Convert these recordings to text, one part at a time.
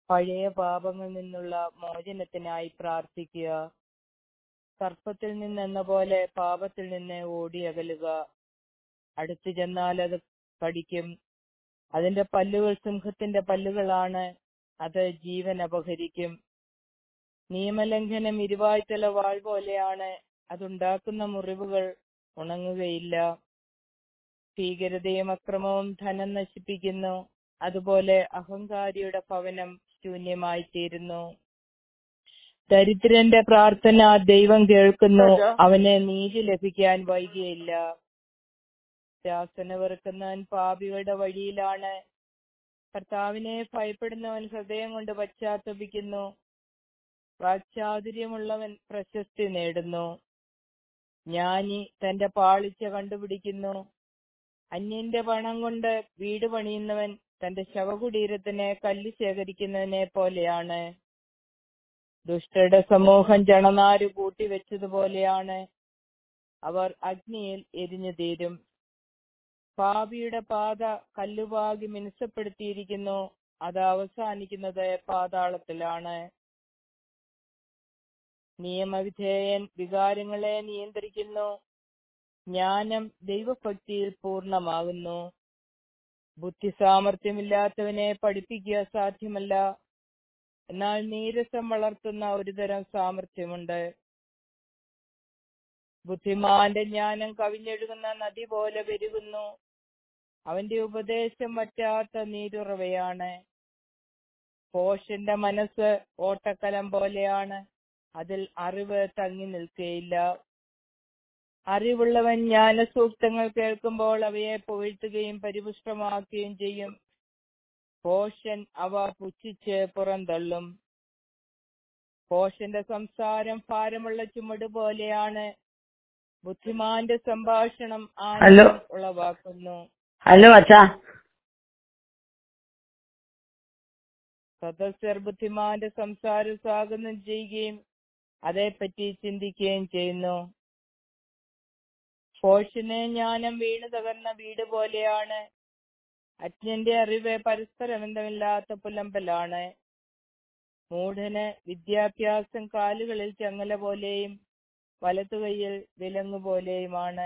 പഴയ പാപങ്ങളിൽ നിന്നുള്ള മോചനത്തിനായി പ്രാർത്ഥിക്കുക സർപ്പത്തിൽ നിന്നെന്ന പോലെ പാപത്തിൽ നിന്ന് ഓടി അകലുക അടുത്തു ചെന്നാൽ അത് കടിക്കും അതിന്റെ പല്ലുകൾ സിംഹത്തിന്റെ പല്ലുകളാണ് അത് ജീവൻ അപഹരിക്കും നിയമലംഘനം ഇരുവായ്ത്തല വാൾ പോലെയാണ് അതുണ്ടാക്കുന്ന മുറിവുകൾ ഉണങ്ങുകയില്ല ഭീകരതയും അക്രമവും ധനം നശിപ്പിക്കുന്നു അതുപോലെ അഹങ്കാരിയുടെ ഭവനം ശൂന്യമായി തീരുന്നു ദരിദ്രന്റെ പ്രാർത്ഥന ദൈവം കേൾക്കുന്നു അവന് നീതി ലഭിക്കാൻ വൈകിയില്ല ശാസന വെറുക്കുന്നവൻ പാപികളുടെ വഴിയിലാണ് കർത്താവിനെ ഭയപ്പെടുന്നവൻ ഹൃദയം കൊണ്ട് പശ്ചാത്തപിക്കുന്നു വാക്ചാതുര്യമുള്ളവൻ പ്രശസ്തി നേടുന്നു ജ്ഞാനി തന്റെ പാളിച്ച കണ്ടുപിടിക്കുന്നു അന്യന്റെ പണം കൊണ്ട് വീട് പണിയുന്നവൻ തന്റെ ശവകുടീരത്തിന് കല്ല് ശേഖരിക്കുന്നതിനെ പോലെയാണ് ദുഷ്ടരുടെ സമൂഹം ജണനാര് കൂട്ടിവെച്ചതുപോലെയാണ് അവർ അഗ്നിയിൽ എരിഞ്ഞു തീരും പാപിയുടെ പാത കല്ലുപാകി മിനുസപ്പെടുത്തിയിരിക്കുന്നു അത് അവസാനിക്കുന്നത് പാതാളത്തിലാണ് നിയമവിധേയൻ വികാരങ്ങളെ നിയന്ത്രിക്കുന്നു ജ്ഞാനം ദൈവഭക്തിയിൽ പൂർണ്ണമാകുന്നു ബുദ്ധി സാമർഥ്യമില്ലാത്തവനെ പഠിപ്പിക്കുക സാധ്യമല്ല എന്നാൽ നീരസം വളർത്തുന്ന ഒരുതരം സാമർഥ്യമുണ്ട് ബുദ്ധിമാന്റെ ജ്ഞാനം കവിഞ്ഞൊഴുകുന്ന നദി പോലെ പെരുകുന്നു അവന്റെ ഉപദേശം വറ്റാത്ത നീരുറവയാണ് പോഷന്റെ മനസ്സ് ഓട്ടക്കലം പോലെയാണ് അതിൽ അറിവ് തങ്ങി നിൽക്കുകയില്ല അറിവുള്ളവൻ ജ്ഞാനസൂക്തങ്ങൾ കേൾക്കുമ്പോൾ അവയെ പുകഴ്ത്തുകയും പരിപുഷ്ടമാക്കുകയും ചെയ്യും പോഷൻ അവ പുച്ഛിച്ച് പുറന്തള്ളും പോഷന്റെ സംസാരം ഭാരമുള്ള ചുമട് പോലെയാണ് ബുദ്ധിമാന്റെ സംഭാഷണം ഹലോ. ആനന്ദം ഉളവാക്കുന്നു ഹലോ അച്ഛാ സദസ്യർ ബുദ്ധിമാന്റെ സംസാരം സ്വാഗതം ചെയ്യുകയും അതേപ്പറ്റി ചിന്തിക്കുകയും ചെയ്യുന്നു പോഷന് ജ്ഞാനം വീണു തകർന്ന വീട് പോലെയാണ് അജ്ഞന്റെ അറിവ് പരസ്പരബന്ധമില്ലാത്ത പുലമ്പലാണ് മൂഢന് വിദ്യാഭ്യാസം കാലുകളിൽ ചങ്ങല പോലെയും വലത്തുകൈയിൽ വിലങ്ങു പോലെയുമാണ്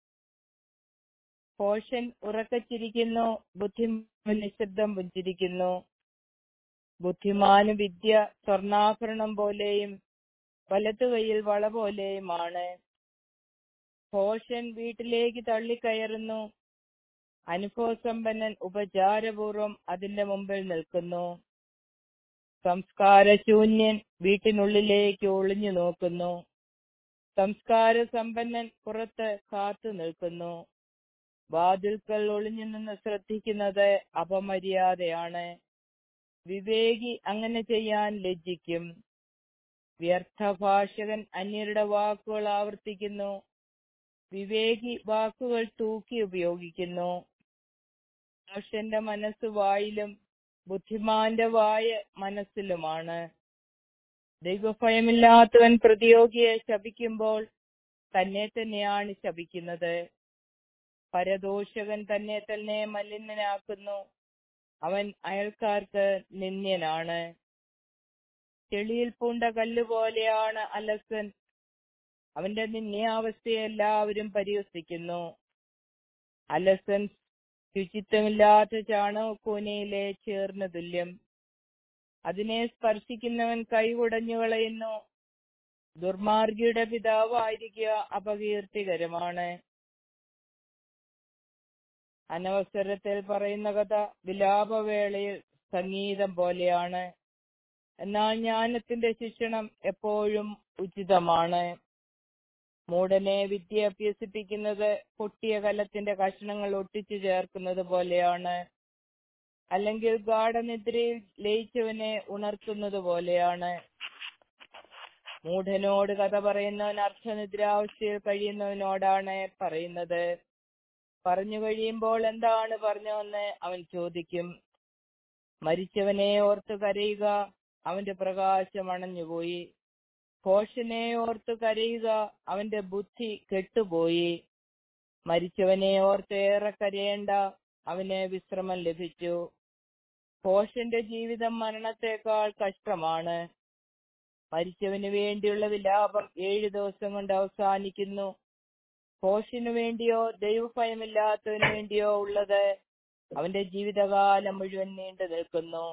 പോഷൻ ഉറക്കച്ചിരിക്കുന്നു ബുദ്ധിമാൻ നിശബ്ദം പുഞ്ചിരിക്കുന്നു ബുദ്ധിമാന് വിദ്യ സ്വർണ്ണാഭരണം പോലെയും വലത്തുകൈയിൽ വള പോലെയുമാണ് ഭോഷൻ വീട്ടിലേക്ക് തള്ളിക്കയറുന്നു അനുഭവസമ്പന്നൻ ഉപചാരപൂർവം അതിന്റെ മുമ്പിൽ നിൽക്കുന്നു സംസ്കാരശൂന്യൻ വീട്ടിനുള്ളിലേക്ക് ഒളിഞ്ഞു നോക്കുന്നു സംസ്കാര സമ്പന്നൻ പുറത്ത് കാത്തു നിൽക്കുന്നു വാതിൽക്കൽ ഒളിഞ്ഞു നിന്ന് ശ്രദ്ധിക്കുന്നത് അപമര്യാദയാണ് വിവേകി അങ്ങനെ ചെയ്യാൻ ലജ്ജിക്കും വ്യർത്ഥ ഭാഷകൻ അന്യരുടെ വാക്കുകൾ ആവർത്തിക്കുന്നു വിവേകി വാക്കുകൾ തൂക്കി ഉപയോഗിക്കുന്നു മനുഷ്യന്റെ മനസ്സ് വായിലും ബുദ്ധിമാന്റെ വായ മനസ്സിലുമാണ് ദൈവഭയമില്ലാത്തവൻ പ്രതിയോഗിയെ ശപിക്കുമ്പോൾ തന്നെ തന്നെയാണ് ശപിക്കുന്നത് പരദോഷകൻ തന്നെ തന്നെ മലിനനാക്കുന്നു അവൻ അയൽക്കാർക്ക് നിന്ദ്യനാണ് ചെളിയിൽ പൂണ്ട കല്ല് പോലെയാണ് അലസൻ അവന്റെ നിന്ദ്യാവസ്ഥയെ എല്ലാവരും പരിഹസിക്കുന്നു അലസൻ ശുചിത്വമില്ലാത്ത ചാണകക്കൂനയിലെ ചേർന്ന തുല്യം അതിനെ സ്പർശിക്കുന്നവൻ കൈകുടഞ്ഞു കളയുന്നു ദുർമാർഗിയുടെ പിതാവായിരിക്കുക അപകീർത്തികരമാണ് അനവസരത്തിൽ പറയുന്ന കഥ വിലാപവേളയിൽ സംഗീതം പോലെയാണ് എന്നാൽ ജ്ഞാനത്തിന്റെ ശിക്ഷണം എപ്പോഴും ഉചിതമാണ് മൂടനെ വിദ്യ അഭ്യസിപ്പിക്കുന്നത് പൊട്ടിയ കലത്തിന്റെ കഷ്ണങ്ങൾ ഒട്ടിച്ചു ചേർക്കുന്നത് പോലെയാണ് അല്ലെങ്കിൽ ഗാഠനിദ്രയിൽ ലയിച്ചവനെ ഉണർത്തുന്നത് പോലെയാണ് മൂഢനോട് കഥ പറയുന്നവൻ അർത്ഥനിദ്രാവസ്ഥയിൽ കഴിയുന്നവനോടാണ് പറയുന്നത് പറഞ്ഞു കഴിയുമ്പോൾ എന്താണ് പറഞ്ഞതെന്ന് അവൻ ചോദിക്കും മരിച്ചവനെ ഓർത്തു കരയുക അവന്റെ പ്രകാശം അണഞ്ഞുപോയി ഘോഷനെ ഓർത്തു കരയുക അവന്റെ ബുദ്ധി കെട്ടുപോയി മരിച്ചവനെ ഓർത്ത് ഏറെ കരയേണ്ട അവന് വിശ്രമം ലഭിച്ചു ഭോഷന്റെ ജീവിതം മരണത്തെക്കാൾ കഷ്ടമാണ് മരിച്ചവന് വേണ്ടിയുള്ള വിലാപം ഏഴു ദിവസം കൊണ്ട് അവസാനിക്കുന്നു ഭോഷന് വേണ്ടിയോ ദൈവഭയമില്ലാത്തവന് വേണ്ടിയോ ഉള്ളത് അവന്റെ ജീവിതകാലം മുഴുവൻ നീണ്ടു നിൽക്കുന്നു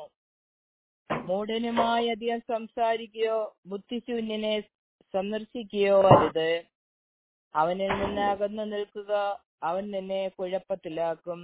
മൂഢനുമായി അധികം സംസാരിക്കുകയോ ബുദ്ധിശൂന്യനെ സന്ദർശിക്കുകയോ അരുത് അവനിൽ നിന്ന് അകന്നു നിൽക്കുക അവൻ നിന്നെ കുഴപ്പത്തിലാക്കും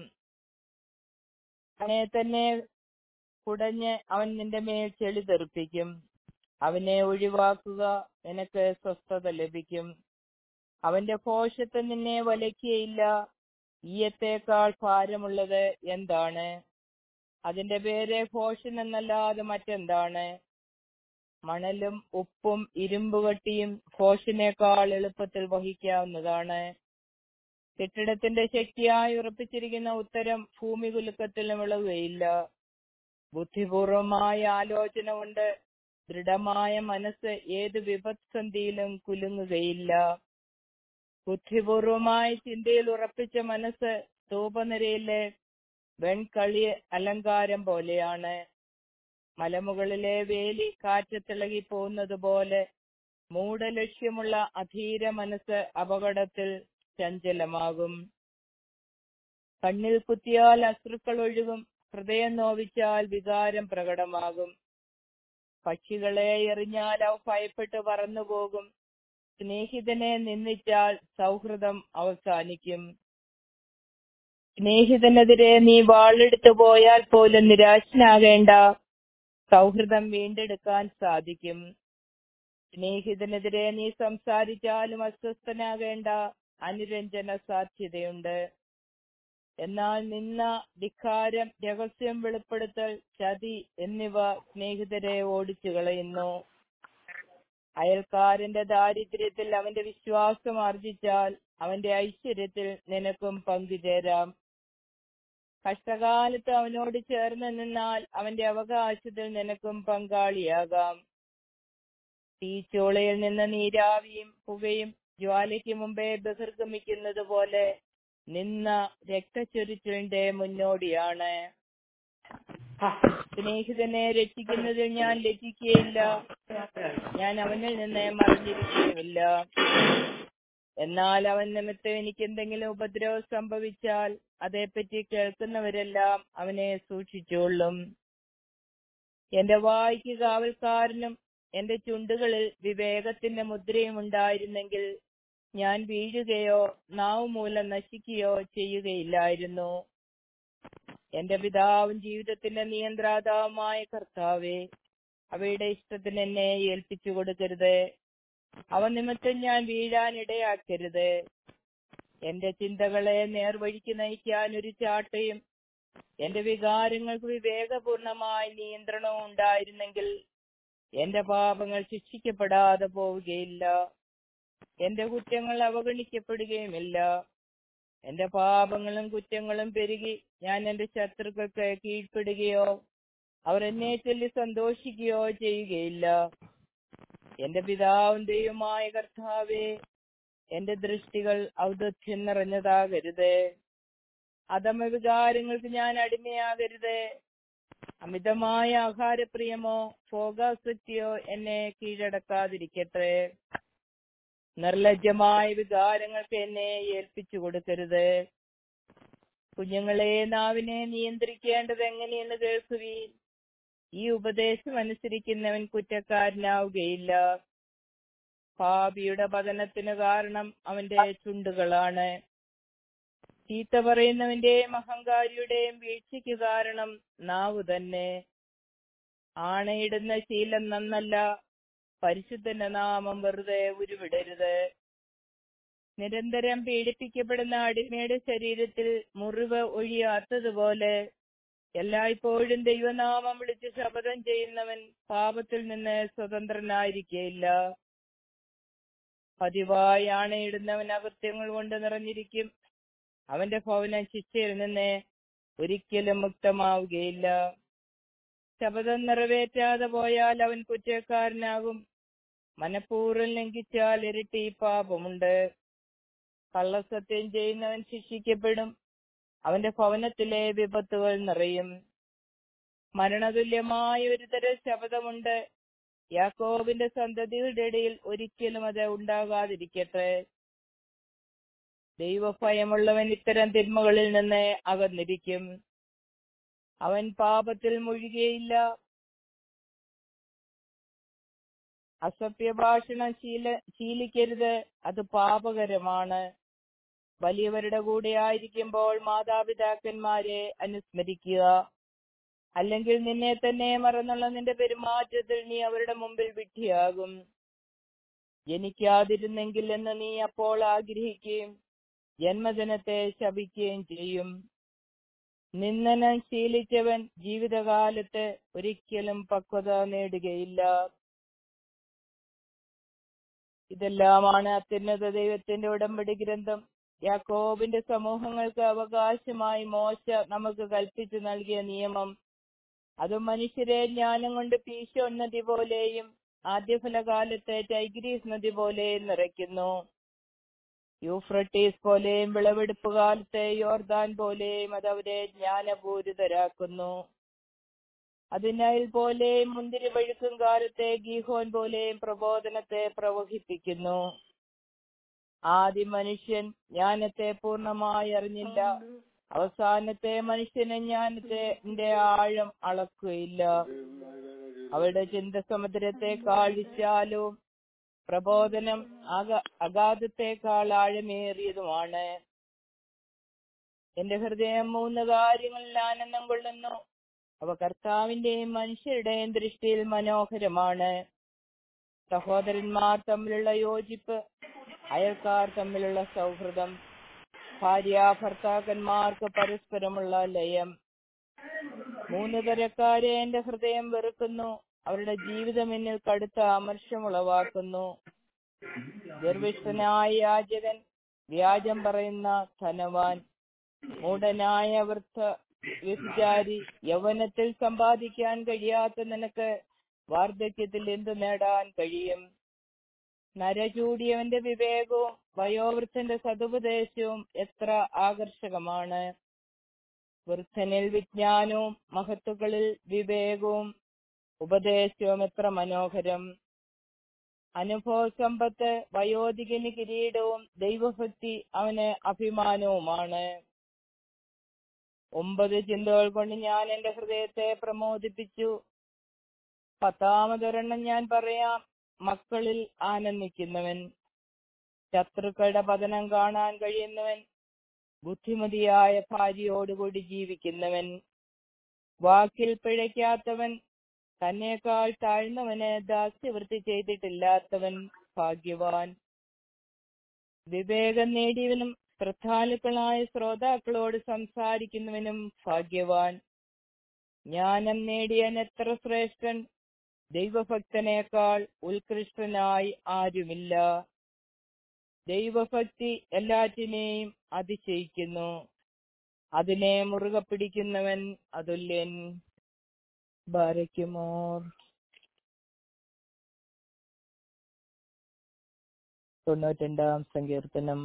അവനെ തന്നെ കുടഞ്ഞ് അവൻ നിന്റെ മേൽ ചെളി തെറിപ്പിക്കും അവനെ ഒഴിവാക്കുക നിനക്ക് സ്വസ്ഥത ലഭിക്കും അവന്റെ കോശത്ത് നിന്നെ വലയ്ക്കുകയില്ല ഈയത്തേക്കാൾ ഭാരമുള്ളത് എന്താണ് അതിന്റെ പേര് ഭോഷൻ എന്നല്ലാതെ മറ്റെന്താണ് മണലും ഉപ്പും ഇരുമ്പുകട്ടിയും ഭോഷനേക്കാൾ എളുപ്പത്തിൽ വഹിക്കാവുന്നതാണ് കെട്ടിടത്തിന്റെ ശക്തിയായി ഉറപ്പിച്ചിരിക്കുന്ന ഉത്തരം ഭൂമി കുലുക്കത്തിലും ഇളകുകയില്ല ബുദ്ധിപൂർവമായ ആലോചന കൊണ്ട് ദൃഢമായ മനസ്സ് ഏത് വിപത്സന്ധിയിലും കുലുങ്ങുകയില്ല ബുദ്ധിപൂർവമായ ചിന്തയിൽ ഉറപ്പിച്ച മനസ്സ് സ്തൂപനിരയിലെ വെൺകളി അലങ്കാരം പോലെയാണ് മലമുകളിലെ വേലി കാറ്റത്തിളകി പോകുന്നത് പോലെ മൂഢലക്ഷ്യമുള്ള അധീര മനസ്സ് അപകടത്തിൽ ചഞ്ചലമാകും കണ്ണിൽ കുത്തിയാൽ അശ്രുക്കൾ ഒഴുകും ഹൃദയം നോവിച്ചാൽ വികാരം പ്രകടമാകും പക്ഷികളെ എറിഞ്ഞാൽ അവ ഭയപ്പെട്ട് പറന്നുപോകും സ്നേഹിതനെ നിന്ദിച്ചാൽ സൗഹൃദം അവസാനിക്കും സ്നേഹിതനെതിരെ നീ വാളെടുത്തു പോയാൽ പോലും നിരാശനാകേണ്ട സൗഹൃദം വീണ്ടെടുക്കാൻ സാധിക്കും സ്നേഹിതനെതിരെ നീ സംസാരിച്ചാലും അസ്വസ്ഥനാകേണ്ട അനുരഞ്ജന സാധ്യതയുണ്ട് എന്നാൽ നിന്ന ധിക്കാരം രഹസ്യം വെളിപ്പെടുത്തൽ ചതി എന്നിവ സ്നേഹിതരെ ഓടിച്ചു കളയുന്നു അയൽക്കാരന്റെ ദാരിദ്ര്യത്തിൽ അവന്റെ വിശ്വാസം ആർജിച്ചാൽ അവന്റെ ഐശ്വര്യത്തിൽ നിനക്കും പങ്കുചേരാം കഷ്ടകാലത്ത് അവനോട് ചേർന്ന് നിന്നാൽ അവന്റെ അവകാശത്തിൽ നിനക്കും പങ്കാളിയാകാം തീച്ചോളയിൽ നിന്ന് നീരാവിയും പുകയും ജ്വാലയ്ക്ക് മുമ്പേ ബഹിർഗമിക്കുന്നത് പോലെ നിന്ന രക്തച്ചൊരിച്ചിലിന്റെ മുന്നോടിയാണ് സ്നേഹിതനെ രക്ഷിക്കുന്നതിൽ ഞാൻ ലജ്ജിക്കുകയില്ല ഞാൻ അവനിൽ നിന്ന് മറിഞ്ഞിരിക്കുകയുമില്ല എന്നാൽ അവൻ നിമിത്തം എനിക്ക് എന്തെങ്കിലും ഉപദ്രവം സംഭവിച്ചാൽ അതേപ്പറ്റി കേൾക്കുന്നവരെല്ലാം അവനെ സൂക്ഷിച്ചോളും എന്റെ വായ്ക്ക് കാവൽക്കാരനും എന്റെ ചുണ്ടുകളിൽ വിവേകത്തിന്റെ മുദ്രയും ഉണ്ടായിരുന്നെങ്കിൽ ഞാൻ വീഴുകയോ നാവ് മൂലം നശിക്കുകയോ ചെയ്യുകയില്ലായിരുന്നു എന്റെ പിതാവും ജീവിതത്തിന്റെ നിയന്ത്രാതാവുമായ കർത്താവെ അവയുടെ ഇഷ്ടത്തിന് എന്നെ ഏൽപ്പിച്ചു കൊടുക്കരുത് അവ നിമിത്തം ഞാൻ വീഴാൻ ഇടയാക്കരുത് എന്റെ ചിന്തകളെ നേർവഴിക്ക് നയിക്കാൻ ഒരു ചാട്ടയും എന്റെ വികാരങ്ങൾക്ക് വിവേകപൂർണമായ നിയന്ത്രണവും ഉണ്ടായിരുന്നെങ്കിൽ എന്റെ പാപങ്ങൾ ശിക്ഷിക്കപ്പെടാതെ പോവുകയില്ല എന്റെ കുറ്റങ്ങൾ അവഗണിക്കപ്പെടുകയുമില്ല എന്റെ പാപങ്ങളും കുറ്റങ്ങളും പെരുകി ഞാൻ എന്റെ ശത്രുക്കൾക്ക് കീഴ്പ്പെടുകയോ അവർ എന്നെ ചൊല്ലി സന്തോഷിക്കുകയോ ചെയ്യുകയില്ല എന്റെ പിതാവും ദൈവമായ കർത്താവേ എന്റെ ദൃഷ്ടികൾ ഔദധ്യം നിറഞ്ഞതാകരുത് അധമ വികാരങ്ങൾക്ക് ഞാൻ അടിമയാകരുത് അമിതമായ ആഹാരപ്രിയമോ ഭോഗാസക്തിയോ എന്നെ കീഴടക്കാതിരിക്കട്ടെ നിർലജ്ജമായ വികാരങ്ങൾക്ക് എന്നെ ഏൽപ്പിച്ചു കൊടുക്കരുത് കുഞ്ഞുങ്ങളെ നാവിനെ നിയന്ത്രിക്കേണ്ടത് എങ്ങനെയെന്ന് കേൾക്കുവീൻ ഈ ഉപദേശം അനുസരിക്കുന്നവൻ കുറ്റക്കാരനാവുകയില്ല പാപിയുടെ പതനത്തിന് കാരണം അവന്റെ ചുണ്ടുകളാണ് ചീത്ത പറയുന്നവന്റെയും അഹങ്കാരിയുടെയും വീഴ്ചയ്ക്ക് കാരണം നാവ് തന്നെ ആണയിടുന്ന ശീലം നന്നല്ല പരിശുദ്ധന്റെ നാമം വെറുതെ ഉരുവിടരുത് നിരന്തരം പീഡിപ്പിക്കപ്പെടുന്ന അടിമയുടെ ശരീരത്തിൽ മുറിവ് ഒഴിയാത്തതുപോലെ എല്ലായ്പ്പോഴും ദൈവനാമം വിളിച്ച് ശപഥം ചെയ്യുന്നവൻ പാപത്തിൽ നിന്ന് സ്വതന്ത്രനായിരിക്കയില്ല പതിവായി ആണയിടുന്നവൻ അകൃത്യങ്ങൾ കൊണ്ട് നിറഞ്ഞിരിക്കും അവന്റെ ഭവനം ശിക്ഷയിൽ നിന്ന് ഒരിക്കലും മുക്തമാവുകയില്ല ശപഥം നിറവേറ്റാതെ പോയാൽ അവൻ കുറ്റക്കാരനാകും മനഃപൂർവ്വം ലംഘിച്ചാൽ ഇരട്ടി പാപമുണ്ട് കള്ളസത്യം ചെയ്യുന്നവൻ ശിക്ഷിക്കപ്പെടും അവന്റെ ഭവനത്തിലെ വിപത്തുകൾ നിറയും മരണതുല്യമായ ഒരു തരം ശബ്ദമുണ്ട് യാക്കോബിന്റെ സന്തതിയുടെ ഇടയിൽ ഒരിക്കലും അത് ഉണ്ടാകാതിരിക്കട്ടെ ദൈവഭയമുള്ളവൻ ഇത്തരം തിന്മകളിൽ നിന്ന് അകന്നിരിക്കും അവൻ പാപത്തിൽ മുഴുകിയില്ല അസഭ്യഭാഷണം ശീല ശീലിക്കരുത് അത് പാപകരമാണ് വലിയവരുടെ കൂടെ ആയിരിക്കുമ്പോൾ മാതാപിതാക്കന്മാരെ അനുസ്മരിക്കുക അല്ലെങ്കിൽ നിന്നെ തന്നെ മറന്നുള്ള നിന്റെ പെരുമാറ്റത്തിൽ നീ അവരുടെ മുമ്പിൽ വിഡ്ഢിയാകും ജനിക്കാതിരുന്നെങ്കിൽ എന്ന് നീ അപ്പോൾ ആഗ്രഹിക്കുകയും ജന്മദിനത്തെ ശപിക്കുകയും ചെയ്യും നിന്ദനം ശീലിച്ചവൻ ജീവിതകാലത്ത് ഒരിക്കലും പക്വത നേടുകയില്ല ഇതെല്ലാമാണ് അത്യുന്നത ദൈവത്തിന്റെ ഉടമ്പടി ഗ്രന്ഥം യാക്കോബിന്റെ സമൂഹങ്ങൾക്ക് അവകാശമായി മോശ നമുക്ക് കൽപ്പിച്ചു നൽകിയ നിയമം അത് മനുഷ്യരെ ജ്ഞാനം കൊണ്ട് പീശോൻ നദി പോലെയും ആദ്യഫലകാലത്തെ ടൈഗ്രീസ് നദി പോലെയും നിറയ്ക്കുന്നു യൂഫ്രട്ടീസ് പോലെയും വിളവെടുപ്പ് കാലത്തെ യോർദാൻ പോലെയും അത് അവരെ ജ്ഞാനപൂരിതരാക്കുന്നു അതിനയൽ പോലെയും മുന്തിരി പഴുക്കും കാലത്തെ ഗീഹോൻ പോലെയും പ്രബോധനത്തെ പ്രവഹിപ്പിക്കുന്നു ആദ്യ മനുഷ്യൻ ജ്ഞാനത്തെ പൂർണ്ണമായി അറിഞ്ഞില്ല അവസാനത്തെ മനുഷ്യന് ജ്ഞാനത്തെ ആഴം അളക്കുകയില്ല അവരുടെ ചിന്ത സമുദ്രത്തെക്കാൾ വിശാലവും പ്രബോധനം അക അഗാധത്തെക്കാൾ ആഴമേറിയതുമാണ് എന്റെ ഹൃദയം മൂന്ന് കാര്യങ്ങളിൽ ആനന്ദം കൊള്ളുന്നു അവ കർത്താവിന്റെയും മനുഷ്യരുടെയും ദൃഷ്ടിയിൽ മനോഹരമാണ് സഹോദരന്മാർ തമ്മിലുള്ള യോജിപ്പ് അയൽക്കാർ തമ്മിലുള്ള സൗഹൃദം ഭാര്യ ഭർത്താക്കന്മാർക്ക് പരസ്പരമുള്ള ലയം മൂന്ന് തരക്കാരെ എന്റെ ഹൃദയം വെറുക്കുന്നു അവരുടെ ജീവിതം എന്നിൽ കടുത്ത അമർഷമുളവാക്കുന്നു ഗർഭിഷ്ഠനായ യാചകൻ വ്യാജം പറയുന്ന ധനവാൻ മൂഢനായ വൃദ്ധ വ്യഭിചാരി യൗവനത്തിൽ സമ്പാദിക്കാൻ കഴിയാത്ത നിനക്ക് വാർദ്ധക്യത്തിൽ എന്തു നേടാൻ കഴിയും നരചൂടിയവന്റെ വിവേകവും വയോവൃദ്ധന്റെ സതുപദേശവും എത്ര ആകർഷകമാണ് വൃദ്ധനിൽ വിജ്ഞാനവും മഹത്തുക്കളിൽ വിവേകവും ഉപദേശവും എത്ര മനോഹരം അനുഭവ സമ്പത്ത് വയോധികന് കിരീടവും ദൈവഭക്തി അവന് അഭിമാനവുമാണ് ഒമ്പത് ചിന്തകൾ കൊണ്ട് ഞാൻ എന്റെ ഹൃദയത്തെ പ്രമോദിപ്പിച്ചു പത്താമതൊരെണ്ണം ഞാൻ പറയാം മക്കളിൽ ആനന്ദിക്കുന്നവൻ ശത്രുക്കളുടെ പതനം കാണാൻ കഴിയുന്നവൻ ബുദ്ധിമതിയായ ഭാര്യയോടുകൂടി ജീവിക്കുന്നവൻ വാക്കിൽ പിഴയ്ക്കാത്തവൻ തന്നേക്കാൾ താഴ്ന്നവന് ദാസ്യവൃത്തി ചെയ്തിട്ടില്ലാത്തവൻ ഭാഗ്യവാൻ വിവേകം നേടിയവനും ശ്രദ്ധാലുക്കളായ ശ്രോതാക്കളോട് സംസാരിക്കുന്നവനും ഭാഗ്യവാൻ ജ്ഞാനം നേടിയൻ എത്ര ശ്രേഷ്ഠൻ ദൈവഭക്തനേക്കാൾ ഉത്കൃഷ്ടനായി ആരുമില്ല ദൈവഭക്തി എല്ലാറ്റിനെയും അതിശയിക്കുന്നു അതിനെ മുറുകെ പിടിക്കുന്നവൻ അതുല്യൻ ബാരയ്ക്കുമോർ തൊണ്ണൂറ്റിരണ്ടാം സങ്കീർത്തനം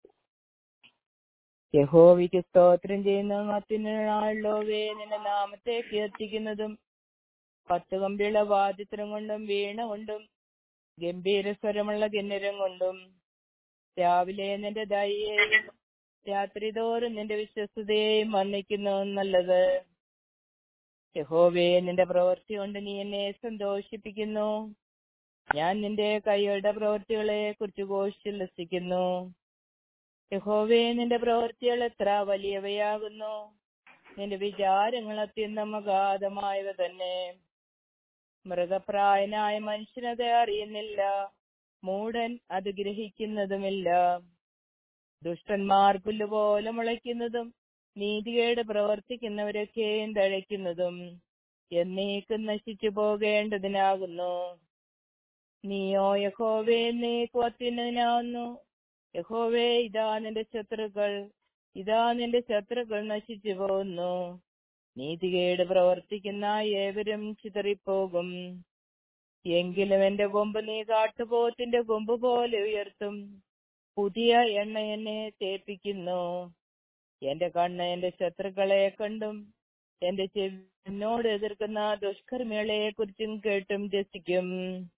യഹോവിക്ക് സ്തോത്രം ചെയ്യുന്നതും അത്യുനാളിലോവേ നിന്റെ നാമത്തെ കീർത്തിക്കുന്നതും പത്ത് കമ്പിയുള്ള വാദ്യത്രം കൊണ്ടും വീണ കൊണ്ടും ഗംഭീര സ്വരമുള്ള കിന്നരം കൊണ്ടും രാവിലെ നിന്റെ ദയയെയും രാത്രി തോറും നിന്റെ വിശ്വസ്തതയെയും വന്നിക്കുന്നു നല്ലത് യഹോവേ നിന്റെ പ്രവൃത്തി കൊണ്ട് നീ എന്നെ സന്തോഷിപ്പിക്കുന്നു ഞാൻ നിന്റെ കൈകളുടെ പ്രവൃത്തികളെ കുറിച്ച് ഘോഷിച്ചുല്ലസിക്കുന്നു യഹോവേ നിന്റെ പ്രവൃത്തികൾ എത്ര വലിയവയാകുന്നു നിന്റെ വിചാരങ്ങൾ അത്യന്തം അഗാധമായവ തന്നെ മൃഗപ്രായനായ മനുഷ്യനത് അറിയുന്നില്ല മൂടൻ അത് ഗ്രഹിക്കുന്നതുമില്ല ദുഷ്ടന്മാർ പുല്ലുപോലെ മുളയ്ക്കുന്നതും നീതികേട് പ്രവർത്തിക്കുന്നവരൊക്കെയും തഴയ്ക്കുന്നതും എന്നേക്കും നശിച്ചു പോകേണ്ടതിനാകുന്നു നീയോ യഹോവേ നീക്കു അത്യുന്നതിനാവുന്നു യഹോവേ ഇതാ നിന്റെ ശത്രുക്കൾ ഇതാ നിന്റെ ശത്രുക്കൾ നശിച്ചു പോകുന്നു നീതികേട് പ്രവർത്തിക്കുന്ന ഏവരും ചിതറിപ്പോകും എങ്കിലും എന്റെ കൊമ്പ് നീ കാട്ടുപോത്തിന്റെ കൊമ്പ് പോലെ ഉയർത്തും പുതിയ എണ്ണ എന്നെ തേപ്പിക്കുന്നു എന്റെ കണ്ണ് എന്റെ ശത്രുക്കളെ കണ്ടും എന്റെ ചെവി എന്നോട് എതിർക്കുന്ന ദുഷ്കർമ്മികളെ കുറിച്ചും കേട്ടും രസിക്കും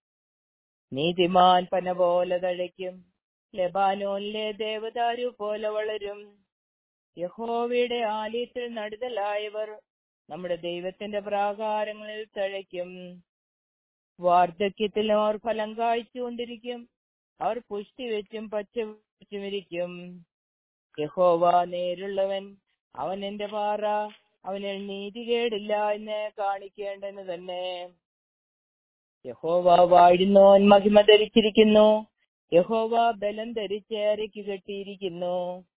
നീതിമാൻ പന പോലെ തഴയ്ക്കും ലബാനോനിലെ ദേവദാരു പോലെ വളരും യഹോവയുടെ ആലയത്തിൽ നടുതലായവർ നമ്മുടെ ദൈവത്തിന്റെ പ്രാകാരങ്ങളിൽ തഴയ്ക്കും വാർദ്ധക്യത്തിൽ അവർ ഫലം കായ്ച്ചുകൊണ്ടിരിക്കും അവർ പുഷ്ടി വെച്ചും പച്ച വെച്ചും ഇരിക്കും യഹോവ നേരുള്ളവൻ അവൻ എന്റെ പാറ അവനിൽ നീതികേടില്ല എന്ന് കാണിക്കേണ്ടത് തന്നെ യഹോവ വാഴുന്നോൻ മഹിമ ധരിച്ചിരിക്കുന്നു യഹോവ ബലം ധരിച്ച് അരയ്ക്ക് കെട്ടിയിരിക്കുന്നു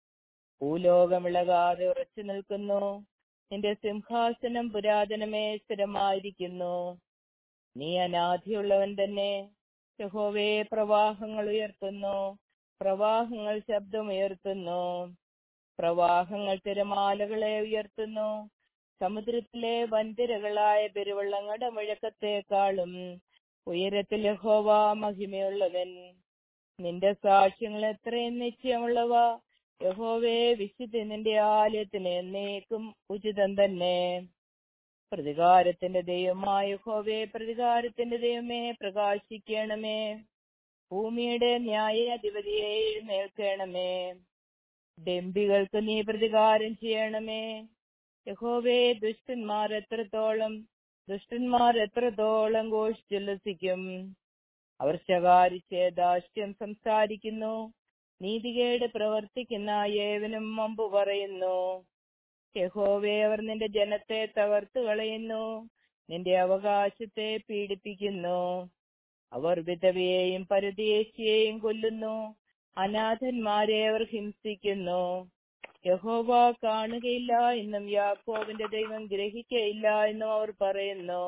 ഭൂലോകമിളകാതെ ഉറച്ചു നിൽക്കുന്നു നിന്റെ സിംഹാസനം പുരാതനമേ സ്ഥിരമായിരിക്കുന്നു നീ അനാദിയുള്ളവൻ തന്നെ യഹോവേ പ്രവാഹങ്ങൾ ഉയർത്തുന്നു പ്രവാഹങ്ങൾ ശബ്ദമുയർത്തുന്നു പ്രവാഹങ്ങൾ തിരമാലകളെ ഉയർത്തുന്നു സമുദ്രത്തിലെ വൻതിരകളായ പെരുവള്ളങ്ങളുടെ മുഴക്കത്തെക്കാളും ഉയരത്തിൽ യഹോവ മഹിമയുള്ളവൻ നിന്റെ സാക്ഷ്യങ്ങൾ എത്രയും നിശ്ചയമുള്ളവ യഹോവേ വിശുദ്ധി നിന്റെ ആലയത്തിന് എന്നേക്കും ഉചിതം തന്നെ പ്രതികാരത്തിന്റെ ദൈവമായ യഹോവേ പ്രതികാരത്തിന്റെ ദൈവമേ പ്രകാശിക്കണമേ ഭൂമിയുടെ ന്യായാധിപതിയെ എഴുന്നേൽക്കണമേ ഡെമ്പികൾക്ക് നീ പ്രതികാരം ചെയ്യണമേ യഹോവേ ദുഷ്ടന്മാർ എത്രത്തോളം ദുഷ്ടന്മാർ എത്രത്തോളം ഘോഷിച്ചുല്ലസിക്കും അവർ ശകാരിച്ച് ദാഷ്ട്യം സംസാരിക്കുന്നു നീതികേട് പ്രവർത്തിക്കുന്ന ഏവനും മുമ്പ് പറയുന്നു യഹോവേ അവർ നിന്റെ ജനത്തെ തകർത്തു കളയുന്നു നിന്റെ അവകാശത്തെ പീഡിപ്പിക്കുന്നു അവർ വിധവയെയും പരദേശിയെയും കൊല്ലുന്നു അനാഥന്മാരെ അവർ ഹിംസിക്കുന്നു യഹോവ കാണുകയില്ല എന്നും യാക്കോവിന്റെ ദൈവം ഗ്രഹിക്കയില്ല എന്നും അവർ പറയുന്നു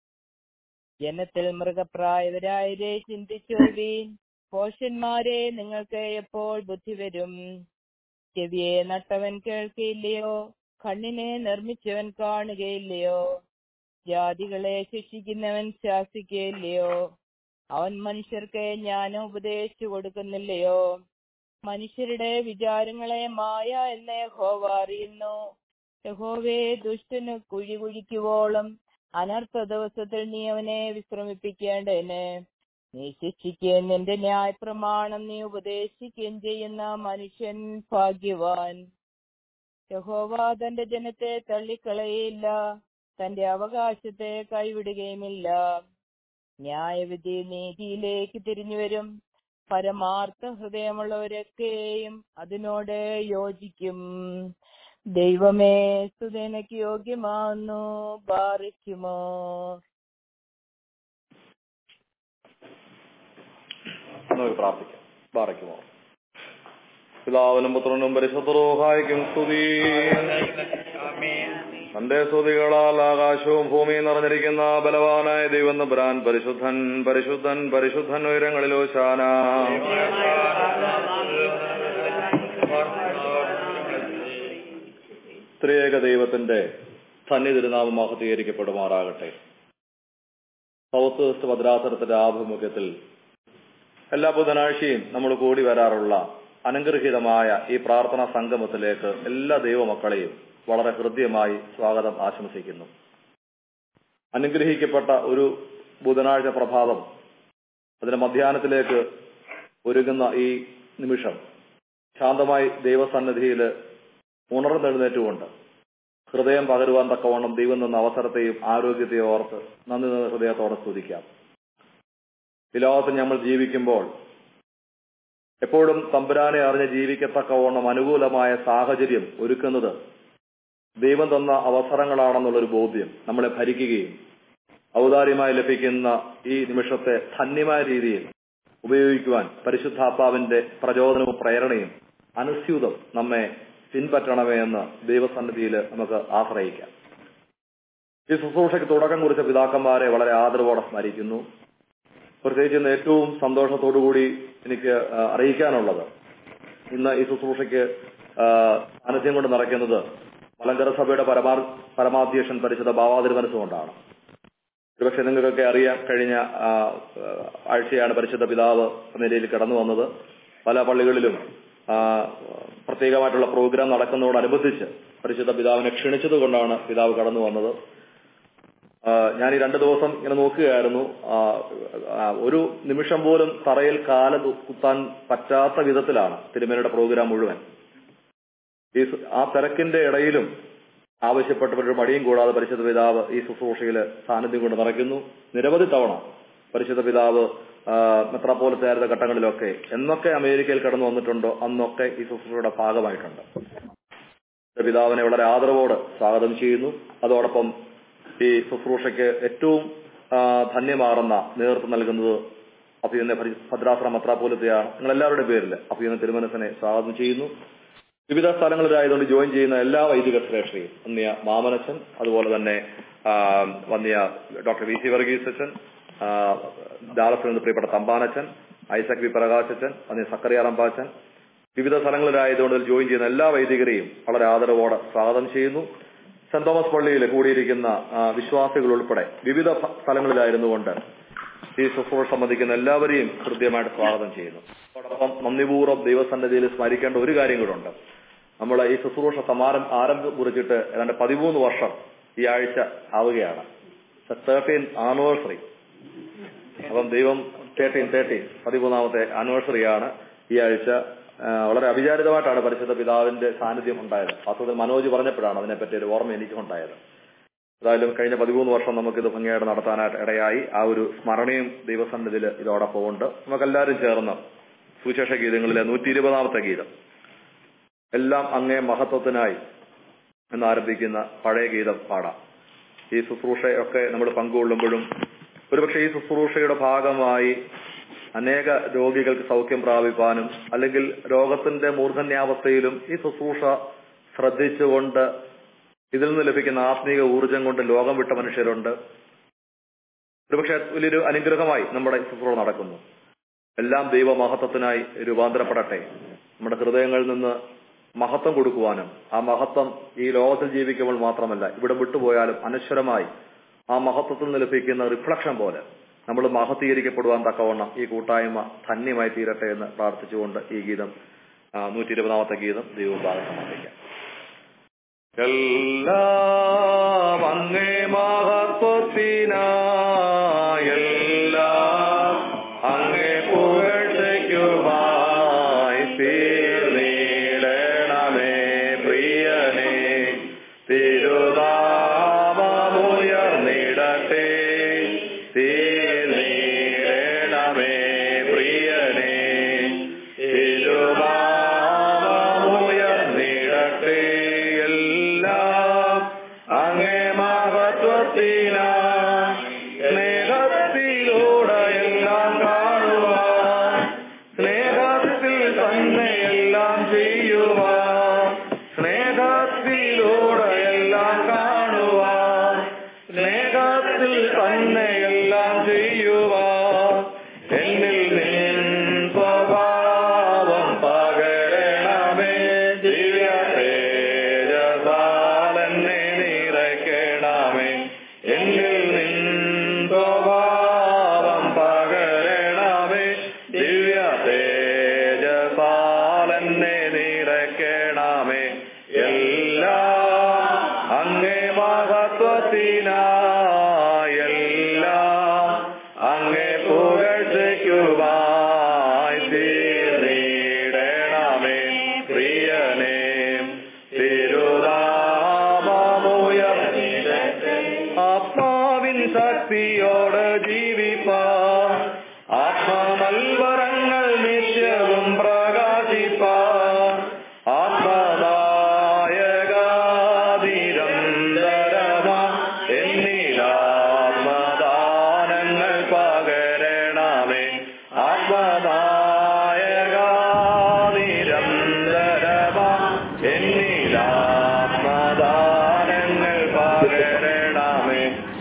ജനത്തിൽ മൃഗപ്രായവരായരെ ചിന്തിച്ചോവീൻ പോഷന്മാരെ നിങ്ങൾക്ക് എപ്പോൾ ബുദ്ധി വരും ചെവിയെ നട്ടവൻ കേൾക്കയില്ലയോ കണ്ണിനെ നിർമ്മിച്ചവൻ കാണുകയില്ലയോ ജാതികളെ ശിക്ഷിക്കുന്നവൻ ശാസിക്കയില്ലയോ അവൻ മനുഷ്യർക്ക് ജ്ഞാനം ഉപദേശിച്ചു കൊടുക്കുന്നില്ലയോ മനുഷ്യരുടെ വിചാരങ്ങളെ മായ എന്ന് യഹോവ അറിയുന്നു യഹോവേ ദുഷ്ടന് കുഴി കുഴിക്കുവോളം അനർത്ഥ ദിവസത്തിൽ നീ അവനെ വിശ്രമിപ്പിക്കേണ്ടതിന് നീ ശിക്ഷിക്കുകയും നിന്റെ ന്യായപ്രമാണം നീ ഉപദേശിക്കുകയും ചെയ്യുന്ന മനുഷ്യൻ ഭാഗ്യവാൻ യഹോവ തന്റെ ജനത്തെ തള്ളിക്കളയില്ല തന്റെ അവകാശത്തെ കൈവിടുകയുമില്ല ന്യായവിധി നീതിയിലേക്ക് തിരിഞ്ഞുവരും പരമാർത്ഥ ഹൃദയമുള്ളവരൊക്കെയും അതിനോട് യോജിക്കും ദൈവമേ സുതനക്ക് യോഗ്യമാവുന്നു ബാറിക്കുമോ നമുക്ക് പ്രാർത്ഥിക്കാം പാറയ്ക്കുമോ പിതാവിനും പുത്രനും പരിശുദ്ധറോഹായിക്കും സ്തുതി തന്റെ സ്തുതികളാൽ ആകാശവും ഭൂമിയും നിറഞ്ഞിരിക്കുന്ന ബലവാനായ ദൈവം നമ്പുരാൻ പരിശുദ്ധൻ പരിശുദ്ധൻ പരിശുദ്ധൻ ഉയരങ്ങളിലോ ശാന ത്രിയേക ദൈവത്തിന്റെ സന്നിധിരുനാമം മഹത്തീകരിക്കപ്പെടുമാറാകട്ടെ സൗത്ത് വെസ്റ്റ് ഭദ്രാസനത്തിന്റെ ആഭിമുഖ്യത്തിൽ എല്ലാ ബുധനാഴ്ചയും നമ്മൾ കൂടി വരാറുള്ള അനുഗ്രഹീതമായ ഈ പ്രാർത്ഥനാ സംഗമത്തിലേക്ക് എല്ലാ ദൈവമക്കളെയും വളരെ ഹൃദ്യമായി സ്വാഗതം ആശംസിക്കുന്നു അനുഗ്രഹിക്കപ്പെട്ട ഒരു ബുധനാഴ്ച പ്രഭാതം അതിന്റെ മധ്യാഹ്നത്തിലേക്ക് ഒരുങ്ങുന്ന ഈ നിമിഷം ശാന്തമായി ദൈവസന്നിധിയിൽ ഉണർന്നെഴുന്നേറ്റുകൊണ്ട് ഹൃദയം പകരുവാൻ തക്കവണ്ണം ദൈവം നിന്ന അവസരത്തെയും ആരോഗ്യത്തെയും ഓർത്ത് നന്ദി നിന്ന ഹൃദയത്തോടെ സ്തുതിക്കാം ഈ ലോകത്ത് നമ്മൾ ജീവിക്കുമ്പോൾ എപ്പോഴും തമ്പുരാനെ അറിഞ്ഞ് ജീവിക്കത്തക്കവണ്ണം അനുകൂലമായ സാഹചര്യം ഒരുക്കുന്നത് ദൈവം തന്ന അവസരങ്ങളാണെന്നുള്ളൊരു ബോധ്യം നമ്മളെ ഭരിക്കുകയും ഔദാര്യമായി ലഭിക്കുന്ന ഈ നിമിഷത്തെ ധന്യമായ രീതിയിൽ ഉപയോഗിക്കുവാൻ പരിശുദ്ധാത്മാവിന്റെ പ്രചോദനവും പ്രേരണയും അനുസ്യൂതം നമ്മെ പിൻപറ്റണമേ എന്ന് ദൈവസന്നിധിയിൽ നമുക്ക് ആശ്രയിക്കാം ഈ ശുശ്രൂഷയ്ക്ക് തുടക്കം കുറിച്ച പിതാക്കന്മാരെ വളരെ ആദരവോടെ സ്മരിക്കുന്നു പ്രത്യേകിച്ച് ഇന്ന് ഏറ്റവും സന്തോഷത്തോടുകൂടി എനിക്ക് ആ, അറിയിക്കാനുള്ളത് ഇന്ന് ഈ ശുശ്രൂഷയ്ക്ക് ആ, സാന്നിധ്യം കൊണ്ട് നിറയ്ക്കുന്നത് മലങ്കര സഭയുടെ പരമാ പരമാധ്യക്ഷൻ പരിശുദ്ധ ഭാവാതിരുമനസ്സുകൊണ്ടാണ് ഒരുപക്ഷെ നിങ്ങൾക്കൊക്കെ അറിയാം കഴിഞ്ഞ ആ, ആഴ്ചയാണ് പരിശുദ്ധ പിതാവ് എന്ന നിലയിൽ കടന്നു വന്നത് പല പള്ളികളിലും ആ, പ്രത്യേകമായിട്ടുള്ള പ്രോഗ്രാം നടക്കുന്നതോടനുബന്ധിച്ച് പരിശുദ്ധ പിതാവിനെ ക്ഷണിച്ചത് കൊണ്ടാണ് പിതാവ് കടന്നു വന്നത് ആ, ഞാൻ ഈ രണ്ടു ദിവസം ഇങ്ങനെ നോക്കുകയായിരുന്നു ആ, ആ, ഒരു നിമിഷം പോലും തറയിൽ കാല തു- കുത്താൻ പറ്റാത്ത വിധത്തിലാണ് തിരുമേനയുടെ പ്രോഗ്രാം മുഴുവൻ ഈ സ- ആ തിരക്കിന്റെ ഇടയിലും ആവശ്യപ്പെട്ടവരുടെ മടിയും കൂടാതെ പരിശുദ്ധ പിതാവ് ഈ ശുശ്രൂഷയിൽ സാന്നിധ്യം കൊണ്ട് നിറയ്ക്കുന്നു നിരവധി തവണ പരിശുദ്ധ പിതാവ് ആ, മെത്രാപ്പോലത്തായിരുന്ന ഘട്ടങ്ങളിലൊക്കെ എന്നൊക്കെ അമേരിക്കയിൽ കടന്നു വന്നിട്ടുണ്ടോ അന്നൊക്കെ ഈ ശുശ്രൂഷയുടെ ഭാഗമായിട്ടുണ്ട് പിതാവിനെ വളരെ ആദരവോട് സ്വാഗതം ചെയ്യുന്നു അതോടൊപ്പം ഈ ശുശ്രൂഷയ്ക്ക് ഏറ്റവും ആ, ധന്യമാർന്ന നേതൃത്വം നൽകുന്നത് അഭിയുന്ന ഭദ്രാശ്രമ മെത്രാപ്പോലത്തെയാണ് നിങ്ങൾ എല്ലാവരുടെയും പേരിൽ അഭിയുന്ന തിരുമനസിനെ സ്വാഗതം ചെയ്യുന്നു വിവിധ സ്ഥലങ്ങളിലായതുകൊണ്ട് ജോയിൻ ചെയ്യുന്ന എല്ലാ വൈദിക ശ്രേഷ്ഠയും വന്നിയ മാമനച്ചൻ അതുപോലെ തന്നെ ആ, വന്നിയ ഡോക്ടർ വി സി വർഗീസ് അച്ഛൻ ആ, ഡാലസിൽ നിന്ന് പ്രിയപ്പെട്ട തമ്പാനച്ചൻ ഐസക് വി പ്രകാശച്ചൻ വന്നിയ സക്കറിയ റമ്പാച്ചൻ വിവിധ സ്ഥലങ്ങളിലായതുകൊണ്ട് ഇതിൽ ജോയിൻ ചെയ്യുന്ന എല്ലാ വൈദികരെയും വളരെ ആദരവോടെ സ്വാഗതം ചെയ്യുന്നു സെന്റ് തോമസ് പള്ളിയിൽ കൂടിയിരിക്കുന്ന ആ, വിശ്വാസികൾ ഉൾപ്പെടെ വിവിധ ഭ- സ്ഥലങ്ങളിലായിരുന്നുകൊണ്ട് ഈ ശുശ്രൂഷ സംബന്ധിക്കുന്ന എല്ലാവരെയും ഹൃദ്യമായിട്ട് സ്വാഗതം ചെയ്യുന്നു അതോടൊപ്പം നന്ദിപൂർവ്വം ദൈവസന്നിധിയിൽ സ്മരിക്കേണ്ട ഒരു കാര്യം കൂടെ ഉണ്ട് നമ്മൾ ഈ ശുശ്രൂഷ സമാരം ആരംഭം കുറിച്ചിട്ട് ഏതാണ്ട് പതിമൂന്ന് വർഷം ഈ ആഴ്ച ആവുകയാണ് തേർട്ടീൻ ആനിവേഴ്സറി അപ്പം ദൈവം തേർട്ടീൻ തേർട്ടീൻ പതിമൂന്നാമത്തെ ആനിവേഴ്സറിയാണ് ഈ ആഴ്ച ആ, വളരെ അവിചാരിതമായിട്ടാണ് പരിശുദ്ധ പിതാവിന്റെ സാന്നിധ്യം ഉണ്ടായത് വാസ്തവത്തിൽ മനോജ് പറഞ്ഞപ്പോഴാണ് അതിനെപ്പറ്റി ഒരു ഓർമ്മ എനിക്കും ഉണ്ടായത് ഏതായാലും കഴിഞ്ഞ പതിമൂന്ന് വർഷം നമുക്കിത് ഭംഗിയായിട്ട് നടത്താനായിട്ട് ഇടയായി ആ ഒരു സ്മരണയും ദൈവസന്നിധിയിൽ ഇതോടൊപ്പം ഉണ്ട് നമുക്കെല്ലാവരും ചേർന്ന് സുവിശേഷ ഗീതങ്ങളിലെ നൂറ്റി ഇരുപതാമത്തെ ഗീതം എല്ലാം അങ്ങേ മഹത്വത്തിനായി എന്നാരംഭിക്കുന്ന പഴയ ഗീതം പാടാം ഈ ശുശ്രൂഷയൊക്കെ നമ്മൾ പങ്കുകൊള്ളുമ്പോഴും ഒരുപക്ഷെ ഈ ശുശ്രൂഷയുടെ ഭാഗമായി അനേക രോഗികൾക്ക് സൗഖ്യം പ്രാപിപ്പാനും അല്ലെങ്കിൽ രോഗത്തിന്റെ മൂർധന്യാവസ്ഥയിലും ഈ ശുശ്രൂഷ ശ്രദ്ധിച്ചുകൊണ്ട് ഇതിൽ നിന്ന് ലഭിക്കുന്ന ആത്മീക ഊർജം കൊണ്ട് ലോകം വിട്ട മനുഷ്യരുണ്ട് ഒരുപക്ഷെ വലിയൊരു അനുഗ്രഹമായി നമ്മുടെ ഈ ശുശ്രൂഷ നടക്കുന്നു എല്ലാം ദൈവമഹത്വത്തിനായി രൂപാന്തരപ്പെടട്ടെ നമ്മുടെ ഹൃദയങ്ങളിൽ നിന്ന് മഹത്വം കൊടുക്കുവാനും ആ മഹത്വം ഈ ലോകത്തിൽ ജീവിക്കുമ്പോൾ മാത്രമല്ല ഇവിടെ വിട്ടുപോയാലും അനശ്വരമായി ആ മഹത്വത്തിൽ നിന്ന് ലഭിക്കുന്ന റിഫ്ലക്ഷൻ പോലെ നമ്മൾ മഹത്തീകരിക്കപ്പെടുവാൻ തക്കവണ്ണം ഈ കൂട്ടായ്മ ധന്യമായി തീരട്ടെ എന്ന് പ്രാർത്ഥിച്ചുകൊണ്ട് ഈ ഗീതം നൂറ്റി ഇരുപതാമത്തെ ഗീതം ദൈവഭാഗം സമർപ്പിക്കാം എല്ലാം അങ്ങേ മഹത്വത്തിനായെല്ലാം അങ്ങേ പുകഴ്ചയ്ക്കുമായി തീർന്നിടണമേ പ്രിയനേ തിരുനാമമുയർന്നിടട്ടെ തീർന്നിടണമേ പ്രിയനേ തിരുനാമമുയർന്നിടട്ടെ എല്ലാം അങ്ങേ മഹത്വത്തിനാ സ്നേഹത്തിലൂടെ എല്ലാം കാണുവാൻ സ്നേഹത്തിൽ തന്നെ എല്ലാം ചെയ്യുവാൻ സ്നേഹത്തിലൂടെ എല്ലാം കാണുവാൻ സ്നേഹത്തിൽ തന്നെ എല്ലാം ചെയ്യുവാൻ എന്നിൽ നിൻ സ്വഭാവം പകരണമേ ദിവ്യ തേജസാലെന്നെ നിറയ്ക്കണമേ എന്നിൽ നിൻ സ്വഭാവം പകരണമേ ദിവ്യ തേജസാലെന്നെ നിറയ്ക്കണമേ എല്ലാം അങ്ങേ മഹത്വത്തിനായെല്ലാം അങ്ങേ പുകഴ്ചയ്ക്കുമായി തീർന്നിടണമേ പ്രിയനേ തിരുനാമമുയർന്നിടട്ടെ ആത്മാവിൻ ശക്തിയോടെ ജീവിപ്പാ ആത്മനൽവരങ്ങൾ നിത്യവും പ്രകാശിപ്പാ ആത്മദായകാതിരന്തരമാ എന്നിലാത്മദാനങ്ങൾ പകരണമേ ആത്മദായകാതിരന്തരമാ എന്നിലാത്മദാനങ്ങൾ പകരണമേ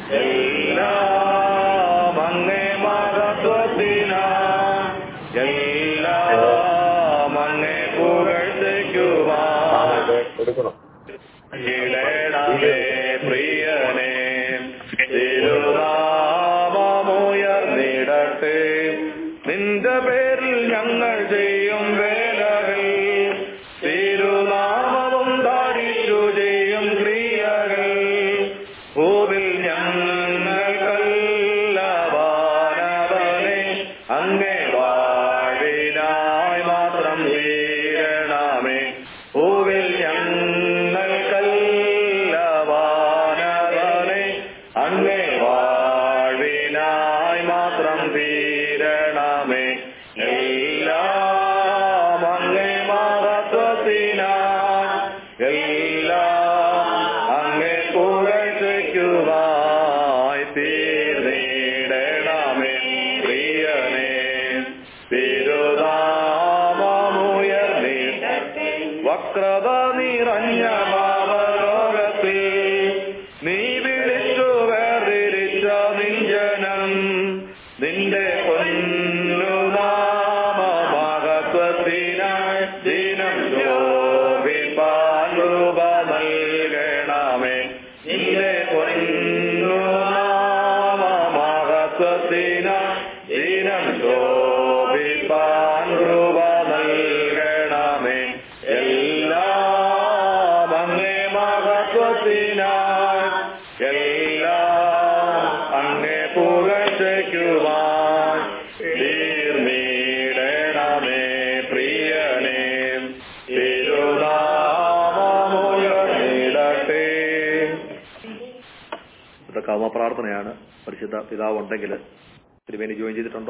എല്ലാം അങ്ങേ മഹത്വത്തിനാ എല്ലാം അങ്ങേ പുകഴ്ചയ്ക്കുവാ ഇടണമേ പ്രിയനേ തിരുനാമമുയർന്നിടട്ടെ നിന്റെ പേരിൽ ഞങ്ങൾ ചെയ്യും വേലകൾ തിരുനാമവും ധാരിച്ചു ചെയ്യും മഹത്വത്തിന ദിനം ശോഭിപ്പാൻ കൃപ നൽകണമേ എല്ലാം അങ്ങേ മഹത്വത്തിനായി എല്ലാം അങ്ങേ പുകഴ്ചയ്ക്കുവാൻ തീർന്നിടണമേ പ്രിയനേ തിരുനാമമുയർന്നിടട്ടെ ഇവിടെ കാമ പ്രാർത്ഥനയാണ് പരിശുദ്ധ പിതാവ് ഉണ്ടെങ്കിൽ തിരുവേനി ജോയിൻ ചെയ്തിട്ടുണ്ടോ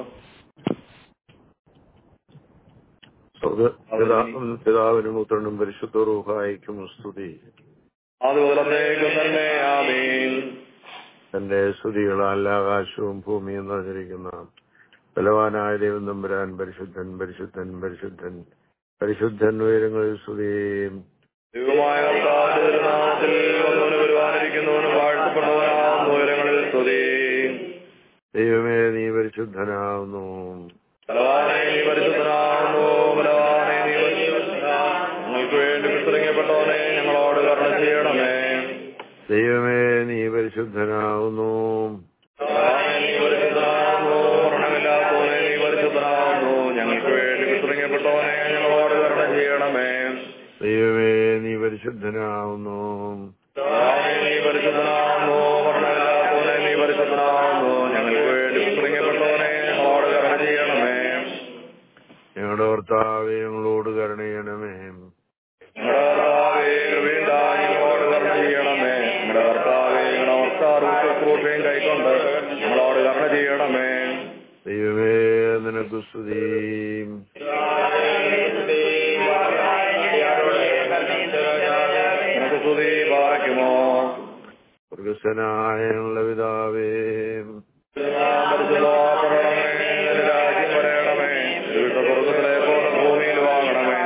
പിതാവും പിതാവിനും പുത്രനും പരിശുദ്ധ റൂഹായിക്കും സ്തുതി അത് മുതലത്തേക്കും തന്നെ ആമീൻ തന്റെ സ്തുതികളാൽ ആകാശവും ഭൂമിയും നിറഞ്ഞിരിക്കുന്ന ബലവാനായ ദൈവം തമ്പുരാൻ പരിശുദ്ധൻ പരിശുദ്ധൻ പരിശുദ്ധൻ പരിശുദ്ധൻ ഉയരങ്ങളിൽ സ്തുതിയും ദൈവമായ കർത്താവിന്റെ തിരുനാമത്തിൽ വന്നവന് വരുവാനിരിക്കുന്നവനും വാഴ്ത്തപ്പെടുന്നവനാകുന്ന ഉയരങ്ങളിൽ സ്തുതി ദൈവമേ നീ പരിശുദ്ധനാവുന്നു ബലവാനെ നീ പരിശുദ്ധനാകുന്നു ബലവാനെ നീ പരിശുദ്ധനാകുന്നു ഞങ്ങൾക്ക് വേണ്ടി വിസ്തരിക്കപ്പെട്ടവനെ ഞങ്ങളോട് കരുണ ചെയ്യണമേ ദൈവമേ നീ പരിശുദ്ധനാവുന്നു ബലവാനെ നീ പരിശുദ്ധനാകുന്നു മരണമില്ലാത്തവനെ നീ പരിശുദ്ധനാകുന്നു ഞങ്ങൾക്ക് വേണ്ടി വിസ്തരിക്കപ്പെട്ടവനെ ഞങ്ങളോട് കരുണ ചെയ്യണമേ ദൈവമേ നീ പരിശുദ്ധനാവുന്നു ബലവാനെ നീ പരിശുദ്ധനാകുന്നു മരണമില്ലാത്തവനെ നീ പരിശുദ്ധനാകുന്നു ഞങ്ങൾക്ക് വേണ്ടി വിസ്തരിക്കപ്പെട്ടവനെ ഞങ്ങളോട് കരുണ ചെയ്യണമേ ഞങ്ങളുടെ ഭർത്താവെ ഞങ്ങളോട് കരുണയണമേ ഞങ്ങളുടെ കർത്താവേ, കൃപയുണ്ടായി ഞങ്ങളോട് കരുണ ചെയ്യണമേ ഞങ്ങളുടെ കർത്താവേ ഞങ്ങളുടെ നമസ്കാരവും ശുശ്രൂഷയും കൈക്കൊണ്ട് ഞങ്ങളോട് കരുണ ചെയ്യണമേ ദൈവമേ നിനക്ക് സ്തുതി നിനക്ക് സ്തുതി പാറയ്ക്കുമോ മൃഗസ്വനായ ഞങ്ങളുടെ പിതാവേ പരിശുദ്ധമാക്കണമേ നിന്റെ രാജ്യം വരയണമേ വിവിധ സ്വർഗത്തിലെ പോലെ ഭൂമിയിൽ വാങ്ങണമേ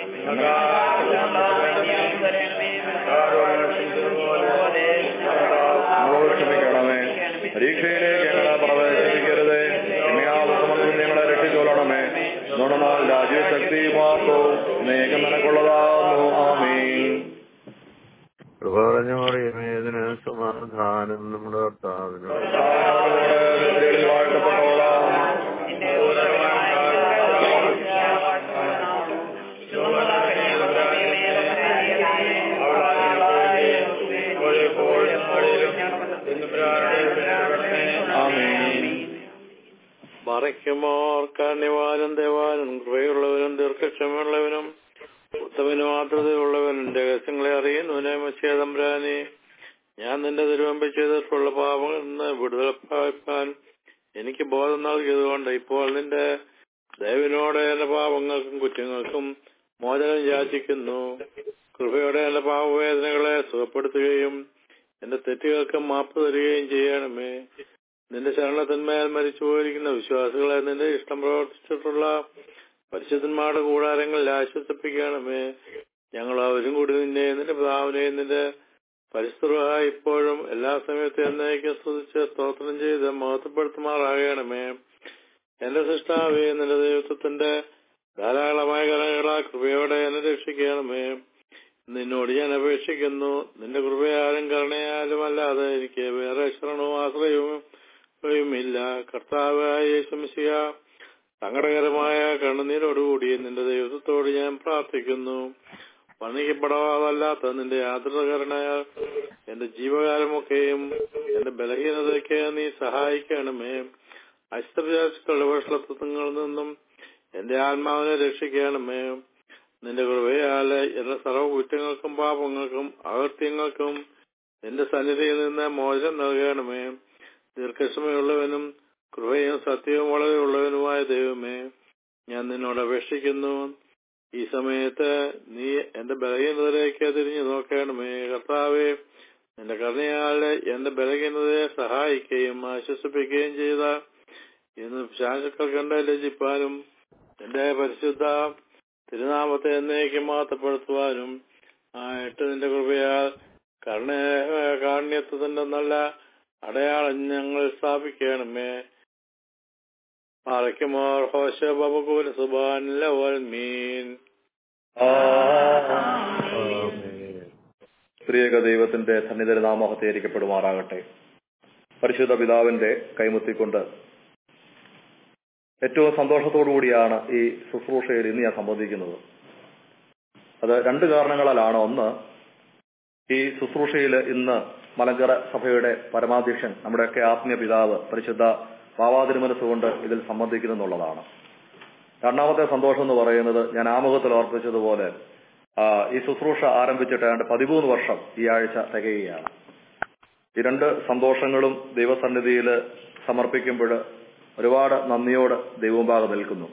ഞങ്ങളോട് ക്ഷമിക്കണമേ പരീക്ഷയിലേക്ക് ഞങ്ങളെ പ്രവേശിപ്പിക്കരുതേ എന്നെയാവുന്ന ഞങ്ങളെ രക്ഷിച്ചോളണമേ നുണനാൽ രാജ്യശക്തി മാത്രവും നേകം നിനക്കുള്ളതാകുന്നു ആമീൻ കൃപ പറഞ്ഞ മറിയമേ ഇതിന് സമാധാനം നമ്മുടെ ഭർത്താവിനോട് കർത്താവിനോട് നിത്യത്തിൽ വാഴ്ത്തപ്പെട്ടോളാം ആമീൻ മറയ്ക്കുമോർ കാണ്യവാനും ദേവാനും കൃപയുള്ളവനും ദീർഘക്ഷമയുള്ളവനും ഉത്തമന് മാതൃതയുള്ളവനും രഹസ്യങ്ങളെ അറിയുന്നവനെ മത്സ്യതമ്പ്രാനെ ഞാൻ നിന്റെ തിരുവമ്പ ചെയ്തിട്ടുള്ള പാപങ്ങളിൽ നിന്ന് വിടുതൽ പ്രാപിപ്പാൻ എനിക്ക് ബോധം നൽകിയതുകൊണ്ട് ഇപ്പോൾ നിന്റെ ദൈവനോട് എന്റെ പാപങ്ങൾക്കും കുറ്റങ്ങൾക്കും മോചനം യാചിക്കുന്നു കൃപയോടെ എന്റെ പാപവേദനകളെ സുഖപ്പെടുത്തുകയും എന്റെ തെറ്റുകൾക്ക് മാപ്പ് തരികയും ചെയ്യണമേ നിന്റെ ശരണത്തിന്മേൽ മരിച്ചു പോയിരിക്കുന്ന വിശ്വാസികളെ നിന്റെ ഇഷ്ടം പ്രവർത്തിച്ചിട്ടുള്ള പരിശുദ്ധന്മാരുടെ കൂടാരങ്ങളിൽ ആശ്വസിപ്പിക്കണമേ ഞങ്ങൾ അവരും കൂടി നിന്നെ നിന്റെ പിതാവിനെയും നിന്റെ പരിസ്ഥിതിയായി ഇപ്പോഴും എല്ലാ സമയത്തും എന്നേക്കും സ്തുതിച്ച് സ്തോത്രം ചെയ്ത് മഹത്വപ്പെടുത്തുമാറാകണമേ എന്റെ സൃഷ്ടാവേ നിന്റെ ദൈവത്വത്തിന്റെ ധാരാളമായ കരകളാ കൃപയോടെ എന്നെ രക്ഷിക്കണമേ നിന്നോട് ഞാൻ അപേക്ഷിക്കുന്നു നിന്റെ കൃപയാലും കരുണയാലും അല്ലാതെ എനിക്ക് വേറെ ശരണവും ആശ്രയവും ഇല്ല കർത്താവായ യേശുമിശിയ സങ്കടകരമായ കണ്ണുനീരോടുകൂടി നിന്റെ ദൈവത്തോട് ഞാൻ പ്രാർത്ഥിക്കുന്നു വർണ്ണിക്കപ്പെടാതല്ലാത്ത നിന്റെ യാത്രകരണയാൽ എന്റെ ജീവകാലമൊക്കെയും എന്റെ ബലഹീനതയ്ക്ക് നീ സഹായിക്കണമേ അഷ്ടവിചാരിച്ചുള്ള വഷളത്വങ്ങളിൽ നിന്നും എന്റെ ആത്മാവിനെ രക്ഷിക്കണമേ നിന്റെ കൃപയാല് എന്റെ സർവ്വ കുറ്റങ്ങൾക്കും പാപങ്ങൾക്കും അകൃത്യങ്ങൾക്കും നിന്റെ സന്നിധിയിൽ നിന്ന് മോചനം നൽകണമേ ദീർഘക്ഷമയുള്ളവനും കൃപയും സത്യവും വളരെ ഉള്ളവനുമായ ദൈവമേ ഞാൻ നിന്നോട് അപേക്ഷിക്കുന്നു ഈ സമയത്ത് നീ എന്റെ ബലഹീനതയിലേക്ക് തിരിഞ്ഞു നോക്കണമേ കർത്താവേ നിന്റെ കരുണയാല് എന്റെ ബലഹീനതയെ സഹായിക്കുകയും ആശ്വസിപ്പിക്കുകയും ചെയ്ത ഇന്ന് ശാസുക്കൾ കണ്ട് ലജിപ്പാനും എന്റെ പരിശുദ്ധ തിരുനാമത്തെ എന്നേക്ക് മാത്തപ്പെടുത്തുവാനും ആയിട്ട് നിന്റെ കൃപയാൽ കരുണ കാരുണ്യത്വത്തിന്റെ നല്ല അടയാളം ഞങ്ങൾ സ്ഥാപിക്കണമേ മറയ്ക്കുമോർ ഹോശ ബബുകൂല സുബാൻ മീൻ ആമേൻ. സ്ത്രീയക ദൈവത്തിന്റെ സന്നിധി നാമഹത്തേരിക്കപ്പെടുമാറാകട്ടെ പരിശുദ്ധ പിതാവിന്റെ കൈമുത്തിക്കൊണ്ട് ഏറ്റവും സന്തോഷത്തോടു കൂടിയാണ് ഈ ശുശ്രൂഷയിൽ ഇന്ന് ഞാൻ സംബന്ധിക്കുന്നത് അത് രണ്ട് കാരണങ്ങളാലാണ് ഒന്ന് ഈ ശുശ്രൂഷയിൽ ഇന്ന് മലങ്കര സഭയുടെ പരമാധ്യക്ഷൻ നമ്മുടെയൊക്കെ ആത്മീയ പിതാവ് പരിശുദ്ധ ഭാവാതിരുമനസ്സുകൊണ്ട് ഇതിൽ സംബന്ധിക്കുന്നു എന്നുള്ളതാണ് രണ്ടാമത്തെ സന്തോഷം എന്ന് പറയുന്നത് ഞാൻ ആമുഖത്തിൽ ഓർപ്പിച്ചതുപോലെ ആ, ഈ ശുശ്രൂഷ ആരംഭിച്ചിട്ട് ഏതാണ്ട് പതിമൂന്ന് വർഷം ഈ ആഴ്ച തികയുകയാണ് ഈ രണ്ട് സന്തോഷങ്ങളും ദൈവസന്നിധിയിൽ സമർപ്പിക്കുമ്പോൾ ഒരുപാട് നന്ദിയോട് ദൈവമുമ്പാകെ നിൽക്കുന്നു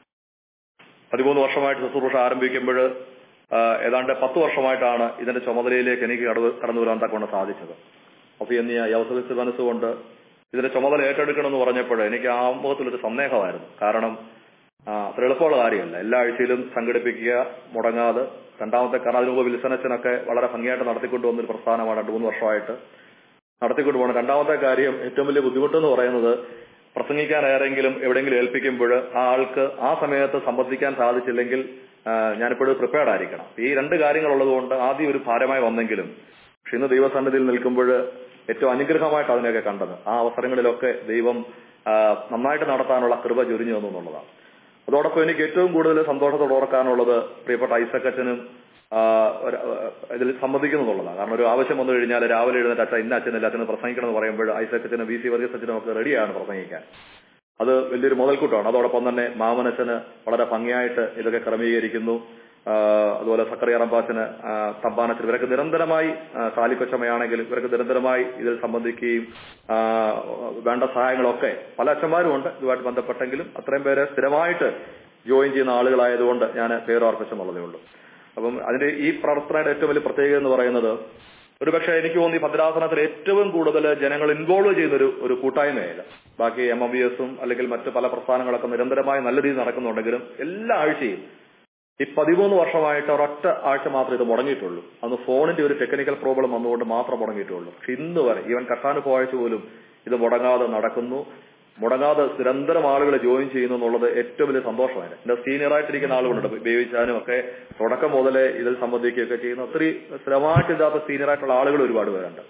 പതിമൂന്ന് വർഷമായിട്ട് ശുശ്രൂഷ ആരംഭിക്കുമ്പോൾ ഏതാണ്ട് പത്ത് വർഷമായിട്ടാണ് ഇതിന്റെ ചുമതലയിലേക്ക് എനിക്ക് കടന്നു കടന്നു വരാൻ തക്കൊണ്ട് സാധിച്ചത് അപ്പൊ എന്നീ ഈ അവസരത്തിൽ മനസ്സുകൊണ്ട് ഇതിന്റെ ചുമതല ഏറ്റെടുക്കണം എന്ന് പറഞ്ഞപ്പോൾ എനിക്ക് ആ മുഖത്തിലൊരു സന്ദേഹമായിരുന്നു കാരണം ആ, അത്ര എളുപ്പമുള്ള കാര്യമല്ല എല്ലാ ആഴ്ചയിലും സംഘടിപ്പിക്കുക മുടങ്ങാതെ രണ്ടാമത്തെ കാരണം അതിനു മുമ്പ് വിൽസനച്ചനൊക്കെ വളരെ ഭംഗിയായിട്ട് നടത്തിക്കൊണ്ടുവന്ന ഒരു പ്രസ്ഥാനമാണ് രണ്ടു മൂന്ന് വർഷമായിട്ട് നടത്തിക്കൊണ്ട് പോകണം രണ്ടാമത്തെ കാര്യം ഏറ്റവും വലിയ ബുദ്ധിമുട്ടെന്ന് പറയുന്നത് പ്രസംഗിക്കാൻ ആരെങ്കിലും എവിടെയെങ്കിലും ഏൽപ്പിക്കുമ്പോൾ ആ ആൾക്ക് ആ സമയത്ത് സംബന്ധിക്കാൻ സാധിച്ചില്ലെങ്കിൽ ആ, ഞാനിപ്പോഴും പ്രിപ്പയർഡ് ആയിരിക്കണം ഈ രണ്ട് കാര്യങ്ങളുള്ളത് കൊണ്ട് ആദ്യം ഒരു ഭാരമായി വന്നെങ്കിലും പക്ഷെ ഇന്ന് ദൈവസന്നിധിയിൽ നിൽക്കുമ്പോൾ ഏറ്റവും അനുഗ്രഹമായിട്ട് അതിനെയൊക്കെ കണ്ടത് ആ അവസരങ്ങളിലൊക്കെ ദൈവം ആ, നന്നായിട്ട് നടത്താനുള്ള കൃപ ചൊരിഞ്ഞു തന്നു എന്നുള്ളതാണ് അതോടൊപ്പം എനിക്ക് ഏറ്റവും കൂടുതൽ സന്തോഷത്തോടെ ഓർക്കാനുള്ളത് പ്രിയപ്പെട്ട ഐസക്കച്ചനും ആ, ഒരു- ഇതിൽ സംബന്ധിക്കുന്നു എന്നുള്ളതാണ് കാരണം ഒരു ആവശ്യം വന്നു കഴിഞ്ഞാൽ രാവിലെ എഴുന്നേറ്റ് അച്ഛൻ ഇന്ന അച്ഛനില്ല അച്ഛന് പ്രസംഗിക്കണം എന്ന് പറയുമ്പോൾ ഐസക്കച്ചനും വി സി വർഗീസ് അച്ഛനും ഒക്കെ റെഡിയാണ് പ്രസംഗിക്കാൻ അത് വലിയൊരു മുതൽക്കൂട്ടാണ് അതോടൊപ്പം തന്നെ മാമനച്ചന് വളരെ ഭംഗിയായിട്ട് ഇതൊക്കെ ക്രമീകരിക്കുന്നു ആ, അതുപോലെ സക്കറിയ റംബാച്ചന് തമ്പാനച്ചൻ ഇവരൊക്കെ നിരന്തരമായി ആ, സാലിക്കൊച്ചമ്മയാണെങ്കിൽ ഇവരൊക്കെ നിരന്തരമായി ഇതിൽ സംബന്ധിക്കുകയും ആ, വേണ്ട സഹായങ്ങളൊക്കെ പല അച്ഛന്മാരും ഉണ്ട് ഇതുമായിട്ട് ബന്ധപ്പെട്ടെങ്കിലും അത്രയും പേര് സ്ഥിരമായിട്ട് ജോയിൻ ചെയ്യുന്ന ആളുകളായതുകൊണ്ട് ഞാൻ പേരോർപ്പിച്ചെന്നുള്ളതേ ഉള്ളൂ അപ്പം അതിന്റെ ഈ പ്രവർത്തനയുടെ ഏറ്റവും വലിയ പ്രത്യേകത എന്ന് പറയുന്നത് ഒരുപക്ഷെ എനിക്ക് തോന്നി ഭദ്രാസനത്തിൽ ഏറ്റവും കൂടുതൽ ജനങ്ങൾ ഇൻവോൾവ് ചെയ്യുന്ന ഒരു ഒരു കൂട്ടായ്മയല്ല ബാക്കി എം എം ബി എസും അല്ലെങ്കിൽ മറ്റ് പല പ്രസ്ഥാനങ്ങളൊക്കെ നിരന്തരമായി നല്ല രീതിയിൽ നടക്കുന്നുണ്ടെങ്കിലും എല്ലാ ആഴ്ചയും ഈ പതിമൂന്ന് വർഷമായിട്ട് ഒരൊറ്റ ആഴ്ച മാത്രമേ ഇത് മുടങ്ങിയിട്ടുള്ളൂ അന്ന് ഫോണിന്റെ ഒരു ടെക്നിക്കൽ പ്രോബ്ലം വന്നുകൊണ്ട് മാത്രം മുടങ്ങിയിട്ടുള്ളൂ പക്ഷെ ഇന്ന് വരെ ഈവൻ കട്ടാനുഭവ ആഴ്ച പോലും ഇത് മുടങ്ങാതെ നടക്കുന്നു മുടങ്ങാതെ നിരന്തരം ആളുകൾ ജോയിൻ ചെയ്യുന്നു എന്നുള്ളത് ഏറ്റവും വലിയ സന്തോഷമാണ് എന്റെ സീനിയർ ആയിട്ടിരിക്കുന്ന ആളുകളുണ്ട് ഉപയോഗിച്ചാനും ഒക്കെ തുടക്കം മുതലേ ഇതിൽ സംബന്ധിക്കുകയൊക്കെ ചെയ്യുന്ന ഒത്തിരി സ്ഥിരമായിട്ട് ഇതിനകത്ത് സീനിയർ ആയിട്ടുള്ള ആളുകൾ ഒരുപാട് പേരുണ്ട്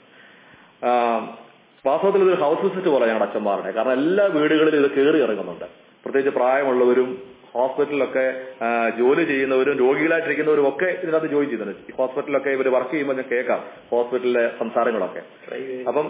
ആ, വാസ്തവത്തിൽ ഇതൊരു ഹൗസ് വിസിറ്റ് പോലെ ഞങ്ങളുടെ അച്ഛന്മാരുടെ കാരണം എല്ലാ വീടുകളിലും ഇത് കയറി ഇറങ്ങുന്നുണ്ട് പ്രത്യേകിച്ച് പ്രായമുള്ളവരും ഹോസ്പിറ്റലിലൊക്കെ ആ, ജോലി ചെയ്യുന്നവരും രോഗികളായിട്ടിരിക്കുന്നവരും ഒക്കെ ഇതിനകത്ത് ജോയിൻ ചെയ്യുന്നുണ്ട് ഈ ഹോസ്പിറ്റലിലൊക്കെ ഇവർ വർക്ക് ചെയ്യുമ്പോൾ ഞാൻ കേൾക്കാം ഹോസ്പിറ്റലിലെ സംസാരങ്ങളൊക്കെ അപ്പം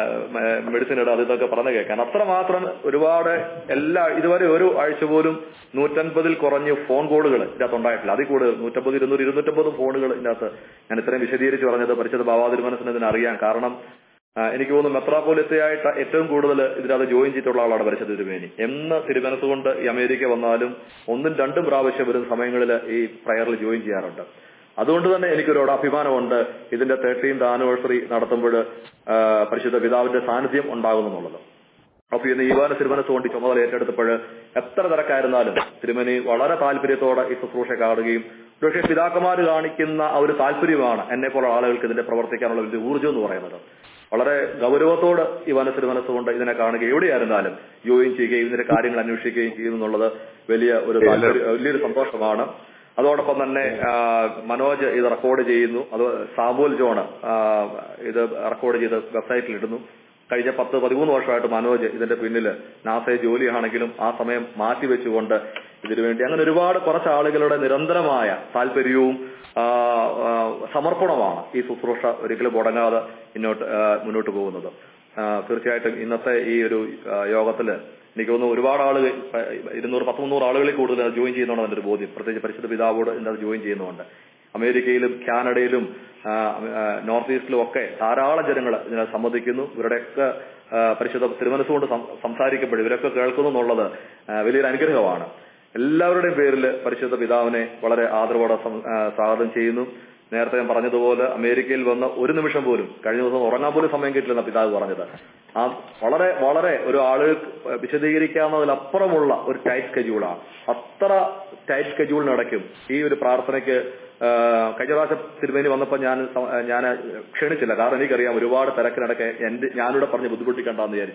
മെഡിസിൻ ഇടാം അത് ഇതൊക്കെ പറഞ്ഞു കേൾക്കാൻ അത്രമാത്രം ഒരുപാട് എല്ലാ ഇതുവരെ ഒരു ആഴ്ച പോലും നൂറ്റൻപതിൽ കുറഞ്ഞ് ഫോൺ കോളുകൾ ഇതിനകത്ത് ഉണ്ടായിട്ടില്ല അതിൽ കൂടുതൽ നൂറ്റമ്പത് ഇരുന്നൂറ് ഇരുന്നൂറ്റമ്പത് ഫോണുകൾ ഇതിനകത്ത് ഞാൻ ഇത്രയും വിശദീകരിച്ച് പറഞ്ഞത് പരിശുദ്ധ ബാബാതിരുമനസിന് ഇതിന് അറിയാം കാരണം ആ, എനിക്ക് തോന്നുന്നു മെത്രാപോലിത്തയായിട്ട് ഏറ്റവും കൂടുതൽ ഇതിനകത്ത് ജോയിൻ ചെയ്തിട്ടുള്ള ആളാണ് പരിശുദ്ധ തിരുമേനി എന്ന് തിരുമനസ് കൊണ്ട് ഈ അമേരിക്ക വന്നാലും ഒന്നും രണ്ടും പ്രാവശ്യം വരുന്ന സമയങ്ങളിൽ ഈ പ്രയറിൽ ജോയിൻ ചെയ്യാറുണ്ട് അതുകൊണ്ട് തന്നെ എനിക്കൊരു അഭിമാനമുണ്ട് ഇതിന്റെ തേർട്ടീൻത് ആനിവേഴ്സറി നടത്തുമ്പോൾ പരിശുദ്ധ പിതാവിന്റെ സാന്നിധ്യം ഉണ്ടാകുന്നു എന്നുള്ളത് അപ്പൊ ഇന്ന് ഈവാന തിരുമനസ് കൊണ്ട് ഈ ചുമതല ഏറ്റെടുത്തപ്പോൾ എത്ര തിരക്കായിരുന്നാലും തിരുമനി വളരെ താല്പര്യത്തോടെ ഈ ശുശ്രൂഷ കാണുകയും പക്ഷേ പിതാക്കന്മാർ കാണിക്കുന്ന ആ ഒരു താല്പര്യമാണ് എന്നെ പോലെ ആളുകൾക്ക് ഇതിന്റെ പ്രവർത്തിക്കാനുള്ള വലിയ ഊർജ്ജം എന്ന് പറയുന്നത് വളരെ ഗൗരവത്തോട് ഈ മനസ്സിൽ മനസ്സുകൊണ്ട് ഇതിനെ കാണുകയും എവിടെയായിരുന്നാലും ജോയിൻ ചെയ്യുകയും ഇതിന്റെ കാര്യങ്ങൾ അന്വേഷിക്കുകയും ചെയ്യുന്നു എന്നുള്ളത് വലിയ ഒരു താല്പര്യം വലിയൊരു സന്തോഷമാണ് അതോടൊപ്പം തന്നെ ആ, മനോജ് ഇത് റെക്കോർഡ് ചെയ്യുന്നു അത് സാബുൽ ജോണ് ആ, ഇത് റെക്കോർഡ് ചെയ്ത് വെബ്സൈറ്റിൽ ഇടുന്നു കഴിഞ്ഞ പത്ത് പതിമൂന്ന് വർഷമായിട്ട് മനോജ് ഇതിന്റെ പിന്നിൽ നാസയെ ജോലിയാണെങ്കിലും ആ സമയം മാറ്റിവെച്ചുകൊണ്ട് ഇതിനു വേണ്ടി അങ്ങനെ ഒരുപാട് കുറച്ച് ആളുകളുടെ നിരന്തരമായ താല്പര്യവും ആ, ആ, സമർപ്പണമാണ് ഈ ശുശ്രൂഷ ഒരിക്കലും മുടങ്ങാതെ മുന്നോട്ട് ആ, മുന്നോട്ട് പോകുന്നത് ആ, തീർച്ചയായിട്ടും ഇന്നത്തെ ഈ ഒരു ആ, യോഗത്തില് എനിക്ക് തോന്നുന്നു ഒരുപാട് ആളുകൾ ആ, ഇരുന്നൂറ് പത്ത് മുന്നൂറ് ആളുകളിൽ കൂടുതൽ ജോയിൻ ചെയ്യുന്നതാണ് എന്റെ ഒരു ബോധ്യം പ്രത്യേകിച്ച് പരിശുദ്ധ പിതാവോട് ഇതിനകത്ത് ജോയിൻ ചെയ്യുന്നുണ്ട് അമേരിക്കയിലും കാനഡയിലും ആ, ആ, നോർത്ത് ഈസ്റ്റിലും ഒക്കെ ധാരാളം ജനങ്ങൾ ഇതിനെ സംബന്ധിക്കുന്നു ഇവരുടെയൊക്കെ ആ, പരിശുദ്ധ തിരുമനസ്സുകൊണ്ട് സം- സംസാരിക്കപ്പെടും ഇവരൊക്കെ കേൾക്കുന്നു എന്നുള്ളത് ആ, വലിയൊരു അനുഗ്രഹമാണ് എല്ലാവരുടെയും പേരിൽ പരിശുദ്ധ പിതാവിനെ വളരെ ആദരവോടെ സം- ആ, സ്വാഗതം ചെയ്യുന്നു നേരത്തെ ഞാൻ പറഞ്ഞതുപോലെ അമേരിക്കയിൽ വന്ന ഒരു നിമിഷം പോലും കഴിഞ്ഞ ദിവസം ഉറങ്ങാൻ പോലും സമയം കിട്ടില്ലെന്ന പിതാവ് പറഞ്ഞത് ആ വളരെ വളരെ ഒരു ആളുകൾക്ക് വിശദീകരിക്കാവുന്നതിലപ്പുറമുള്ള ഒരു ടൈറ്റ് സ്കെഡ്യൂളാണ് അത്ര ടൈറ്റ് സ്കെഡ്യൂളിനിടയ്ക്കും ഈ ഒരു പ്രാർത്ഥനയ്ക്ക് ആ, കഴിഞ്ഞ പ്രാവശ്യം തിരുമേനി വന്നപ്പോൾ ഞാൻ ഞാൻ ക്ഷണിച്ചില്ല കാരണം എനിക്കറിയാം ഒരുപാട് തിരക്കിനിടയ്ക്ക് എന്റെ ഞാനിവിടെ പറഞ്ഞ് ബുദ്ധിമുട്ടിക്കണ്ടെന്ന് വിചാരിച്ച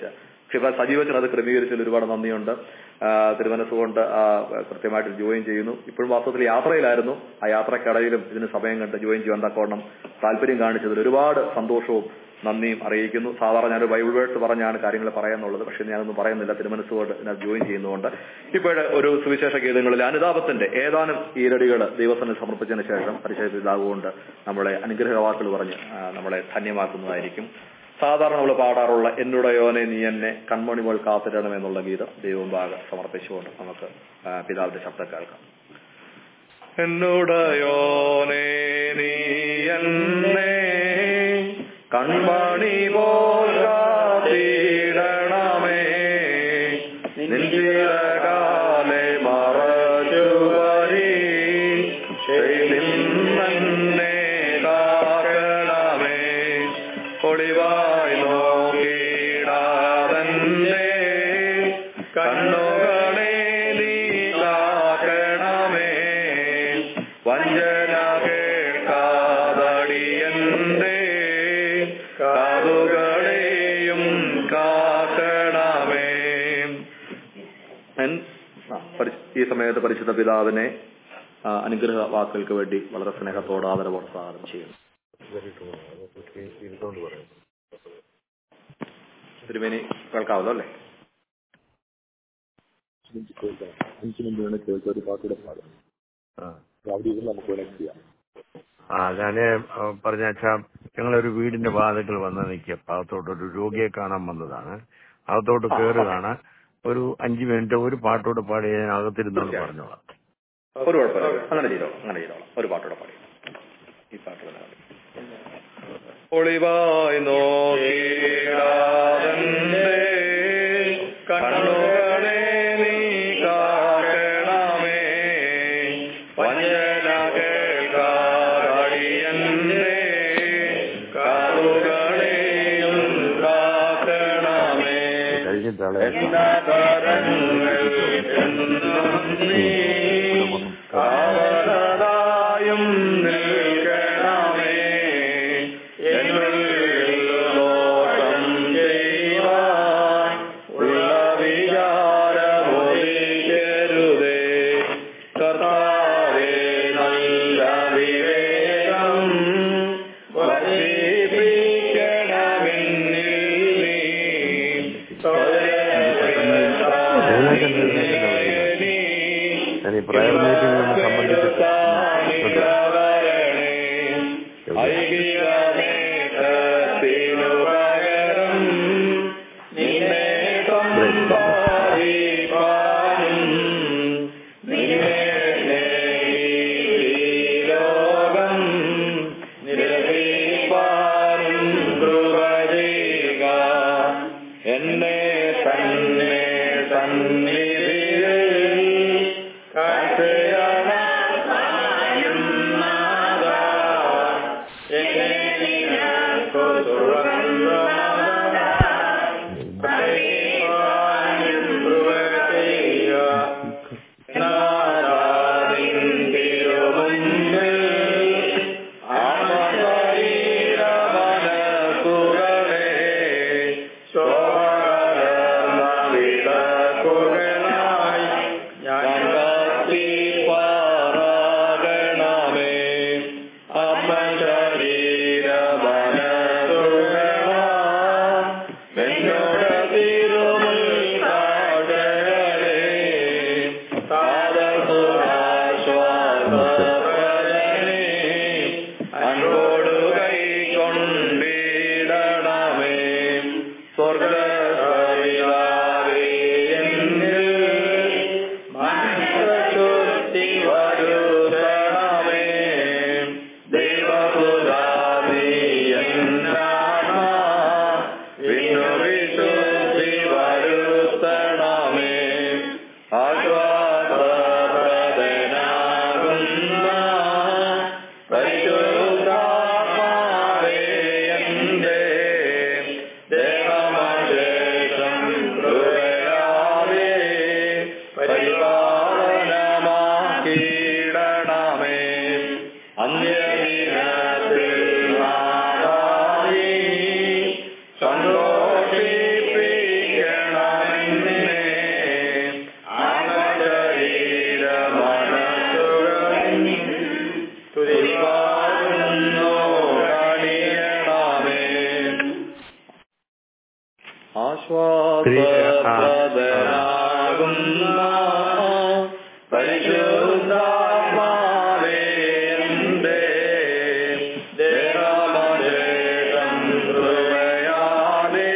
പക്ഷേ സജീവച്ചൻ അത് ക്രമീകരിച്ചതിൽ ഒരുപാട് നന്ദിയുണ്ട് ആ, തിരുമനസ്സുകൊണ്ട് ആ, കൃത്യമായിട്ട് ജോയിൻ ചെയ്യുന്നു ഇപ്പോഴും വാസ്തവത്തിൽ യാത്രയിലായിരുന്നു ആ യാത്രക്കിടയിലും ഇതിന് സമയം കണ്ട് ജോയിൻ ചെയ്യാൻ തക്കവണ്ണം താല്പര്യം കാണിച്ചതിൽ ഒരുപാട് സന്തോഷവും നന്ദിയും അറിയിക്കുന്നു സാധാരണ ഞാനൊരു ബൈബിൾ വേഴ്സ് പറഞ്ഞാണ് കാര്യങ്ങൾ പറയാനുള്ളത് പക്ഷെ ഞാനൊന്നും പറയുന്നില്ല തിരുമനസ്സുകൊണ്ട് ഇതിനകത്ത് ജോയിൻ ചെയ്യുന്നതുകൊണ്ട് ഇപ്പോഴ് ഒരു സുവിശേഷ ഗീതങ്ങളിൽ അനുതാപത്തിന്റെ ഏതാനും ഈരടികൾ ദൈവത്തിന് സമർപ്പിച്ചതിന് ശേഷം പരിശോധന പിതാവുകൊണ്ട് നമ്മളെ അനുഗ്രഹവാക്കുകൾ പറഞ്ഞ് ആ, നമ്മളെ ധന്യമാക്കുന്നതായിരിക്കും സാധാരണ നമ്മൾ പാടാറുള്ള എന്നുടയോനെ നീ എന്നെ കൺമണി പോൽ കാത്തിടണം എന്നുള്ള ഗീതം ദൈവമുമ്പാകെ സമർപ്പിച്ചുകൊണ്ട് നമുക്ക് ആ, പിതാവിന്റെ ശബ്ദം കേൾക്കാം എന്നുടയോനെ നീ എന്നെ കൺമണി പോൽ കാത്തിടണമേ നിൻചിറകാലെ മറച്ചുവരി നിന്നെ കാക്കണമേ ഒളിവായി നോക്കിടാതന്നെ കണ്ണുകളെ നീ കാക്കണമേ വഞ്ചന കേൾക്കാതടിയന്റെ കാതുകളെയും കാക്കണമേ എൻ- ആ, പരി- ഈ സമയത്ത് പരിശുദ്ധ പിതാവിനെ ആ, അനുഗ്രഹ വാക്കുകൾക്ക് വേണ്ടി വളരെ സ്നേഹത്തോടെ ആദരവോടെ സ്വാഗതം ചെയ്യുന്നു ഇരുന്നോണ്ട് പറയാം തിരുമേനി കേൾക്കാമല്ലോ അല്ലേ അഞ്ച് മിനിറ്റ് വേണം കേൾക്കുക ഒരു പാട്ടൂടെ പാടാം ആ. അവിടെ ഇരുന്ന് നമുക്ക് വേണമെങ്കിൽ ചെയ്യാം ആ ഞാന് പറഞ്ഞ വെച്ചാ ഞങ്ങളൊരു വീടിന്റെ വാതിക്കൽ വന്ന് നിൽക്കുക അകത്തോട്ട് ഒരു രോഗിയെ കാണാൻ വന്നതാണ് അകത്തോട്ട് കയറുകയാണ് ഒരു അഞ്ചു മിനിറ്റ് ഒരു പാട്ടോട് പാടി ഞാൻ അകത്തിരുന്നോണ്ട് പറഞ്ഞോളാം ഒരു കുഴപ്പമില്ല അങ്ങനെ ചെയ്തോളാം അങ്ങനെ ചെയ്തോളാം ഒരു പാട്ടോടെ പാടി ഈ പാട്ട് തന്നെ മതി. ഒളിവായി നോക്കിടാതന്റെ കണ്ണുകളെ നീ കാക്കണമേ വഞ്ചന കേൾക്കാടിയന്റെ കാതുകളെയും കാക്കണമേ കഴിഞ്ഞിട്ടാളെ എന്നതരങ്ങൾ എന്നും നീ കാവലതായും നിൽക്കണമേ എന്നുള്ളിൽ ദോഷം ചെയ്യുവാൻ ഉള്ള വിചാരമൊഴിക്കരുതേ കർത്താവേ നല്ല വിവേകം വർദ്ധിപ്പിക്കണമെന്നിൽ നീ ഞാൻ ഈ പ്രയർ മീറ്റിംഗിനെ സംബന്ധിച്ചിട്ട് എന്നെ തന്നെ സന്നിധിയിൽ ഞാൻ കാത്തി പാറാകണമേ അമ്മ ശരീരമനോട് തിരുമുൽ കാടകളെ സാധസുരാശ്വാസപ്രദനെ അൻപോടു കൈക്കൊണ്ടിടണമേ സ്വർഗസവിതാവേ എന്നിൽ മനസ്സുശുദ്ധി വരുത്തണമേ ദൈവപുരാതി എന്നാമ വിഷ്ണു വിശുദ്ധി വരുത്തണമേ ആശ്വാസപ്രദനാകുന്ന പരിശുദ്ധാത്മാവേ എന്റെ ദേഹമേ ആശ്വാസപ്രദനാകുന്ന പരിശുദ്ധാത്മാവേ എന്റെ ദേഹമശേഷം കൃപയാലേ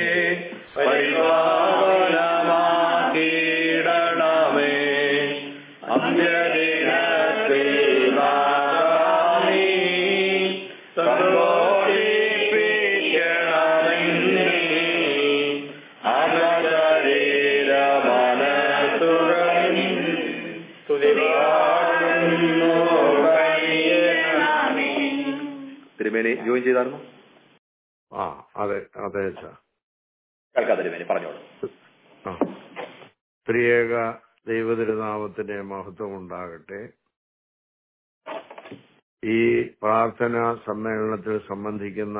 പരിപാലനമാക്കിയിടണമേ അന്ത്യദിനത്തിൽ നാദാനീ സന്തോഷിപ്പിക്കണമെന്നേ ആത്മശരീരമനസുരൻ സ്തുതിപാടുന്നു കയ്യേണമേ. തിരുമേനി ജോയിൻ ചെയ്തായിരുന്നു ആ അതെ അതെ അച്ഛാ കേൾക്കാം തിരുമേനി പറഞ്ഞോളൂ ആ ത്രിയേക ദൈവതിരുനാമത്തിന്റെ മഹത്വം ഉണ്ടാകട്ടെ ഈ പ്രാർത്ഥന സമ്മേളനത്തിൽ സംബന്ധിക്കുന്ന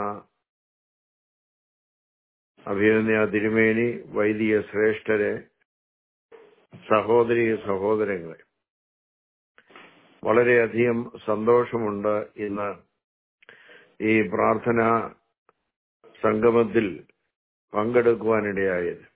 അഭിനന്ദ തിരുമേനി വൈദിക ശ്രേഷ്ഠരെ സഹോദരി സഹോദരങ്ങളെ വളരെയധികം സന്തോഷമുണ്ട് ഇന്ന് ഈ പ്രാർത്ഥന സംഗമത്തിൽ പങ്കെടുക്കുവാനിടയായത്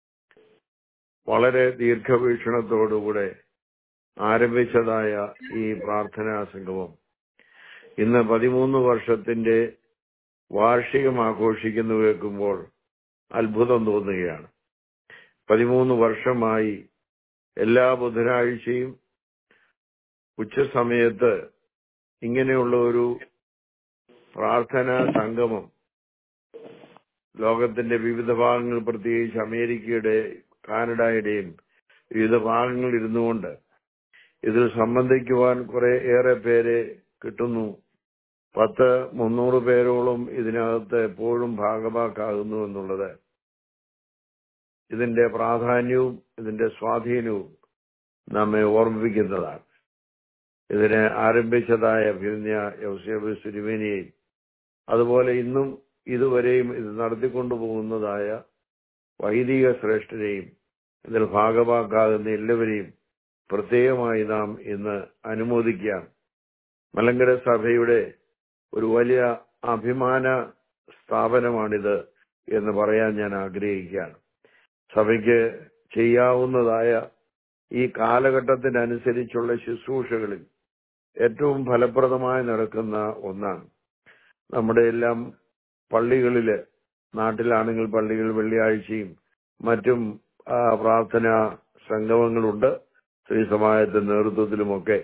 വളരെ ദീർഘവീക്ഷണത്തോടുകൂടെ ആരംഭിച്ചതായ ഈ പ്രാർത്ഥനാ സംഗമം ഇന്ന് പതിമൂന്ന് വർഷത്തിന്റെ വാർഷികം ആഘോഷിക്കുന്നു കേൾക്കുമ്പോൾ അത്ഭുതം തോന്നുകയാണ് പതിമൂന്ന് വർഷമായി എല്ലാ ബുധനാഴ്ചയും ഉച്ചസമയത്ത് ഇങ്ങനെയുള്ള ഒരു പ്രാർത്ഥനാ സംഗമം ലോകത്തിന്റെ വിവിധ ഭാഗങ്ങൾ പ്രത്യേകിച്ച് അമേരിക്കയുടെ കാനഡയുടെയും വിവിധ ഭാഗങ്ങളിൽ ഇരുന്നുകൊണ്ട് ഇതിൽ സംബന്ധിക്കുവാൻ കുറെ ഏറെ പേരെ കിട്ടുന്നു പത്ത് മുന്നൂറ് പേരോളം ഇതിനകത്ത് എപ്പോഴും ഭാഗമാക്കാകുന്നു എന്നുള്ളത് ഇതിന്റെ പ്രാധാന്യവും ഇതിന്റെ സ്വാധീനവും നമ്മെ ഓർമ്മിപ്പിക്കുന്നതാണ് ഇതിനെ ആരംഭിച്ചതായ ഭിന്യ യൗസേബ് സുരുമേനിയെയും അതുപോലെ ഇന്നും ഇതുവരെയും ഇത് നടത്തിക്കൊണ്ടുപോകുന്നതായ വൈദിക ശ്രേഷ്ഠരെയും ഇതിൽ ഭാഗമാക്കാകുന്ന എല്ലാവരെയും പ്രത്യേകമായി നാം ഇന്ന് അനുമോദിക്കാം മലങ്കര സഭയുടെ ഒരു വലിയ അഭിമാന സ്ഥാപനമാണിത് എന്ന് പറയാൻ ഞാൻ ആഗ്രഹിക്കുകയാണ് സഭയ്ക്ക് ചെയ്യാവുന്നതായ ഈ കാലഘട്ടത്തിനനുസരിച്ചുള്ള ശുശ്രൂഷകളിൽ ഏറ്റവും ഫലപ്രദമായി നടക്കുന്ന ഒന്നാണ് നമ്മുടെ എല്ലാം പള്ളികളില് നാട്ടിലാണെങ്കിൽ പള്ളികൾ വെള്ളിയാഴ്ചയും മറ്റും ആ, പ്രാർത്ഥനാ സംഗമങ്ങളുണ്ട് ശ്രീ സമാജത്തിന്റെ നേതൃത്വത്തിലുമൊക്കെ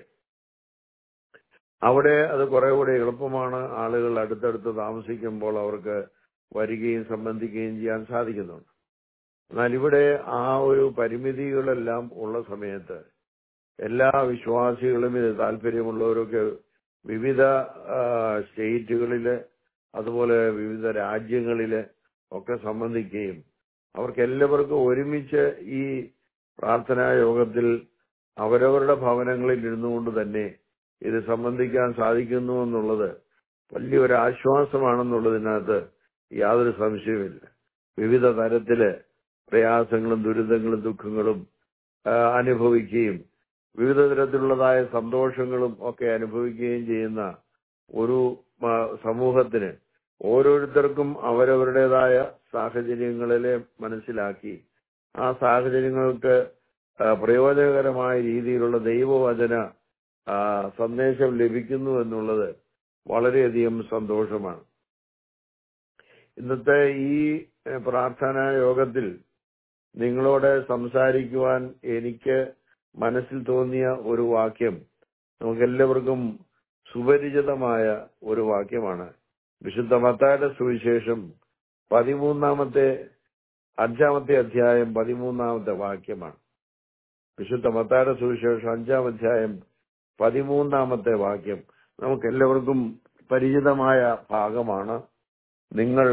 അവിടെ അത് കുറെ കൂടെ എളുപ്പമാണ് ആളുകൾ അടുത്തടുത്ത് താമസിക്കുമ്പോൾ അവർക്ക് വരികയും സംബന്ധിക്കുകയും ചെയ്യാൻ സാധിക്കുന്നുണ്ട് എന്നാൽ ഇവിടെ ആ ഒരു പരിമിതികളെല്ലാം ഉള്ള സമയത്ത് എല്ലാ വിശ്വാസികളും ഇത് താല്പര്യമുള്ളവരൊക്കെ വിവിധ ആ, സ്റ്റേറ്റുകളില് അതുപോലെ വിവിധ രാജ്യങ്ങളില് ഒക്കെ സംബന്ധിക്കുകയും അവർക്ക് എല്ലാവർക്കും ഒരുമിച്ച് ഈ പ്രാർത്ഥനാ യോഗത്തിൽ അവരവരുടെ ഭവനങ്ങളിൽ ഇരുന്നുകൊണ്ട് തന്നെ ഇത് സംബന്ധിക്കാൻ സാധിക്കുന്നു എന്നുള്ളത് വലിയൊരു ആശ്വാസമാണെന്നുള്ളതിനകത്ത് യാതൊരു സംശയവുമില്ല വിവിധ തരത്തില് പ്രയാസങ്ങളും ദുരിതങ്ങളും ദുഃഖങ്ങളും ആ, അനുഭവിക്കുകയും വിവിധ തരത്തിലുള്ളതായ സന്തോഷങ്ങളും ഒക്കെ അനുഭവിക്കുകയും ചെയ്യുന്ന ഒരു ആ, സമൂഹത്തിന് ഓരോരുത്തർക്കും അവരവരുടേതായ സാഹചര്യങ്ങളിലെ മനസ്സിലാക്കി ആ സാഹചര്യങ്ങൾക്ക് ആ, പ്രയോജനകരമായ രീതിയിലുള്ള ദൈവവചന ആ, സന്ദേശം ലഭിക്കുന്നു എന്നുള്ളത് വളരെയധികം സന്തോഷമാണ് ഇന്നത്തെ ഈ ഏഹ്, പ്രാർത്ഥനാ യോഗത്തിൽ നിങ്ങളോട് സംസാരിക്കുവാൻ എനിക്ക് മനസ്സിൽ തോന്നിയ ഒരു വാക്യം നമുക്കെല്ലാവർക്കും സുപരിചിതമായ ഒരു വാക്യമാണ് വിശുദ്ധ മത്തായുടെ സുവിശേഷം പതിമൂന്നാമത്തെ അഞ്ചാമത്തെ അധ്യായം പതിമൂന്നാമത്തെ വാക്യമാണ് വിശുദ്ധ മത്തായുടെ സുവിശേഷം അഞ്ചാം അധ്യായം പതിമൂന്നാമത്തെ വാക്യം നമുക്ക് എല്ലാവർക്കും പരിചിതമായ ഭാഗമാണ് നിങ്ങൾ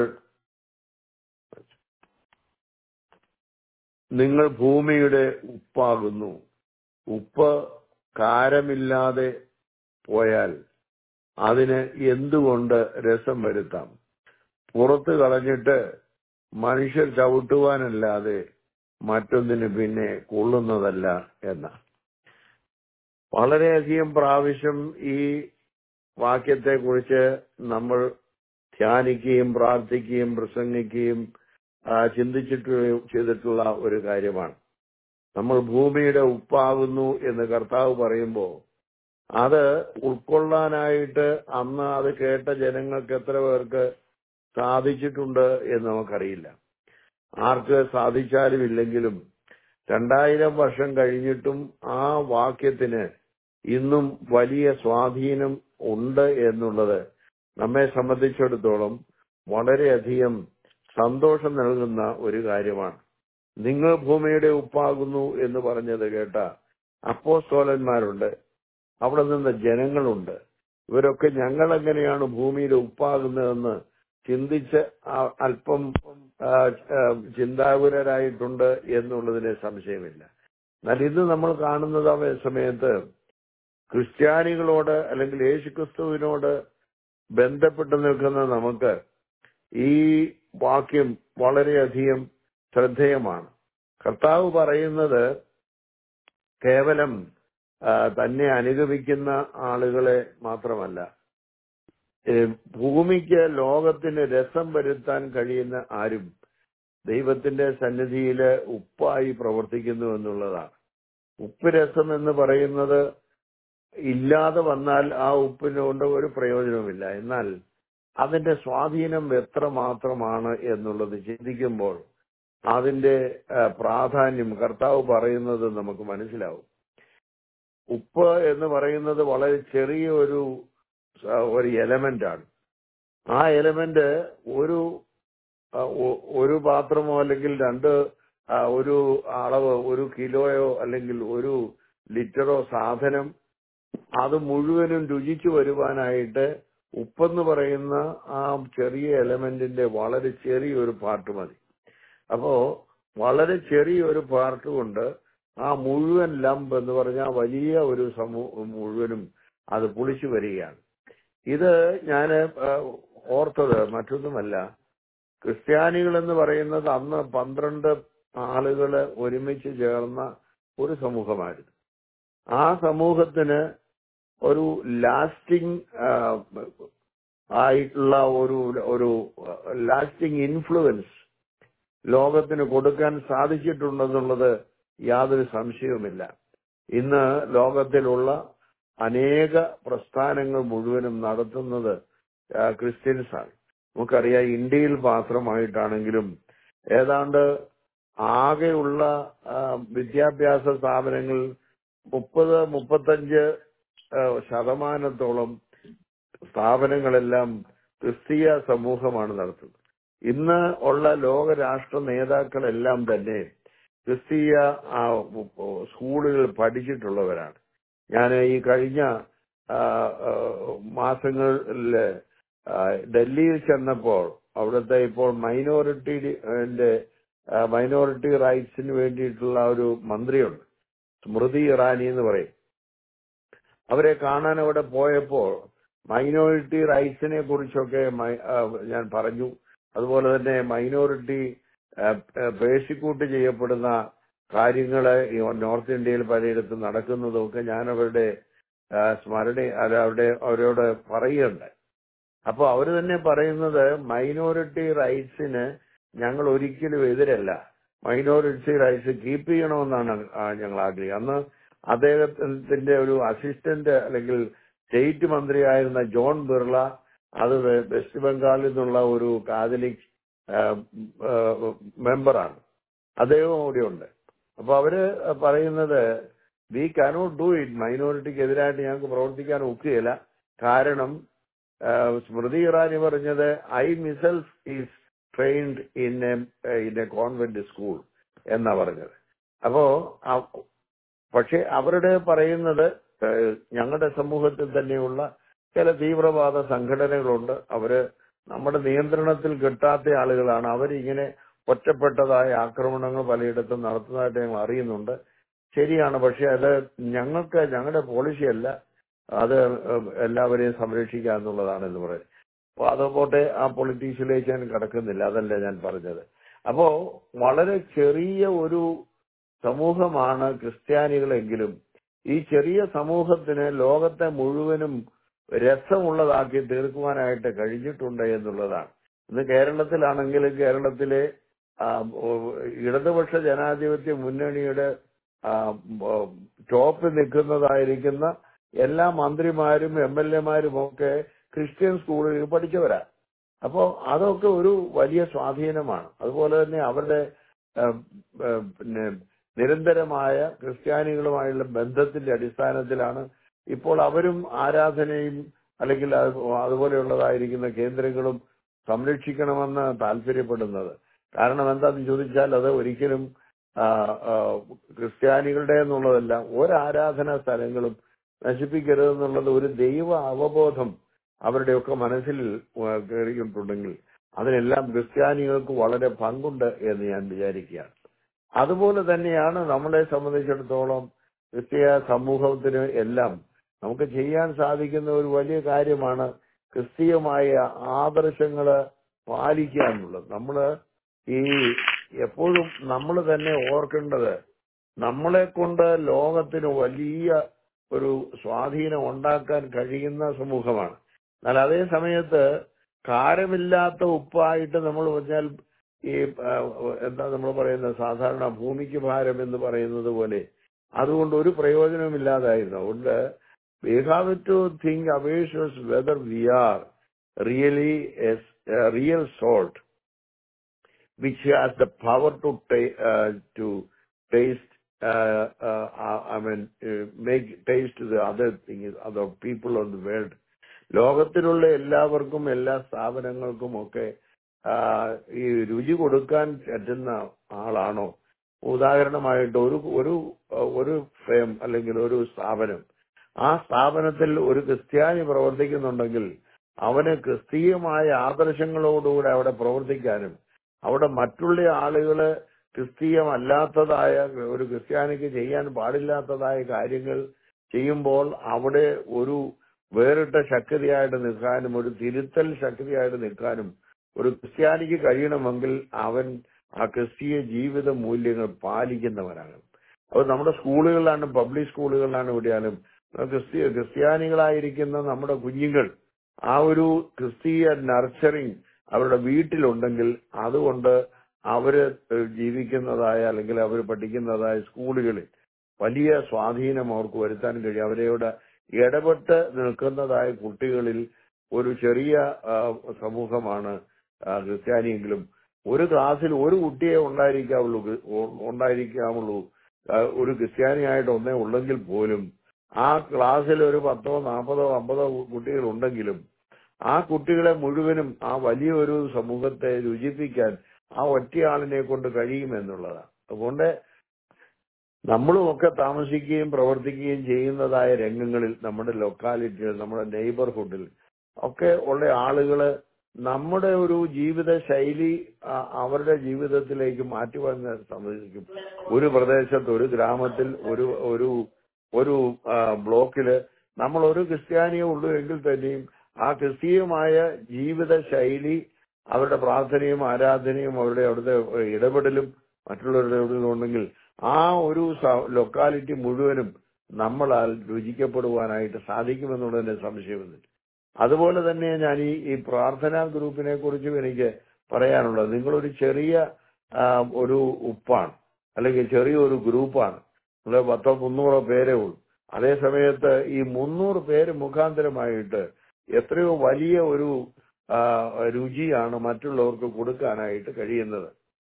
നിങ്ങൾ ഭൂമിയുടെ ഉപ്പാകുന്നു ഉപ്പ് കാരമില്ലാതെ പോയാൽ അതിന് എന്തുകൊണ്ട് രസം വരുത്താം പുറത്ത് കളഞ്ഞിട്ട് മനുഷ്യർ ചവിട്ടുവാനല്ലാതെ മറ്റൊന്നിന് പിന്നെ കൊള്ളുന്നതല്ല എന്ന വളരെയധികം പ്രാവശ്യം ഈ വാക്യത്തെക്കുറിച്ച് നമ്മൾ ധ്യാനിക്കുകയും പ്രാർത്ഥിക്കുകയും പ്രസംഗിക്കുകയും ആ, ചിന്തിച്ചിട്ട് ചെയ്തിട്ടുള്ള ഒരു കാര്യമാണ് നമ്മൾ ഭൂമിയുടെ ഉപ്പാകുന്നു എന്ന് കർത്താവ് പറയുമ്പോൾ അത് ഉൾക്കൊള്ളാനായിട്ട് അന്ന് അത് കേട്ട ജനങ്ങൾക്ക് എത്ര പേർക്ക് സാധിച്ചിട്ടുണ്ട് എന്ന് നമുക്കറിയില്ല ആർക്ക് സാധിച്ചാലും ഇല്ലെങ്കിലും രണ്ടായിരം വർഷം കഴിഞ്ഞിട്ടും ആ വാക്യത്തിന് ഇന്നും വലിയ സ്വാധീനം ഉണ്ട് എന്നുള്ളത് നമ്മെ സംബന്ധിച്ചിടത്തോളം വളരെയധികം സന്തോഷം നൽകുന്ന ഒരു കാര്യമാണ് നിങ്ങൾ ഭൂമിയുടെ ഉപ്പാകുന്നു എന്ന് പറഞ്ഞത് കേട്ട അപ്പോസ്തോലന്മാരുണ്ട് അവിടെ നിന്ന് ജനങ്ങളുണ്ട് ഇവരൊക്കെ ഞങ്ങൾ എങ്ങനെയാണ് ഭൂമിയിൽ ഉപ്പാകുന്നതെന്ന് ചിന്തിച്ച് ആ- അല്പം ആ, ആ, ചിന്താകുലരായിട്ടുണ്ട് എന്നുള്ളതിന് സംശയമില്ല എന്നാൽ ഇന്ന് നമ്മൾ കാണുന്നത് ആ സമയത്ത് ക്രിസ്ത്യാനികളോട് അല്ലെങ്കിൽ യേശുക്രിസ്തുവിനോട് ബന്ധപ്പെട്ട് നിൽക്കുന്ന നമുക്ക് ഈ വാക്യം വളരെയധികം ശ്രദ്ധേയമാണ് കർത്താവ് പറയുന്നത് കേവലം ആ, തന്നെ അനുഗമിക്കുന്ന ആളുകളെ മാത്രമല്ല ഏ, ഭൂമിക്ക് ലോകത്തിന് രസം വരുത്താൻ കഴിയുന്ന ആരും ദൈവത്തിന്റെ സന്നിധിയില് ഉപ്പായി പ്രവർത്തിക്കുന്നു എന്നുള്ളതാണ് ഉപ്പ് രസം എന്ന് പറയുന്നത് ഇല്ലാതെ വന്നാൽ ആ ഉപ്പിന് കൊണ്ട് ഒരു പ്രയോജനവുമില്ല എന്നാൽ അതിന്റെ സ്വാധീനം എത്ര മാത്രമാണ് എന്നുള്ളത് ചിന്തിക്കുമ്പോൾ അതിന്റെ ആ, പ്രാധാന്യം കർത്താവ് പറയുന്നത് നമുക്ക് മനസ്സിലാവും ഉപ്പ് എന്ന് പറയുന്നത് വളരെ ചെറിയ ഒരു ആ, ഒരു എലമെന്റ് ആണ് ആ എലമെന്റ് ഒരു ആ, ഒ- ഒരു പാത്രമോ അല്ലെങ്കിൽ രണ്ട് ആ, ഒരു അളവ് ഒരു കിലോയോ അല്ലെങ്കിൽ ഒരു ലിറ്ററോ സാധനം അത് മുഴുവനും രുചിച്ചു വരുവാനായിട്ട് ഉപ്പെന്ന് പറയുന്ന ആ ചെറിയ എലമെന്റിന്റെ വളരെ ചെറിയൊരു പാർട്ട് മതി അപ്പോ വളരെ ചെറിയൊരു പാർട്ട് കൊണ്ട് ആ മുഴുവൻ ലംബ് എന്ന് പറഞ്ഞാൽ വലിയ ഒരു സമൂഹം മുഴുവനും അത് പുളിച്ചു വരികയാണ് ഇത് ഞാൻ ഓർത്തത് മറ്റൊന്നുമല്ല ക്രിസ്ത്യാനികൾ എന്ന് പറയുന്നത് അന്ന് പന്ത്രണ്ട് ആളുകള് ഒരുമിച്ച് ചേർന്ന ഒരു സമൂഹമായിരുന്നു ആ സമൂഹത്തിന് ഒരു ലാസ്റ്റിംഗ് ആയിട്ടുള്ള ഒരു ഒരു ലാസ്റ്റിംഗ് ഇൻഫ്ലുവൻസ് ലോകത്തിന് കൊടുക്കാൻ സാധിച്ചിട്ടുണ്ടെന്നുള്ളത് യാതൊരു സംശയവുമില്ല ഇന്ന് ലോകത്തിലുള്ള അനേക പ്രസ്ഥാനങ്ങൾ മുഴുവനും നടത്തുന്നത് ആ, ക്രിസ്ത്യൻസാണ് നമുക്കറിയാം ഇന്ത്യയിൽ മാത്രമായിട്ടാണെങ്കിലും ഏതാണ്ട് ആകെയുള്ള ആ, വിദ്യാഭ്യാസ സ്ഥാപനങ്ങൾ മുപ്പത് മുപ്പത്തഞ്ച് ആ, ശതമാനത്തോളം സ്ഥാപനങ്ങളെല്ലാം ക്രിസ്തീയ സമൂഹമാണ് നടത്തുന്നത് ഇന്ന് ഉള്ള ലോക രാഷ്ട്ര നേതാക്കളെല്ലാം തന്നെ ക്രിസ്തീയ ആ, സ്കൂളുകൾ പഠിച്ചിട്ടുള്ളവരാണ് ഞാൻ ഈ കഴിഞ്ഞ ആ, ആ, മാസങ്ങളില് ആ, ഡൽഹിയിൽ ചെന്നപ്പോൾ അവിടുത്തെ ഇപ്പോൾ മൈനോറിറ്റി മൈനോറിറ്റി റൈറ്റ്സിന് വേണ്ടിയിട്ടുള്ള ഒരു മന്ത്രിയുണ്ട് സ്മൃതി ഇറാനി എന്ന് പറയും അവരെ കാണാൻ അവിടെ പോയപ്പോൾ മൈനോറിറ്റി റൈറ്റ്സിനെ കുറിച്ചൊക്കെ മൈ- ആ, ഞാൻ പറഞ്ഞു അതുപോലെ തന്നെ മൈനോറിറ്റി പേഴ്സിക്യൂട്ട് ചെയ്യപ്പെടുന്ന കാര്യങ്ങള് ഈ നോർത്ത് ഇന്ത്യയിൽ പലയിടത്തും നടക്കുന്നതും ഒക്കെ ഞാൻ അവരുടെ ആ, സ്മരണ അല്ല, അവരുടെ അവരോട് പറയുകയുണ്ടായി അപ്പൊ അവര് തന്നെ പറയുന്നത് മൈനോറിറ്റി റൈറ്റ്സിന് ഞങ്ങൾ ഒരിക്കലും എതിരല്ല മൈനോറിറ്റി റൈറ്റ്സ് കീപ്പ് ചെയ്യണമെന്നാണ് ആ ഞങ്ങൾ ആഗ്രഹിക്കുന്നത് അന്ന് അദ്ദേഹത്തിന്റെ ഒരു അസിസ്റ്റന്റ് അല്ലെങ്കിൽ സ്റ്റേറ്റ് മന്ത്രിയായിരുന്ന ജോൺ ബിർള അത് വെ- വെസ്റ്റ് ബംഗാളിൽ നിന്നുള്ള ഒരു കാതലിക് മെമ്പറാണ് അദ്ദേഹവും അവിടെ ഉണ്ട് അപ്പൊ അവര് പറയുന്നത് വി കാനോട്ട് ഡു ഇറ്റ് മൈനോറിറ്റിക്ക് എതിരായിട്ട് ഞങ്ങൾക്ക് പ്രവർത്തിക്കാൻ ഒക്കുകയില്ല കാരണം ആ, സ്മൃതി ഇറാനി പറഞ്ഞത് I myself is trained in a in a convent school എന്നാ പറഞ്ഞത് അപ്പോ ആ- പക്ഷെ അവരുടെ പറയുന്നത് ഏഹ്, ഞങ്ങളുടെ സമൂഹത്തിൽ തന്നെയുള്ള ചില തീവ്രവാദ സംഘടനകളുണ്ട് അവര് നമ്മുടെ നിയന്ത്രണത്തിൽ കിട്ടാത്ത ആളുകളാണ് അവരിങ്ങനെ ഒറ്റപ്പെട്ടതായ ആക്രമണങ്ങൾ പലയിടത്തും നടത്തുന്നതായിട്ട് ഞങ്ങൾ അറിയുന്നുണ്ട് ശരിയാണ് പക്ഷെ അത് ഞങ്ങൾക്ക് ഞങ്ങളുടെ പോളിസിയല്ല അത് ഏഹ്, എല്ലാവരെയും സംരക്ഷിക്കുക എന്നുള്ളതാണ് എന്ന് പറയുന്നത് അപ്പൊ അത് പോട്ടെ ആ പൊളിറ്റീഷ്യനിലേക്ക് ഞാൻ കടക്കുന്നില്ല അതല്ല ഞാൻ പറഞ്ഞത് അപ്പോ വളരെ ചെറിയ ഒരു സമൂഹമാണ് ക്രിസ്ത്യാനികളെങ്കിലും ഈ ചെറിയ സമൂഹത്തിന് ലോകത്തെ മുഴുവനും രസമുള്ളതാക്കി തീർക്കുവാനായിട്ട് കഴിഞ്ഞിട്ടുണ്ട് എന്നുള്ളതാണ് ഇന്ന് കേരളത്തിലാണെങ്കിൽ കേരളത്തിലെ ആ, ഓ, ഇടതുപക്ഷ ജനാധിപത്യ മുന്നണിയുടെ ആ, ഓ, ടോപ്പിൽ നിൽക്കുന്നതായിരിക്കുന്ന എല്ലാ മന്ത്രിമാരും എം എൽ എമാരും ഒക്കെ ക്രിസ്ത്യൻ സ്കൂളുകളിൽ പഠിച്ചവരാ അപ്പോ അതൊക്കെ ഒരു വലിയ സ്വാധീനമാണ് അതുപോലെ തന്നെ അവരുടെ ആ, ആ, പിന്നെ നിരന്തരമായ ക്രിസ്ത്യാനികളുമായുള്ള ബന്ധത്തിന്റെ അടിസ്ഥാനത്തിലാണ് ഇപ്പോൾ അവരും ആരാധനയും അല്ലെങ്കിൽ അത് അതുപോലെയുള്ളതായിരിക്കുന്ന കേന്ദ്രങ്ങളും സംരക്ഷിക്കണമെന്ന് താല്പര്യപ്പെടുന്നത് കാരണം എന്താന്ന് ചോദിച്ചാൽ അത് ഒരിക്കലും ആ, ആ, ക്രിസ്ത്യാനികളുടെ എന്നുള്ളതല്ല ഒരാരാധനാ സ്ഥലങ്ങളും നശിപ്പിക്കരുതെന്നുള്ളത് ഒരു ദൈവ അവബോധം അവരുടെയൊക്കെ മനസ്സിൽ ആ, കയറിയിട്ടുണ്ടെങ്കിൽ അതിനെല്ലാം ക്രിസ്ത്യാനികൾക്ക് വളരെ പങ്കുണ്ട് എന്ന് ഞാൻ വിചാരിക്കുകയാണ് അതുപോലെ തന്നെയാണ് നമ്മളെ സംബന്ധിച്ചിടത്തോളം ക്രിസ്തീയ സമൂഹത്തിന് എല്ലാം നമുക്ക് ചെയ്യാൻ സാധിക്കുന്ന ഒരു വലിയ കാര്യമാണ് ക്രിസ്തീയമായ ആദർശങ്ങള് പാലിക്കുക എന്നുള്ളത് നമ്മള് ഈ എപ്പോഴും നമ്മൾ തന്നെ ഓർക്കേണ്ടത് നമ്മളെ കൊണ്ട് ലോകത്തിന് വലിയ ഒരു സ്വാധീനം ഉണ്ടാക്കാൻ കഴിയുന്ന സമൂഹമാണ് എന്നാൽ അതേ സമയത്ത് കാരമില്ലാത്ത ഉപ്പായിട്ട് നമ്മൾ പറഞ്ഞാൽ ഈ ആ, എന്താ നമ്മൾ പറയുന്നത് സാധാരണ ഭൂമിക്ക് ഭാരം എന്ന് പറയുന്നത് പോലെ അതുകൊണ്ട് ഒരു പ്രയോജനമില്ലാതായിരുന്നു അതുകൊണ്ട് we have to think ours whether we are really real salt which has the power to ta- uh, to taste uh, uh, uh, I mean uh, make taste the other things other people of the world ലോകത്തിലുള്ള എല്ലാവർക്കും എല്ലാ സ്ഥാപനങ്ങൾക്കും ഒക്കെ ആ, ഈ രുചി കൊടുക്കാൻ പറ്റുന്ന ആളാണോ ഉദാഹരണമായിട്ട് ഒരു ഒരു ഒരു ഫേം അല്ലെങ്കിൽ ഒരു സ്ഥാപനം ആ സ്ഥാപനത്തിൽ ഒരു ക്രിസ്ത്യാനി പ്രവർത്തിക്കുന്നുണ്ടെങ്കിൽ അവന് ക്രിസ്തീയമായ ആദർശങ്ങളോടുകൂടെ അവിടെ പ്രവർത്തിക്കാനും അവിടെ മറ്റുള്ള ആളുകള് ക്രിസ്തീയമല്ലാത്തതായ ഒരു ക്രിസ്ത്യാനിക്ക് ചെയ്യാൻ പാടില്ലാത്തതായ കാര്യങ്ങൾ ചെയ്യുമ്പോൾ അവിടെ ഒരു വേറിട്ട ശക്തിയായിട്ട് നിൽക്കാനും ഒരു തിരുത്തൽ ശക്തിയായിട്ട് നിൽക്കാനും ഒരു ക്രിസ്ത്യാനിക്ക് കഴിയണമെങ്കിൽ അവൻ ആ ക്രിസ്തീയ ജീവിത മൂല്യങ്ങൾ പാലിക്കുന്നവനാണ് അപ്പോൾ നമ്മുടെ സ്കൂളുകളിലാണ് പബ്ലിക് സ്കൂളുകളിലാണ് എവിടെയാലും ക്രിസ്തീയ ക്രിസ്ത്യാനികളായിരിക്കുന്ന നമ്മുടെ കുഞ്ഞുങ്ങൾ ആ ഒരു ക്രിസ്തീയ നർച്ചറിങ് അവരുടെ വീട്ടിലുണ്ടെങ്കിൽ അതുകൊണ്ട് അവര് ജീവിക്കുന്നതായ അല്ലെങ്കിൽ അവർ പഠിക്കുന്നതായ സ്കൂളുകളിൽ വലിയ സ്വാധീനം അവർക്ക് വരുത്താൻ കഴിയും അവരോട് ഇടപെട്ട് നിൽക്കുന്നതായ കുട്ടികളിൽ ഒരു ചെറിയ ആ, സമൂഹമാണ് ആ, ക്രിസ്ത്യാനിയെങ്കിലും ഒരു ക്ലാസ്സിൽ ഒരു കുട്ടിയെ ഉണ്ടായിരിക്കാവുള്ളൂ ഉ- ഉണ്ടായിരിക്കാവുള്ളൂ ആ, ഒരു ക്രിസ്ത്യാനിയായിട്ട് ഒന്നേ ഉള്ളെങ്കിൽ പോലും ആ ക്ലാസ്സിൽ ഒരു പത്തോ നാൽപ്പതോ അമ്പതോ കുട്ടികൾ ഉണ്ടെങ്കിലും ആ കുട്ടികളെ മുഴുവനും ആ വലിയൊരു സമൂഹത്തെ രുചിപ്പിക്കാൻ ആ ഒറ്റയാളിനെ കൊണ്ട് കഴിയുമെന്നുള്ളതാണ് അതുകൊണ്ട് നമ്മളും ഒക്കെ താമസിക്കുകയും പ്രവർത്തിക്കുകയും ചെയ്യുന്നതായ രംഗങ്ങളിൽ നമ്മുടെ ലൊക്കാലിറ്റിയിൽ നമ്മുടെ നെയ്ബർഹുഡിൽ ഒക്കെ ഉള്ള ആളുകള് നമ്മുടെ ഒരു ജീവിത ശൈലി ആ, അവരുടെ ജീവിതത്തിലേക്ക് മാറ്റുവാൻ സമ്മതിക്കും ഒരു പ്രദേശത്ത് ഒരു ഗ്രാമത്തിൽ ഒരു ഒരു ഒരു ആ, ബ്ലോക്കില് നമ്മൾ ഒരു ക്രിസ്ത്യാനിയേ ഉള്ളൂ എങ്കിൽ തന്നെയും ആ ക്രിസ്തീയമായ ജീവിത ശൈലി അവരുടെ പ്രാർത്ഥനയും ആരാധനയും അവരുടെ അവിടുത്തെ ഇടപെടലും മറ്റുള്ളവരുടെ ഇടപെടലും ഉണ്ടെങ്കിൽ ആ ഒരു ലൊക്കാലിറ്റി മുഴുവനും നമ്മളാൽ രുചിക്കപ്പെടുവാനായിട്ട് സാധിക്കുമെന്നുള്ളതിന്റെ സംശയമുണ്ട് അതുപോലെ തന്നെ ഞാൻ ഈ ഈ പ്രാർത്ഥനാ ഗ്രൂപ്പിനെ കുറിച്ചും എനിക്ക് പറയാനുള്ളത് നിങ്ങളൊരു ചെറിയ ആ, ഒരു ഉപ്പാണ് അല്ലെങ്കിൽ ചെറിയൊരു ഗ്രൂപ്പാണ് നിങ്ങൾ പത്തോ മുന്നൂറോ പേരേ ഉള്ളൂ അതേ സമയത്ത് ഈ മുന്നൂറ് പേര് മുഖാന്തരമായിട്ട് എത്രയോ വലിയ ഒരു ആ, രുചിയാണ് മറ്റുള്ളവർക്ക് കൊടുക്കാനായിട്ട് കഴിയുന്നത്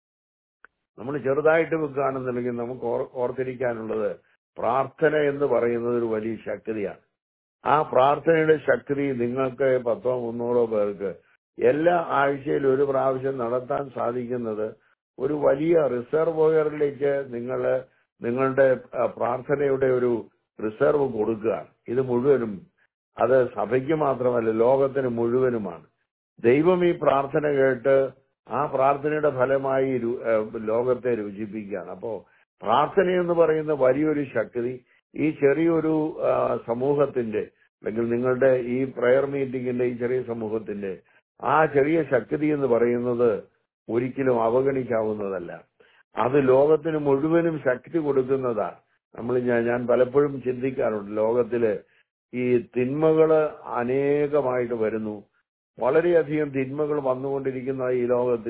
നമ്മൾ ചെറുതായിട്ട് വെക്കുകയാണെന്നുണ്ടെങ്കിൽ നമുക്ക് ഓർ- ഓർത്തിരിക്കാനുള്ളത് പ്രാർത്ഥന എന്ന് പറയുന്നത് ഒരു വലിയ ശക്തിയാണ് ആ പ്രാർത്ഥനയുടെ ശക്തി നിങ്ങൾക്ക് പത്തോ മുന്നൂറോ പേർക്ക് എല്ലാ ആഴ്ചയിലും ഒരു പ്രാവശ്യം നടത്താൻ സാധിക്കുന്നത് ഒരു വലിയ റിസർവോയറിലേക്ക് നിങ്ങൾ നിങ്ങളുടെ ആ, പ്രാർത്ഥനയുടെ ഒരു റിസർവ് കൊടുക്കുകയാണ് ഇത് മുഴുവനും അത് സഭയ്ക്ക് മാത്രമല്ല ലോകത്തിന് മുഴുവനുമാണ് ദൈവം ഈ പ്രാർത്ഥന കേട്ട് ആ പ്രാർത്ഥനയുടെ ഫലമായി രു- ഏഹ് ലോകത്തെ രുചിപ്പിക്കുകയാണ് അപ്പോ പ്രാർത്ഥന എന്ന് പറയുന്ന വലിയൊരു ശക്തി ഈ ചെറിയൊരു ആ, സമൂഹത്തിന്റെ അല്ലെങ്കിൽ നിങ്ങളുടെ ഈ പ്രയർ മീറ്റിംഗിന്റെ ഈ ചെറിയ സമൂഹത്തിന്റെ ആ ചെറിയ ശക്തി എന്ന് പറയുന്നത് ഒരിക്കലും അവഗണിക്കാവുന്നതല്ല അത് ലോകത്തിന് മുഴുവനും ശക്തി കൊടുക്കുന്നതാണ് നമ്മൾ ഞാൻ ഞാൻ പലപ്പോഴും ചിന്തിക്കാറുണ്ട് ലോകത്തില് ഈ തിന്മകള് അനേകമായിട്ട് വരുന്നു വളരെയധികം തിന്മകൾ വന്നുകൊണ്ടിരിക്കുന്ന ഈ ലോകത്തിൽ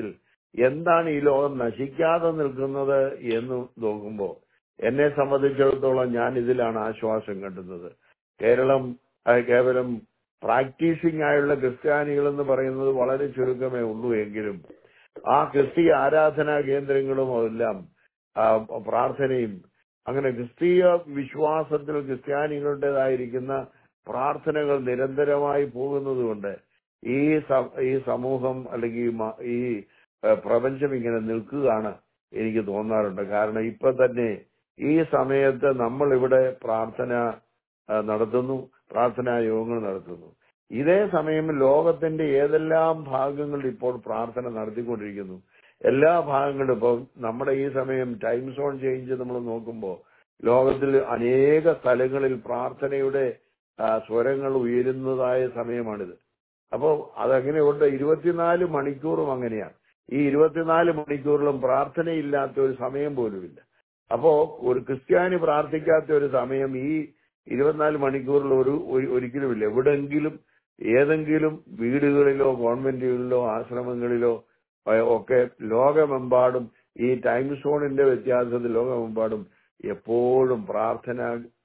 എന്താണ് ഈ ലോകം നശിക്കാതെ നിൽക്കുന്നത് എന്ന് നോക്കുമ്പോ എന്നെ സംബന്ധിച്ചിടത്തോളം ഞാൻ ഇതിലാണ് ആശ്വാസം കണ്ടുന്നത് കേരളം അത് കേവലം പ്രാക്ടീസിംഗ് ആയുള്ള ക്രിസ്ത്യാനികൾ എന്ന് പറയുന്നത് വളരെ ചുരുക്കമേ ഉള്ളൂ എങ്കിലും ആ ക്രിസ്തീയ ആരാധനാ കേന്ദ്രങ്ങളും എല്ലാം ആ, പ്രാർത്ഥനയും അങ്ങനെ ക്രിസ്തീയ വിശ്വാസത്തിൽ ക്രിസ്ത്യാനികളുടേതായിരിക്കുന്ന പ്രാർത്ഥനകൾ നിരന്തരമായി പോകുന്നതുകൊണ്ട് ഈ സ- ഈ സമൂഹം അല്ലെങ്കിൽ ഈ മ- ഈ ഏഹ്, പ്രപഞ്ചം ഇങ്ങനെ നിൽക്കുകയാണ് എനിക്ക് തോന്നാറുണ്ട് കാരണം ഇപ്പൊ തന്നെ ഈ സമയത്ത് നമ്മൾ ഇവിടെ പ്രാർത്ഥന ആ, നടത്തുന്നു പ്രാർത്ഥനാ യോഗങ്ങൾ നടത്തുന്നു ഇതേ സമയം ലോകത്തിന്റെ ഏതെല്ലാം ഭാഗങ്ങളിൽ ഇപ്പോൾ പ്രാർത്ഥന നടത്തിക്കൊണ്ടിരിക്കുന്നു എല്ലാ ഭാഗങ്ങളിലും ഇപ്പോൾ നമ്മുടെ ഈ സമയം ടൈം സോൺ ചേഞ്ച് നമ്മൾ നോക്കുമ്പോൾ ലോകത്തിൽ അനേക സ്ഥലങ്ങളിൽ പ്രാർത്ഥനയുടെ ആ, സ്വരങ്ങൾ ഉയരുന്നതായ സമയമാണിത് അപ്പോൾ അതങ്ങനെയുണ്ട് ഇരുപത്തിനാല് മണിക്കൂറും അങ്ങനെയാണ് ഈ ഇരുപത്തിനാല് മണിക്കൂറിലും പ്രാർത്ഥനയില്ലാത്ത ഒരു സമയം പോലുമില്ല അപ്പോ ഒരു ക്രിസ്ത്യാനി പ്രാർത്ഥിക്കാത്ത ഒരു സമയം ഈ ഇരുപത്തിനാല് മണിക്കൂറിൽ ഒരു ഒരു- ഒരിക്കലുമില്ല എവിടെങ്കിലും ഏതെങ്കിലും വീടുകളിലോ ഗവൺമെന്റുകളിലോ ആശ്രമങ്ങളിലോ ഏഹ്, ഒക്കെ ലോകമെമ്പാടും ഈ ടൈം സോണിന്റെ വ്യത്യാസത്തിൽ ലോകമെമ്പാടും എപ്പോഴും പ്രാർത്ഥന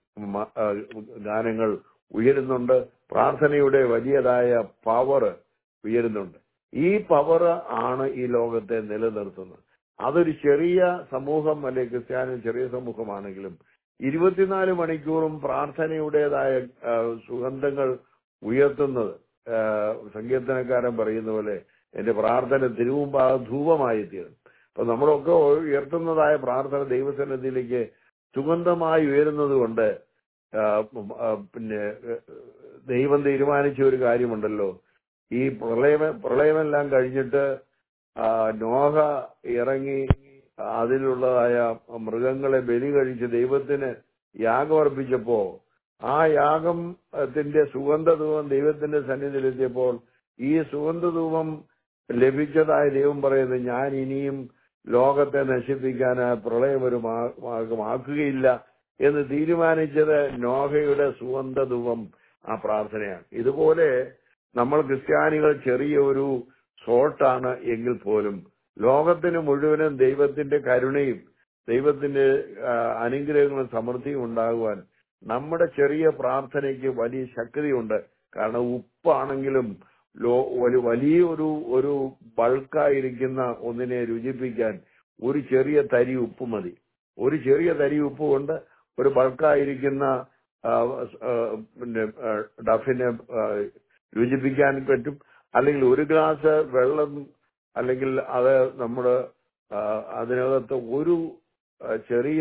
മ- ആ, ഗാനങ്ങൾ ഉയരുന്നുണ്ട് പ്രാർത്ഥനയുടെ വലിയതായ പവർ ഉയരുന്നുണ്ട് ഈ പവർ ആണ് ഈ ലോകത്തെ നിലനിർത്തുന്നത് അതൊരു ചെറിയ സമൂഹം അല്ലെ ക്രിസ്ത്യാനി ചെറിയ സമൂഹമാണെങ്കിലും ഇരുപത്തിനാല് മണിക്കൂറും പ്രാർത്ഥനയുടേതായ ആ, സുഗന്ധങ്ങൾ ഉയർത്തുന്നത് ആ, സങ്കീർത്തനക്കാരൻ പറയുന്ന പോലെ എന്റെ പ്രാർത്ഥന തിരുമുമ്പാ ധൂപമായി തീരും അപ്പൊ നമ്മളൊക്കെ ഉയർത്തുന്നതായ പ്രാർത്ഥന ദൈവസന്നിധിയിലേക്ക് സുഗന്ധമായി ഉയരുന്നത് കൊണ്ട് ആ, ഉം, ആ, പിന്നെ ഏഹ്, ദൈവം തീരുമാനിച്ച ഒരു കാര്യമുണ്ടല്ലോ ഈ പ്രളയം പ്രളയമെല്ലാം കഴിഞ്ഞിട്ട് ആ, നോഹ ഇറങ്ങി അതിലുള്ളതായ മൃഗങ്ങളെ ബലി കഴിച്ച് ദൈവത്തിന് യാഗം അർപ്പിച്ചപ്പോ ആ യാഗത്തിന്റെ സുഗന്ധധൂപം ദൈവത്തിന്റെ സന്നിധിയിലെത്തിയപ്പോൾ ഈ സുഗന്ധധൂപം ലഭിച്ചതായ ദൈവം പറയുന്നത് ഞാൻ ഇനിയും ലോകത്തെ നശിപ്പിക്കാൻ ആ പ്രളയം ഒരു മാ- മാർഗമാക്കുകയില്ല എന്ന് തീരുമാനിച്ചത് നോഹയുടെ സുഗന്ധധൂപം ആ പ്രാർത്ഥനയാണ് ഇതുപോലെ നമ്മൾ ക്രിസ്ത്യാനികൾ ചെറിയ ഒരു സോട്ടാണ് എങ്കിൽ പോലും ലോകത്തിന് മുഴുവനും ദൈവത്തിന്റെ കരുണയും ദൈവത്തിന്റെ ആ, അനുഗ്രഹങ്ങളും സമൃദ്ധിയും ഉണ്ടാകുവാൻ നമ്മുടെ ചെറിയ പ്രാർത്ഥനയ്ക്ക് വലിയ ശക്തിയുണ്ട് കാരണം ഉപ്പാണെങ്കിലും ലോ- ഒരു വലിയൊരു ഒരു ബൾക്കായിരിക്കുന്ന ഒന്നിനെ രുചിപ്പിക്കാൻ ഒരു ചെറിയ തരി ഉപ്പ് മതി ഒരു ചെറിയ തരി ഉപ്പ് കൊണ്ട് ഒരു ബൾക്കായിരിക്കുന്ന ആ, ആ, പിന്നെ ആ, ഡഫിനെ ആ, രുചിപ്പിക്കാൻ പറ്റും അല്ലെങ്കിൽ ഒരു ഗ്ലാസ് വെള്ളം അല്ലെങ്കിൽ അത് നമ്മുടെ ആ, അതിനകത്ത് ഒരു ആ, ചെറിയ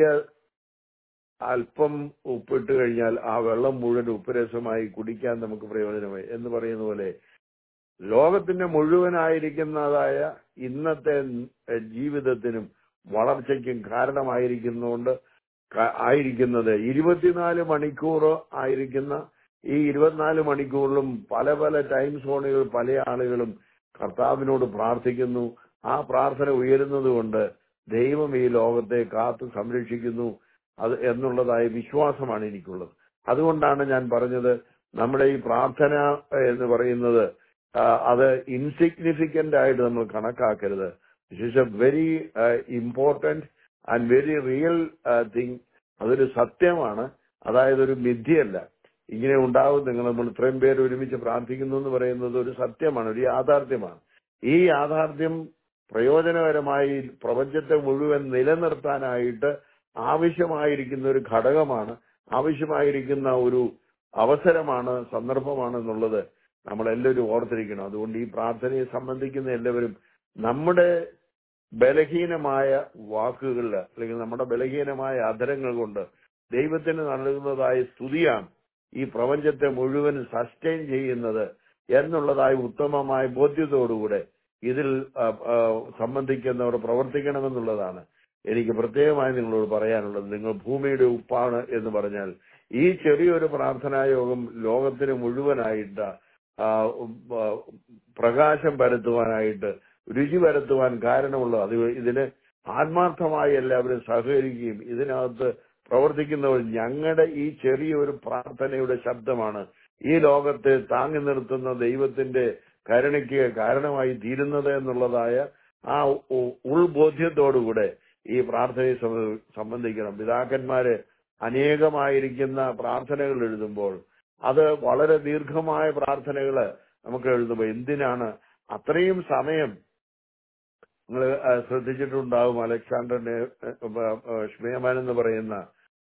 അല്പം ഉപ്പിട്ട് കഴിഞ്ഞാൽ ആ വെള്ളം മുഴുവൻ ഉപ്പുരസമായി കുടിക്കാൻ നമുക്ക് പ്രയോജനമായി എന്ന് പറയുന്ന പോലെ ലോകത്തിന്റെ മുഴുവനായിരിക്കുന്നതായ ഇന്നത്തെ ജീവിതത്തിനും വളർച്ചയ്ക്കും കാരണമായിരിക്കുന്നതുകൊണ്ട് ക- ആയിരിക്കുന്നത് ഇരുപത്തിനാല് മണിക്കൂർ ആയിരിക്കുന്ന ഈ ഇരുപത്തിനാല് മണിക്കൂറിലും പല പല ടൈം സോണുകൾ പല ആളുകളും കർത്താവിനോട് പ്രാർത്ഥിക്കുന്നു ആ പ്രാർത്ഥന ഉയരുന്നത് കൊണ്ട് ദൈവം ഈ ലോകത്തെ കാത്തു സംരക്ഷിക്കുന്നു അത് എന്നുള്ളതായ വിശ്വാസമാണ് എനിക്കുള്ളത് അതുകൊണ്ടാണ് ഞാൻ പറഞ്ഞത് നമ്മുടെ ഈ പ്രാർത്ഥന എന്ന് പറയുന്നത് ആ, അത് ഇൻസിഗ്നിഫിക്കന്റ് ആയിട്ട് നമ്മൾ കണക്കാക്കരുത് this is a very important and very real thing അതൊരു സത്യമാണ് അതായത് ഒരു മിഥ്യയല്ല ഇങ്ങനെ ഉണ്ടാവും നിങ്ങൾ നമ്മൾ ഇത്രയും പേര് ഒരുമിച്ച് പ്രാർത്ഥിക്കുന്നു എന്ന് പറയുന്നത് ഒരു സത്യമാണ് ഒരു യാഥാർത്ഥ്യമാണ് ഈ യാഥാർത്ഥ്യം പ്രയോജനകരമായി പ്രപഞ്ചത്തെ മുഴുവൻ നിലനിർത്താനായിട്ട് ആവശ്യമായിരിക്കുന്ന ഒരു ഘടകമാണ് ആവശ്യമായിരിക്കുന്ന ഒരു അവസരമാണ് സന്ദർഭമാണ് എന്നുള്ളത് നമ്മളെല്ലാവരും ഓർത്തിരിക്കണം അതുകൊണ്ട് ഈ പ്രാർത്ഥനയെ സംബന്ധിക്കുന്ന എല്ലാവരും നമ്മുടെ ബലഹീനമായ വാക്കുകളിൽ അല്ലെങ്കിൽ നമ്മുടെ ബലഹീനമായ അധരങ്ങൾ കൊണ്ട് ദൈവത്തിന് നൽകുന്നതായ സ്തുതിയാണ് ഈ പ്രപഞ്ചത്തെ മുഴുവൻ സസ്റ്റെയിൻ ചെയ്യുന്നത് എന്നുള്ളതായ ഉത്തമമായ ബോധ്യത്തോടുകൂടെ ഇതിൽ ആ, ആ, സംബന്ധിക്കുന്നവർ പ്രവർത്തിക്കണമെന്നുള്ളതാണ് എനിക്ക് പ്രത്യേകമായി നിങ്ങളോട് പറയാനുള്ളത് നിങ്ങൾ ഭൂമിയുടെ ഉപ്പാണ് എന്ന് പറഞ്ഞാൽ ഈ ചെറിയൊരു പ്രാർത്ഥനായോഗം ലോകത്തിന് മുഴുവനായിട്ട് ആ, ഉം, ആ, പ്രകാശം പരത്തുവാനായിട്ട് രുചി പരത്തുവാൻ കാരണമുള്ളത് അത് ഇതിന് ആത്മാർത്ഥമായി എല്ലാവരും സഹകരിക്കുകയും ഇതിനകത്ത് പ്രവർത്തിക്കുന്നവർ ഞങ്ങളുടെ ഈ ചെറിയൊരു പ്രാർത്ഥനയുടെ ശബ്ദമാണ് ഈ ലോകത്തെ താങ്ങി നിർത്തുന്ന ദൈവത്തിന്റെ കരുണയ്ക്ക് കാരണമായി തീരുന്നത് എന്നുള്ളതായ ആ ഉ- ഉൾബോധ്യത്തോടുകൂടെ ഈ പ്രാർത്ഥനയെ സംബ- സംബന്ധിക്കണം പിതാക്കന്മാര് അനേകമായിരിക്കുന്ന പ്രാർത്ഥനകൾ എഴുതുമ്പോൾ അത് വളരെ ദീർഘമായ പ്രാർത്ഥനകള് നമുക്ക് എഴുതുമ്പോൾ എന്തിനാണ് അത്രയും സമയം നിങ്ങൾ ശ്രദ്ധിച്ചിട്ടുണ്ടാവും അലക്സാണ്ടറിന്റെ ഷ്മേമാൻ എന്ന് പറയുന്ന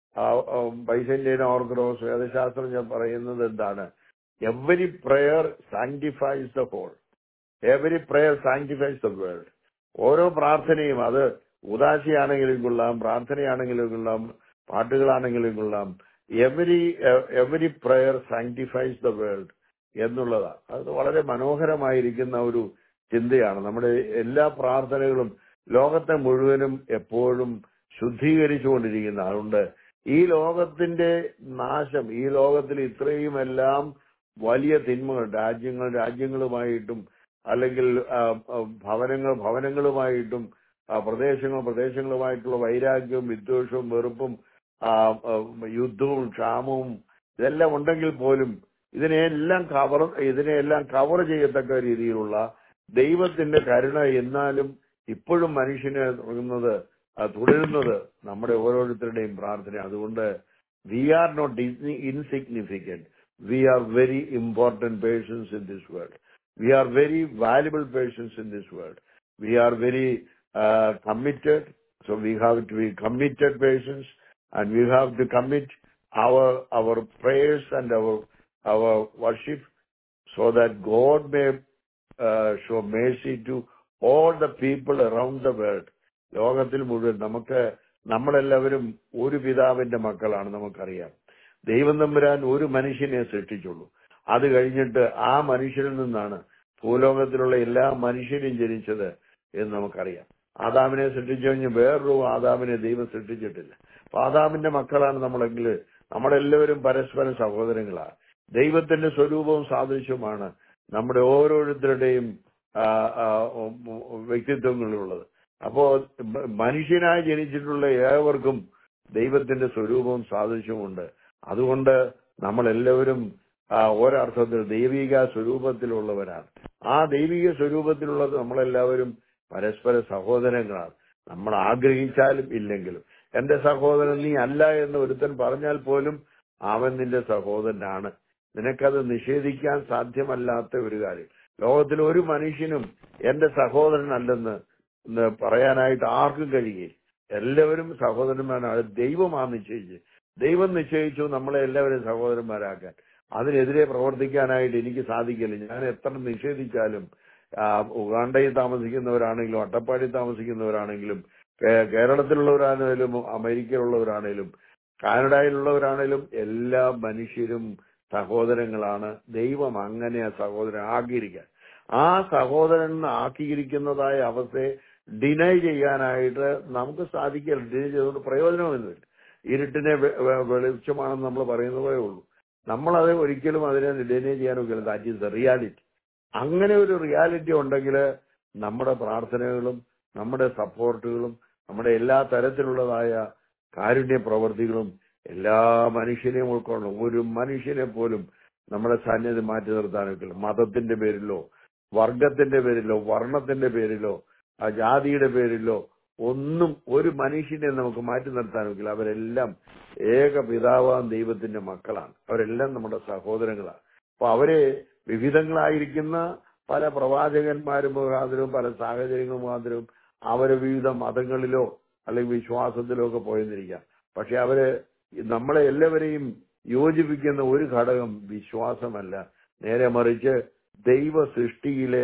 ബൈസന്റൈൻ ഓർഗ്രോസ് വേദശാസ്ത്രജ്ഞർ പറയുന്നത് എന്താണ് every prayer sanctifies the whole every prayer sanctifies the world ഓരോ പ്രാർത്ഥനയും അത് ഉദാശിയാണെങ്കിലും കൊള്ളാം പ്രാർത്ഥനയാണെങ്കിലും കൊള്ളാം പാട്ടുകളാണെങ്കിലും കൊള്ളാം every every prayer sanctifies the world എന്നുള്ളതാണ് അത് വളരെ മനോഹരമായിരിക്കുന്ന ഒരു ചിന്തയാണ് നമ്മുടെ എല്ലാ പ്രാർത്ഥനകളും ലോകത്തെ മുഴുവനും എപ്പോഴും ശുദ്ധീകരിച്ചുകൊണ്ടിരിക്കുന്ന അതുകൊണ്ട് ഈ ലോകത്തിന്റെ നാശം ഈ ലോകത്തിൽ ഇത്രയും എല്ലാം വലിയ തിന്മകൾ രാജ്യങ്ങൾ രാജ്യങ്ങളുമായിട്ടും അല്ലെങ്കിൽ ആ, ആ, ഭവനങ്ങൾ ഭവനങ്ങളുമായിട്ടും ആ, പ്രദേശങ്ങൾ പ്രദേശങ്ങളുമായിട്ടുള്ള വൈരാഗ്യവും വിദ്വേഷവും വെറുപ്പും ആ, ആ, യുദ്ധവും ക്ഷാമവും ഇതെല്ലാം ഉണ്ടെങ്കിൽ പോലും ഇതിനെയെല്ലാം കവർ ഇതിനെയെല്ലാം കവർ ചെയ്യത്തക്ക രീതിയിലുള്ള ദൈവത്തിന്റെ കരുണ എന്നാലും ഇപ്പോഴും മനുഷ്യന് തുടങ്ങുന്നത് ആ, തുടരുന്നത് നമ്മുടെ ഓരോരുത്തരുടെയും പ്രാർത്ഥന അതുകൊണ്ട് we are not insignificant we are very important persons in this world we are very valuable persons in this world we are very committed so we have to be committed persons and we have to commit our our prayers and our our worship so that god may uh, show mercy to all the people around the world ലോകത്തിൽ മുഴുവൻ നമുക്ക് നമ്മളെല്ലാവരും ഒരു പിതാവിന്റെ മക്കളാണ് നമുക്കറിയാം ദൈവം തമ്പുരാൻ ഒരു മനുഷ്യനെ സൃഷ്ടിച്ചുള്ളൂ അത് കഴിഞ്ഞിട്ട് ആ മനുഷ്യനിൽ നിന്നാണ് ഭൂലോകത്തിലുള്ള എല്ലാ മനുഷ്യരും ജനിച്ചത് എന്ന് നമുക്കറിയാം ആദാമിനെ സൃഷ്ടിച്ചു കഴിഞ്ഞ് വേറൊരു ആദാമിനെ ദൈവം സൃഷ്ടിച്ചിട്ടില്ല അപ്പൊ ആദാമിന്റെ മക്കളാണ് നമ്മളെങ്കിൽ നമ്മളെല്ലാവരും പരസ്പരം സഹോദരങ്ങളാണ് ദൈവത്തിന്റെ സ്വരൂപവും സാദൃശ്യവുമാണ് നമ്മുടെ ഓരോരുത്തരുടെയും ആ, ആ, ഉം, ഉം, വ്യക്തിത്വങ്ങളിലുള്ളത് അപ്പോ മ- മനുഷ്യനായി ജനിച്ചിട്ടുള്ള ഏവർക്കും ദൈവത്തിന്റെ സ്വരൂപവും സാദൃശ്യവുമുണ്ട് അതുകൊണ്ട് നമ്മളെല്ലാവരും ആ, ഒരർത്ഥത്തിൽ ദൈവിക സ്വരൂപത്തിലുള്ളവരാണ് ആ ദൈവിക സ്വരൂപത്തിലുള്ളത് നമ്മളെല്ലാവരും പരസ്പര സഹോദരങ്ങളാണ് നമ്മൾ ആഗ്രഹിച്ചാലും ഇല്ലെങ്കിലും എന്റെ സഹോദരൻ നീ അല്ല എന്ന് ഒരുത്തൻ പറഞ്ഞാൽ പോലും അവൻ നിന്റെ സഹോദരനാണ് നിനക്കത് നിഷേധിക്കാൻ സാധ്യമല്ലാത്ത ഒരു കാര്യം ലോകത്തിൽ ഒരു മനുഷ്യനും എന്റെ സഹോദരനല്ലെന്ന് എന്ന് പറയാനായിട്ട് ആർക്കും കഴിയില്ല എല്ലാവരും സഹോദരന്മാരാണ് ദൈവമാണ് നിശ്ചയിച്ചത് ദൈവം നിശ്ചയിച്ചു നമ്മളെ എല്ലാവരും സഹോദരന്മാരാക്കാൻ അതിനെതിരെ പ്രവർത്തിക്കാനായിട്ട് എനിക്ക് സാധിക്കില്ല ഞാൻ എത്ര നിഷേധിച്ചാലും ആ, ഉഗാണ്ടയിൽ താമസിക്കുന്നവരാണെങ്കിലും അട്ടപ്പാടി താമസിക്കുന്നവരാണെങ്കിലും കേ- കേരളത്തിലുള്ളവരാണെങ്കിലും അമേരിക്കയിലുള്ളവരാണെങ്കിലും കാനഡയിലുള്ളവരാണെങ്കിലും എല്ലാ മനുഷ്യരും സഹോദരങ്ങളാണ് ദൈവം അങ്ങനെ ആ സഹോദരൻ ആക്കിയിരിക്കാൻ ആ സഹോദരൻ ആക്കിയിരിക്കുന്നതായ അവസ്ഥയെ ഡിനൈ ചെയ്യാനായിട്ട് നമുക്ക് സാധിക്കില്ല ഡിനൈ ചെയ്തുകൊണ്ട് പ്രയോജനമൊന്നുമില്ല ഇരുട്ടിനെ വെ- വെ- വെളിച്ചമാണെന്ന് നമ്മൾ പറയുന്നതേ ഉള്ളൂ നമ്മളത് ഒരിക്കലും അതിനെ ഡിനൈ ചെയ്യാൻ ഒക്കില്ല ദാറ്റ് ഈസ് ദ റിയാലിറ്റി അങ്ങനെ ഒരു റിയാലിറ്റി ഉണ്ടെങ്കിൽ നമ്മുടെ പ്രാർത്ഥനകളും നമ്മുടെ സപ്പോർട്ടുകളും നമ്മുടെ എല്ലാ തരത്തിലുള്ളതായ കാരുണ്യ പ്രവർത്തികളും എല്ലാ മനുഷ്യനെയും ഉൾക്കൊള്ളും ഒരു മനുഷ്യനെ പോലും നമ്മുടെ സാന്നിധ്യം മാറ്റി നിർത്താനൊക്കില്ല മതത്തിന്റെ പേരിലോ വർഗത്തിന്റെ പേരിലോ വർണ്ണത്തിന്റെ പേരിലോ ആ ജാതിയുടെ പേരിലോ ഒന്നും ഒരു മനുഷ്യനെ നമുക്ക് മാറ്റി നിർത്താനൊക്കില്ല അവരെല്ലാം ഏക പിതാവാൻ ദൈവത്തിന്റെ മക്കളാണ് അവരെല്ലാം നമ്മുടെ സഹോദരങ്ങളാണ് അപ്പൊ അവരെ വിവിധങ്ങളായിരിക്കുന്ന പല പ്രവാചകന്മാരും മുഖാന്തരവും പല സാഹചര്യങ്ങൾ മുഖാന്തരവും അവരെ വിവിധ മതങ്ങളിലോ അല്ലെങ്കിൽ വിശ്വാസത്തിലോ ഒക്കെ പോയെന്നിരിക്കാം പക്ഷെ അവര് നമ്മളെ എല്ലാവരെയും യോജിപ്പിക്കുന്ന ഒരു ഘടകം വിശ്വാസമല്ല നേരെ മറിച്ച് ദൈവ സൃഷ്ടിയിലെ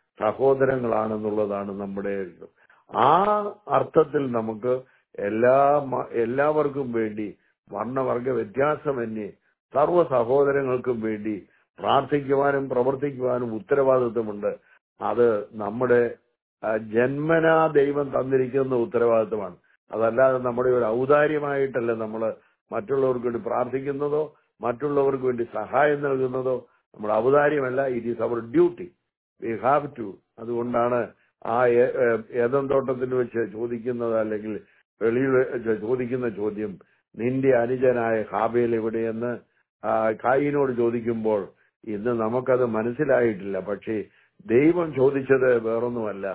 സഹോദരങ്ങളാണെന്നുള്ളതാണ് നമ്മുടെ ഇത്. ആ അർത്ഥത്തിൽ നമുക്ക് എല്ലാ മ- എല്ലാവർക്കും വേണ്ടി വർണ്ണവർഗ വ്യത്യാസമന്യേ സർവ്വ സഹോദരങ്ങൾക്കും വേണ്ടി പ്രാർത്ഥിക്കുവാനും പ്രവർത്തിക്കുവാനും ഉത്തരവാദിത്വമുണ്ട് അത് നമ്മുടെ ആ, ജന്മനാ ദൈവം തന്നിരിക്കുന്ന ഉത്തരവാദിത്വമാണ് അതല്ലാതെ നമ്മുടെ ഒരു ഔദാര്യമായിട്ടല്ല നമ്മൾ മറ്റുള്ളവർക്ക് വേണ്ടി പ്രാർത്ഥിക്കുന്നതോ മറ്റുള്ളവർക്ക് വേണ്ടി സഹായം നൽകുന്നതോ നമ്മുടെ ഔദാര്യമല്ല it is our duty we have to അതുകൊണ്ടാണ് ആ ഏ- ഏ- ഏദൻ തോട്ടത്തിൽ വെച്ച് ചോദിക്കുന്നത് അല്ലെങ്കിൽ വെളിയിൽ വെച്ച് ചോദിക്കുന്ന ചോദ്യം നിന്റെ അനുജനായ ഹാബേൽ എവിടെയെന്ന് ആ, കായിനോട് ചോദിക്കുമ്പോൾ ഇന്ന് നമുക്കത് മനസ്സിലായിട്ടില്ല പക്ഷേ ദൈവം ചോദിച്ചത് വേറൊന്നുമല്ല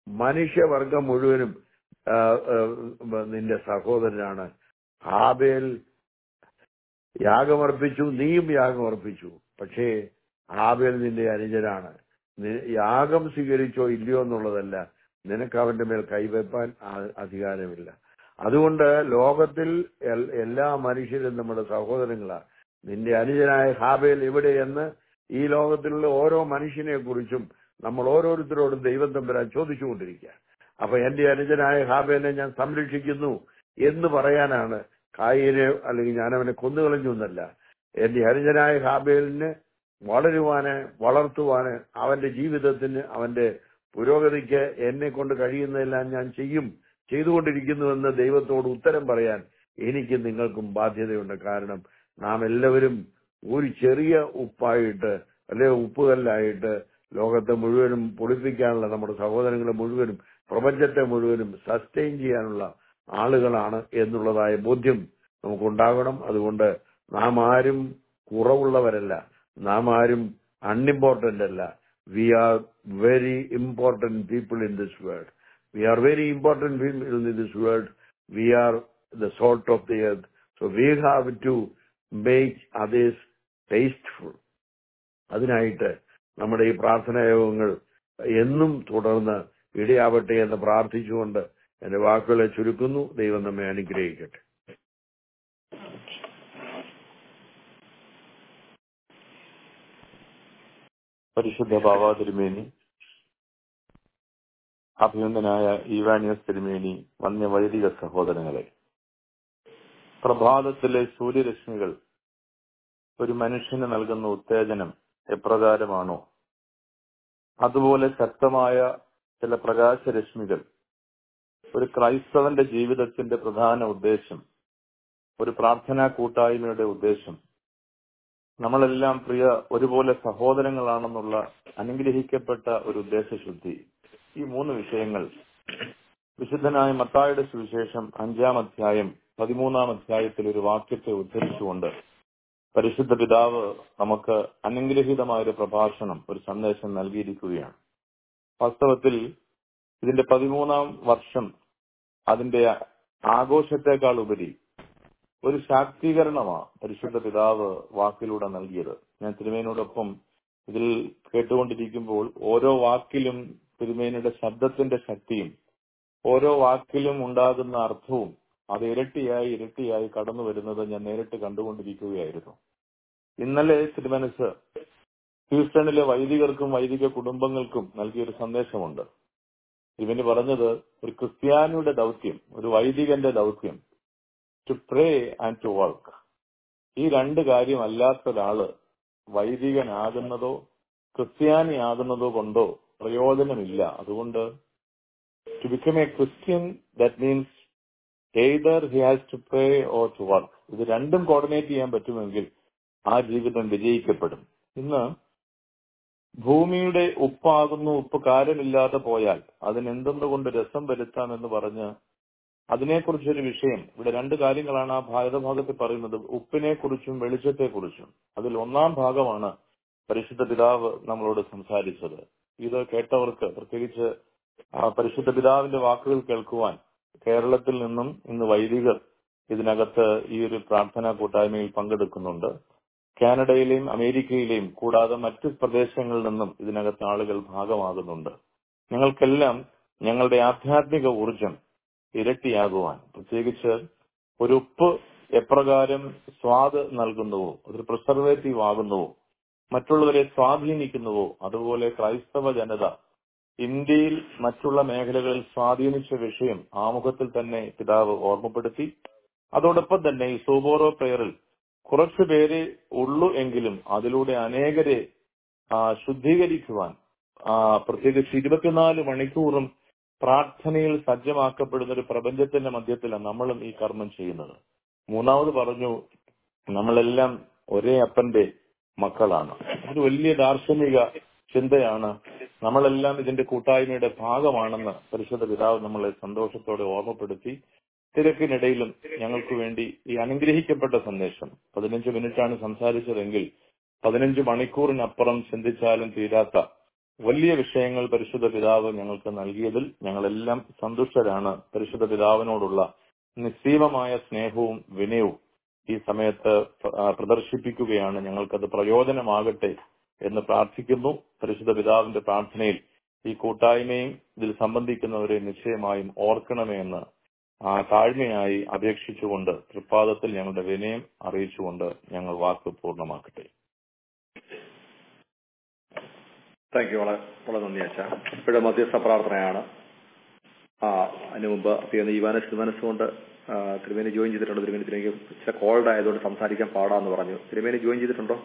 മനുഷ്യവർഗം മുഴുവനും ആ, ആ, നിന്റെ സഹോദരനാണ് ഹാബേൽ യാഗമർപ്പിച്ചു നീയും യാഗമർപ്പിച്ചു പക്ഷേ ഹാബേൽ നിന്റെ അനുജനാണ് നി- യാഗം സ്വീകരിച്ചോ ഇല്ലയോ എന്നുള്ളതല്ല നിനക്ക് അവന്റെ മേൽ കൈവയ്പാൻ ആ- അധികാരമില്ല അതുകൊണ്ട് ലോകത്തിൽ എൽ- എല്ലാ മനുഷ്യരും നമ്മുടെ സഹോദരങ്ങളാണ് നിന്റെ അനുജനായ ഹാബേൽ എവിടെയെന്ന് ഈ ലോകത്തിലുള്ള ഓരോ മനുഷ്യനെ കുറിച്ചും നമ്മൾ ഓരോരുത്തരോടും ദൈവം തമ്പുരാൻ ചോദിച്ചുകൊണ്ടിരിക്കുക അപ്പൊ എന്റെ അനുജനായ ഹാബേലിനെ ഞാൻ സംരക്ഷിക്കുന്നു എന്ന് പറയാനാണ് കായിനെ അല്ലെങ്കിൽ ഞാൻ അവനെ കൊന്നുകളഞ്ഞു എന്നല്ല എന്റെ അനുജനായ ഹാബേലിന് വളരുവാന് വളർത്തുവാന് അവന്റെ ജീവിതത്തിന് അവന്റെ പുരോഗതിക്ക് എന്നെ കൊണ്ട് കഴിയുന്നതെല്ലാം ഞാൻ ചെയ്യും ചെയ്തുകൊണ്ടിരിക്കുന്നുവെന്ന് ദൈവത്തോട് ഉത്തരം പറയാൻ എനിക്ക് നിങ്ങൾക്കും ബാധ്യതയുണ്ട് കാരണം നാം എല്ലാവരും ഒരു ചെറിയ ഉപ്പായിട്ട് അല്ലെ ഉപ്പുകല്ലായിട്ട് ലോകത്തെ മുഴുവനും പൊളിപ്പിക്കാനുള്ള നമ്മുടെ സഹോദരങ്ങളെ മുഴുവനും പ്രപഞ്ചത്തെ മുഴുവനും സസ്റ്റെയിൻ ചെയ്യാനുള്ള ആളുകളാണ് എന്നുള്ളതായ ബോധ്യം നമുക്കുണ്ടാകണം അതുകൊണ്ട് നാം ആരും കുറവുള്ളവരല്ല നാം ആരും അൺഇമ്പോർട്ടന്റ് അല്ല we are very important people in this world we are very important people in this world we are the salt of the earth so we have to make others tasteful അതിനായിട്ട് നമ്മുടെ ഈ പ്രാർത്ഥനാ യോഗങ്ങൾ എന്നും തുടർന്ന് ഇടയാവട്ടെ എന്ന് പ്രാർത്ഥിച്ചുകൊണ്ട് എന്റെ വാക്കുകളെ ചുരുക്കുന്നു ദൈവം നമ്മെ അനുഗ്രഹിക്കട്ടെ പരിശുദ്ധ ബാബാ തിരുമേനി അഭിനന്ദനായ ഈവാനിയസ് തിരുമേനി വന്യ വൈദിക സഹോദരങ്ങളെ പ്രഭാതത്തിലെ സൂര്യരശ്മികൾ ഒരു മനുഷ്യന് നൽകുന്ന ഉത്തേജനം എപ്രകാരമാണോ അതുപോലെ ശക്തമായ ചില പ്രകാശരശ്മികൾ ഒരു ക്രൈസ്തവന്റെ ജീവിതത്തിന്റെ പ്രധാന ഉദ്ദേശം ഒരു പ്രാർത്ഥനാ കൂട്ടായ്മയുടെ ഉദ്ദേശം നമ്മളെല്ലാം പ്രിയ ഒരുപോലെ സഹോദരങ്ങളാണെന്നുള്ള അനുഗ്രഹിക്കപ്പെട്ട ഒരു ഉദ്ദേശശുദ്ധി ഈ മൂന്ന് വിഷയങ്ങൾ വിശുദ്ധനായ മത്തായുടെ സുവിശേഷം അഞ്ചാം അധ്യായം പതിമൂന്നാം അധ്യായത്തിൽ ഒരു വാക്യത്തെ ഉദ്ധരിച്ചുകൊണ്ട് പരിശുദ്ധ പിതാവ് നമുക്ക് അനുഗ്രഹീതമായ ഒരു പ്രഭാഷണം ഒരു സന്ദേശം നൽകിയിരിക്കുകയാണ് വാസ്തവത്തിൽ ഇതിന്റെ പതിമൂന്നാം വർഷം അതിന്റെ ആഘോഷത്തെക്കാൾ ഉപരി ഒരു ശാക്തീകരണമാണ് പരിശുദ്ധ പിതാവ് വാക്കിലൂടെ നൽകിയത് ഞാൻ തിരുമേനോടൊപ്പം ഇതിൽ കേട്ടുകൊണ്ടിരിക്കുമ്പോൾ ഓരോ വാക്കിലും തിരുമേനിയുടെ ശബ്ദത്തിന്റെ ശക്തിയും ഓരോ വാക്കിലും ഉണ്ടാകുന്ന അർത്ഥവും അത് ഇരട്ടിയായി ഇരട്ടിയായി കടന്നു വരുന്നത് ഞാൻ നേരിട്ട് കണ്ടുകൊണ്ടിരിക്കുകയായിരുന്നു ഇന്നലെ തിരുമനസ് ഹ്യൂസ്റ്റണിലെ വൈദികർക്കും വൈദിക കുടുംബങ്ങൾക്കും നൽകിയൊരു സന്ദേശമുണ്ട് ഇവന് പറഞ്ഞത് ഒരു ക്രിസ്ത്യാനിയുടെ ദൗത്യം ഒരു വൈദികന്റെ ദൗത്യം to pray and to work ഈ രണ്ട് കാര്യം അല്ലാത്ത ഒരാള് വൈദികനാകുന്നതോ ക്രിസ്ത്യാനിയാകുന്നതോ കൊണ്ടോ പ്രയോജനമില്ല അതുകൊണ്ട് to become a Christian that means either he has to pray or to work ഇത് രണ്ടും കോർഡിനേറ്റ് ചെയ്യാൻ പറ്റുമെങ്കിൽ ആ ജീവിതം വിജയിക്കപ്പെടും ഇന്ന് ഭൂമിയുടെ ഉപ്പാകുന്നു ഉപ്പ് കാരമില്ലാതെ പോയാൽ അതിനെന്തെന്നുകൊണ്ട് രസം വരുത്താമെന്ന് പറഞ്ഞ് അതിനെക്കുറിച്ചൊരു വിഷയം ഇവിടെ രണ്ട് കാര്യങ്ങളാണ് ആ ഭാരതഭാഗത്തിൽ പറയുന്നത് ഉപ്പിനെ കുറിച്ചും വെളിച്ചത്തെ കുറിച്ചും അതിൽ ഒന്നാം ഭാഗമാണ് പരിശുദ്ധ പിതാവ് നമ്മളോട് സംസാരിച്ചത് ഇത് കേട്ടവർക്ക് പ്രത്യേകിച്ച് ആ പരിശുദ്ധ പിതാവിന്റെ വാക്കുകൾ കേൾക്കുവാൻ കേരളത്തിൽ നിന്നും ഇന്ന് വൈദികർ ഇതിനകത്ത് ഈ ഒരു പ്രാർത്ഥനാ കൂട്ടായ്മയിൽ പങ്കെടുക്കുന്നുണ്ട് കാനഡയിലെയും അമേരിക്കയിലെയും കൂടാതെ മറ്റ് പ്രദേശങ്ങളിൽ നിന്നും ഇതിനകത്ത് ആളുകൾ ഭാഗമാകുന്നുണ്ട് ഞങ്ങൾക്കെല്ലാം ഞങ്ങളുടെ ആധ്യാത്മിക ഊർജം ഇരട്ടിയാകുവാൻ പ്രത്യേകിച്ച് ഒരു ഉപ്പ് എപ്രകാരം സ്വാദ് നൽകുന്നുവോ ഒരു പ്രിസർവേറ്റീവ് ആകുന്നുവോ മറ്റുള്ളവരെ സ്വാധീനിക്കുന്നുവോ അതുപോലെ ക്രൈസ്തവ ജനത ഇന്ത്യയിൽ മറ്റുള്ള മേഖലകളിൽ സ്വാധീനിച്ച വിഷയം ആമുഖത്തിൽ തന്നെ പിതാവ് ഓർമ്മപ്പെടുത്തി അതോടൊപ്പം തന്നെ ഈ സോബോറോ പ്രയറിൽ കുറച്ചു പേരെ ഉള്ളൂ എങ്കിലും അതിലൂടെ അനേകരെ ആ, ശുദ്ധീകരിക്കുവാൻ ആ, പ്രത്യേകിച്ച് ഇരുപത്തിനാല് മണിക്കൂറും പ്രാർത്ഥനയിൽ സജ്ജമാക്കപ്പെടുന്ന ഒരു പ്രപഞ്ചത്തിന്റെ മധ്യത്തിലാണ് നമ്മളും ഈ കർമ്മം ചെയ്യുന്നത് മൂന്നാമത് പറഞ്ഞു നമ്മളെല്ലാം ഒരേ അപ്പന്റെ മക്കളാണ് ഒരു വലിയ ദാർശനിക ചിന്തയാണ് നമ്മളെല്ലാം ഇതിന്റെ കൂട്ടായ്മയുടെ ഭാഗമാണെന്ന് പരിശുദ്ധ പിതാവ് നമ്മളെ സന്തോഷത്തോടെ ഓർമ്മപ്പെടുത്തി തിരക്കിനിടയിലും ഞങ്ങൾക്ക് വേണ്ടി ഈ അനുഗ്രഹിക്കപ്പെട്ട സന്ദേശം പതിനഞ്ച് മിനിറ്റാണ് സംസാരിച്ചതെങ്കിൽ പതിനഞ്ച് മണിക്കൂറിനപ്പുറം ചിന്തിച്ചാലും തീരാത്ത വലിയ വിഷയങ്ങൾ പരിശുദ്ധ പിതാവ് ഞങ്ങൾക്ക് നൽകിയതിൽ ഞങ്ങളെല്ലാം സന്തുഷ്ടരാണ് പരിശുദ്ധ പിതാവിനോടുള്ള നിസ്സീമമായ സ്നേഹവും വിനയവും ഈ സമയത്ത് പ്ര- ആ, പ്രദർശിപ്പിക്കുകയാണ് ഞങ്ങൾക്കത് പ്രയോജനമാകട്ടെ എന്ന് പ്രാർത്ഥിക്കുന്നു പരിശുദ്ധ പിതാവിന്റെ പ്രാർത്ഥനയിൽ ഈ കൂട്ടായ്മയും ഇതിൽ സംബന്ധിക്കുന്നവരെ നിശ്ചയമായും ഓർക്കണമേ എന്ന് ആ താഴ്മയായി അപേക്ഷിച്ചുകൊണ്ട് തൃപ്പാദത്തിൽ ഞങ്ങളുടെ വിനയം അറിയിച്ചുകൊണ്ട് ഞങ്ങൾ വാക്ക് പൂർണ്ണമാക്കട്ടെ താങ്ക് യു വളരെ വളരെ നന്ദി അച്ഛ ഇപ്പോഴും മധ്യസ്ഥ പ്രാർത്ഥനയാണ് ആ അതിനു മുമ്പ് അപ്പിയെന്ന് ഈവാനസ് തിരുമനസ് കൊണ്ട് ആ, തിരുമേനി ജോയിൻ ചെയ്തിട്ടുണ്ടോ തിരുമേനി തിരുമേനി ഇച്ചിരി കോൾഡ് ആയതുകൊണ്ട് സംസാരിക്കാൻ പാടാന്ന് പറഞ്ഞു തിരുമേനി ജോയിൻ ചെയ്തിട്ടുണ്ടോ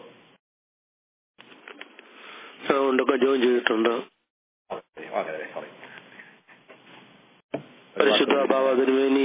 ആ, ഉണ്ടൊക്കെ ജോയിൻ ചെയ്തിട്ടുണ്ട് ഓക്കെ സോറി പരിശുദ്ധ ബാബ തിരുവേനി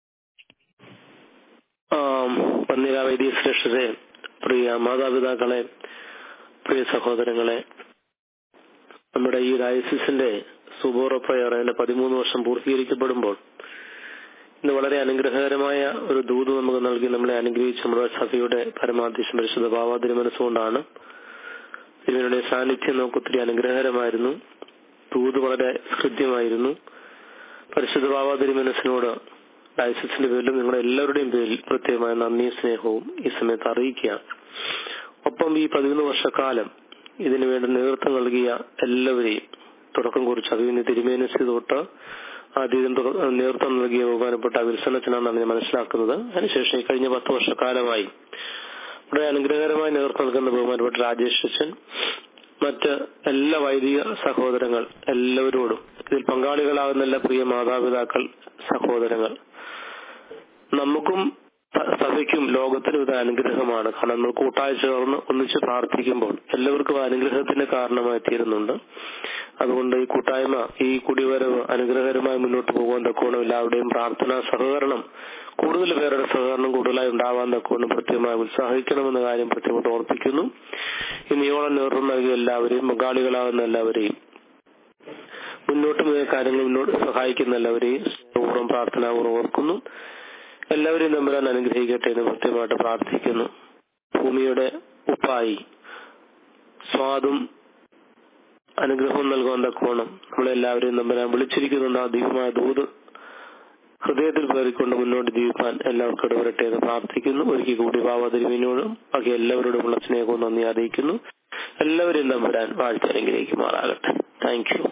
പന്നിര വൈദ്യ ശ്രേഷ്ഠരെ പ്രിയ മാതാപിതാക്കളെ പ്രിയ സഹോദരങ്ങളെ നമ്മുടെ ഈ ഡയസിസിന്റെ സുബോറ പ്രയർ അതിന്റെ പതിമൂന്ന് വർഷം പൂർത്തീകരിക്കപ്പെടുമ്പോൾ ഇന്ന് വളരെ അനുഗ്രഹകരമായ ഒരു ദൂത് നമുക്ക് നൽകി നമ്മളെ അനുഗ്രഹിച്ച നമ്മുടെ സഭയുടെ പരമാധ്യക്ഷൻ പരിശുദ്ധ ബാബ തിരുമനസ്സുകൊണ്ടാണ് തിരുവനയുടെ സാന്നിധ്യം നമുക്ക് ഒത്തിരി അനുഗ്രഹകരമായിരുന്നു ദൂത് വളരെ ഹൃദ്യമായിരുന്നു പരിശുദ്ധ ബാബ തിരുമനസിനോട് ഡയസിന്റെ പേരിലും നിങ്ങളുടെ എല്ലാവരുടെയും പേരിൽ പ്രത്യേകമായ നന്ദിയും സ്നേഹവും ഈ സമയത്ത് അറിയിക്കുക ഒപ്പം ഈ പതിനൊന്ന് വർഷക്കാലം ഇതിനു വേണ്ടി നേതൃത്വം നൽകിയ എല്ലാവരെയും തുടക്കം കുറിച്ച് അഭിനന്ദ തിരുമേനസ് തൊട്ട് ആദ്യം തുട- നേതൃത്വം നൽകിയ ബഹുമാനപ്പെട്ട വിൽസനത്തിനാണെന്നാണ് ഞാൻ മനസ്സിലാക്കുന്നത് അതിനുശേഷം ഈ കഴിഞ്ഞ പത്ത് വർഷക്കാലമായി വളരെ അനുഗ്രഹകരമായി നേതൃത്വം നൽകുന്ന ബഹുമാനപ്പെട്ട രാജേഷ് അച്ഛൻ മറ്റ് എല്ലാ വൈദിക സഹോദരങ്ങൾ എല്ലാവരോടും ഇതിൽ പങ്കാളികളാകുന്ന എല്ലാ പ്രിയ മാതാപിതാക്കൾ സഹോദരങ്ങൾ നമുക്കും സ- സഭയ്ക്കും ലോകത്തിനും ഇത് അനുഗ്രഹമാണ് കാരണം നമ്മൾ കൂട്ടായി ചേർന്ന് ഒന്നിച്ച് പ്രാർത്ഥിക്കുമ്പോൾ എല്ലാവർക്കും അനുഗ്രഹത്തിന് കാരണമായി തീരുന്നുണ്ട് അതുകൊണ്ട് ഈ കൂട്ടായ്മ ഈ കുടിവരവ് അനുഗ്രഹകരമായി മുന്നോട്ട് പോകാൻ തക്കോണം എല്ലാവരുടെയും പ്രാർത്ഥന സഹകരണം കൂടുതൽ പേരുടെ സഹകരണം കൂടുതലായി ഉണ്ടാവാൻ തക്കോണം പ്രത്യേകമായി ഉത്സാഹിക്കണമെന്ന കാര്യം പ്രത്യേകം ഓർപ്പിക്കുന്നു ഈ നിയോളം നേതൃത്വം നൽകിയ എല്ലാവരെയും പങ്കാളികളാകുന്ന എല്ലാവരെയും മുന്നോട്ട് പോയ കാര്യങ്ങൾ മുന്നോട്ട് സഹായിക്കുന്ന എല്ലാവരെയും സ്നേഹപൂർവ്വം പ്രാർത്ഥനാപൂർവ്വം ഓർക്കുന്നു എല്ലാവരെയും തമ്പുരാൻ അനുഗ്രഹിക്കട്ടെ എന്ന് പ്രത്യേകമായിട്ട് പ്രാർത്ഥിക്കുന്നു ഭൂമിയുടെ ഉപ്പായി സ്വാദും അനുഗ്രഹവും നൽകുവാൻ തക്കോണം നമ്മളെല്ലാവരെയും തമ്പുരാൻ വിളിച്ചിരിക്കുന്നുണ്ട് ആ ദിവ്യമായ ദൂത് ഹൃദയത്തിൽ പേറിക്കൊണ്ട് മുന്നോട്ട് ജീവിക്കാൻ എല്ലാവർക്കും ഇടവരട്ടെ എന്ന് പ്രാർത്ഥിക്കുന്നു ഒരിക്കൽ കൂടി ഭാവതിരുവിനോടും ബാക്കി എല്ലാവരോടുമുള്ള സ്നേഹവും നന്ദി അറിയിക്കുന്നു എല്ലാവരെയും തമ്പുരാൻ വാഴ്ത്തി അനുഗ്രഹിക്കുമാറാകട്ടെ താങ്ക് യു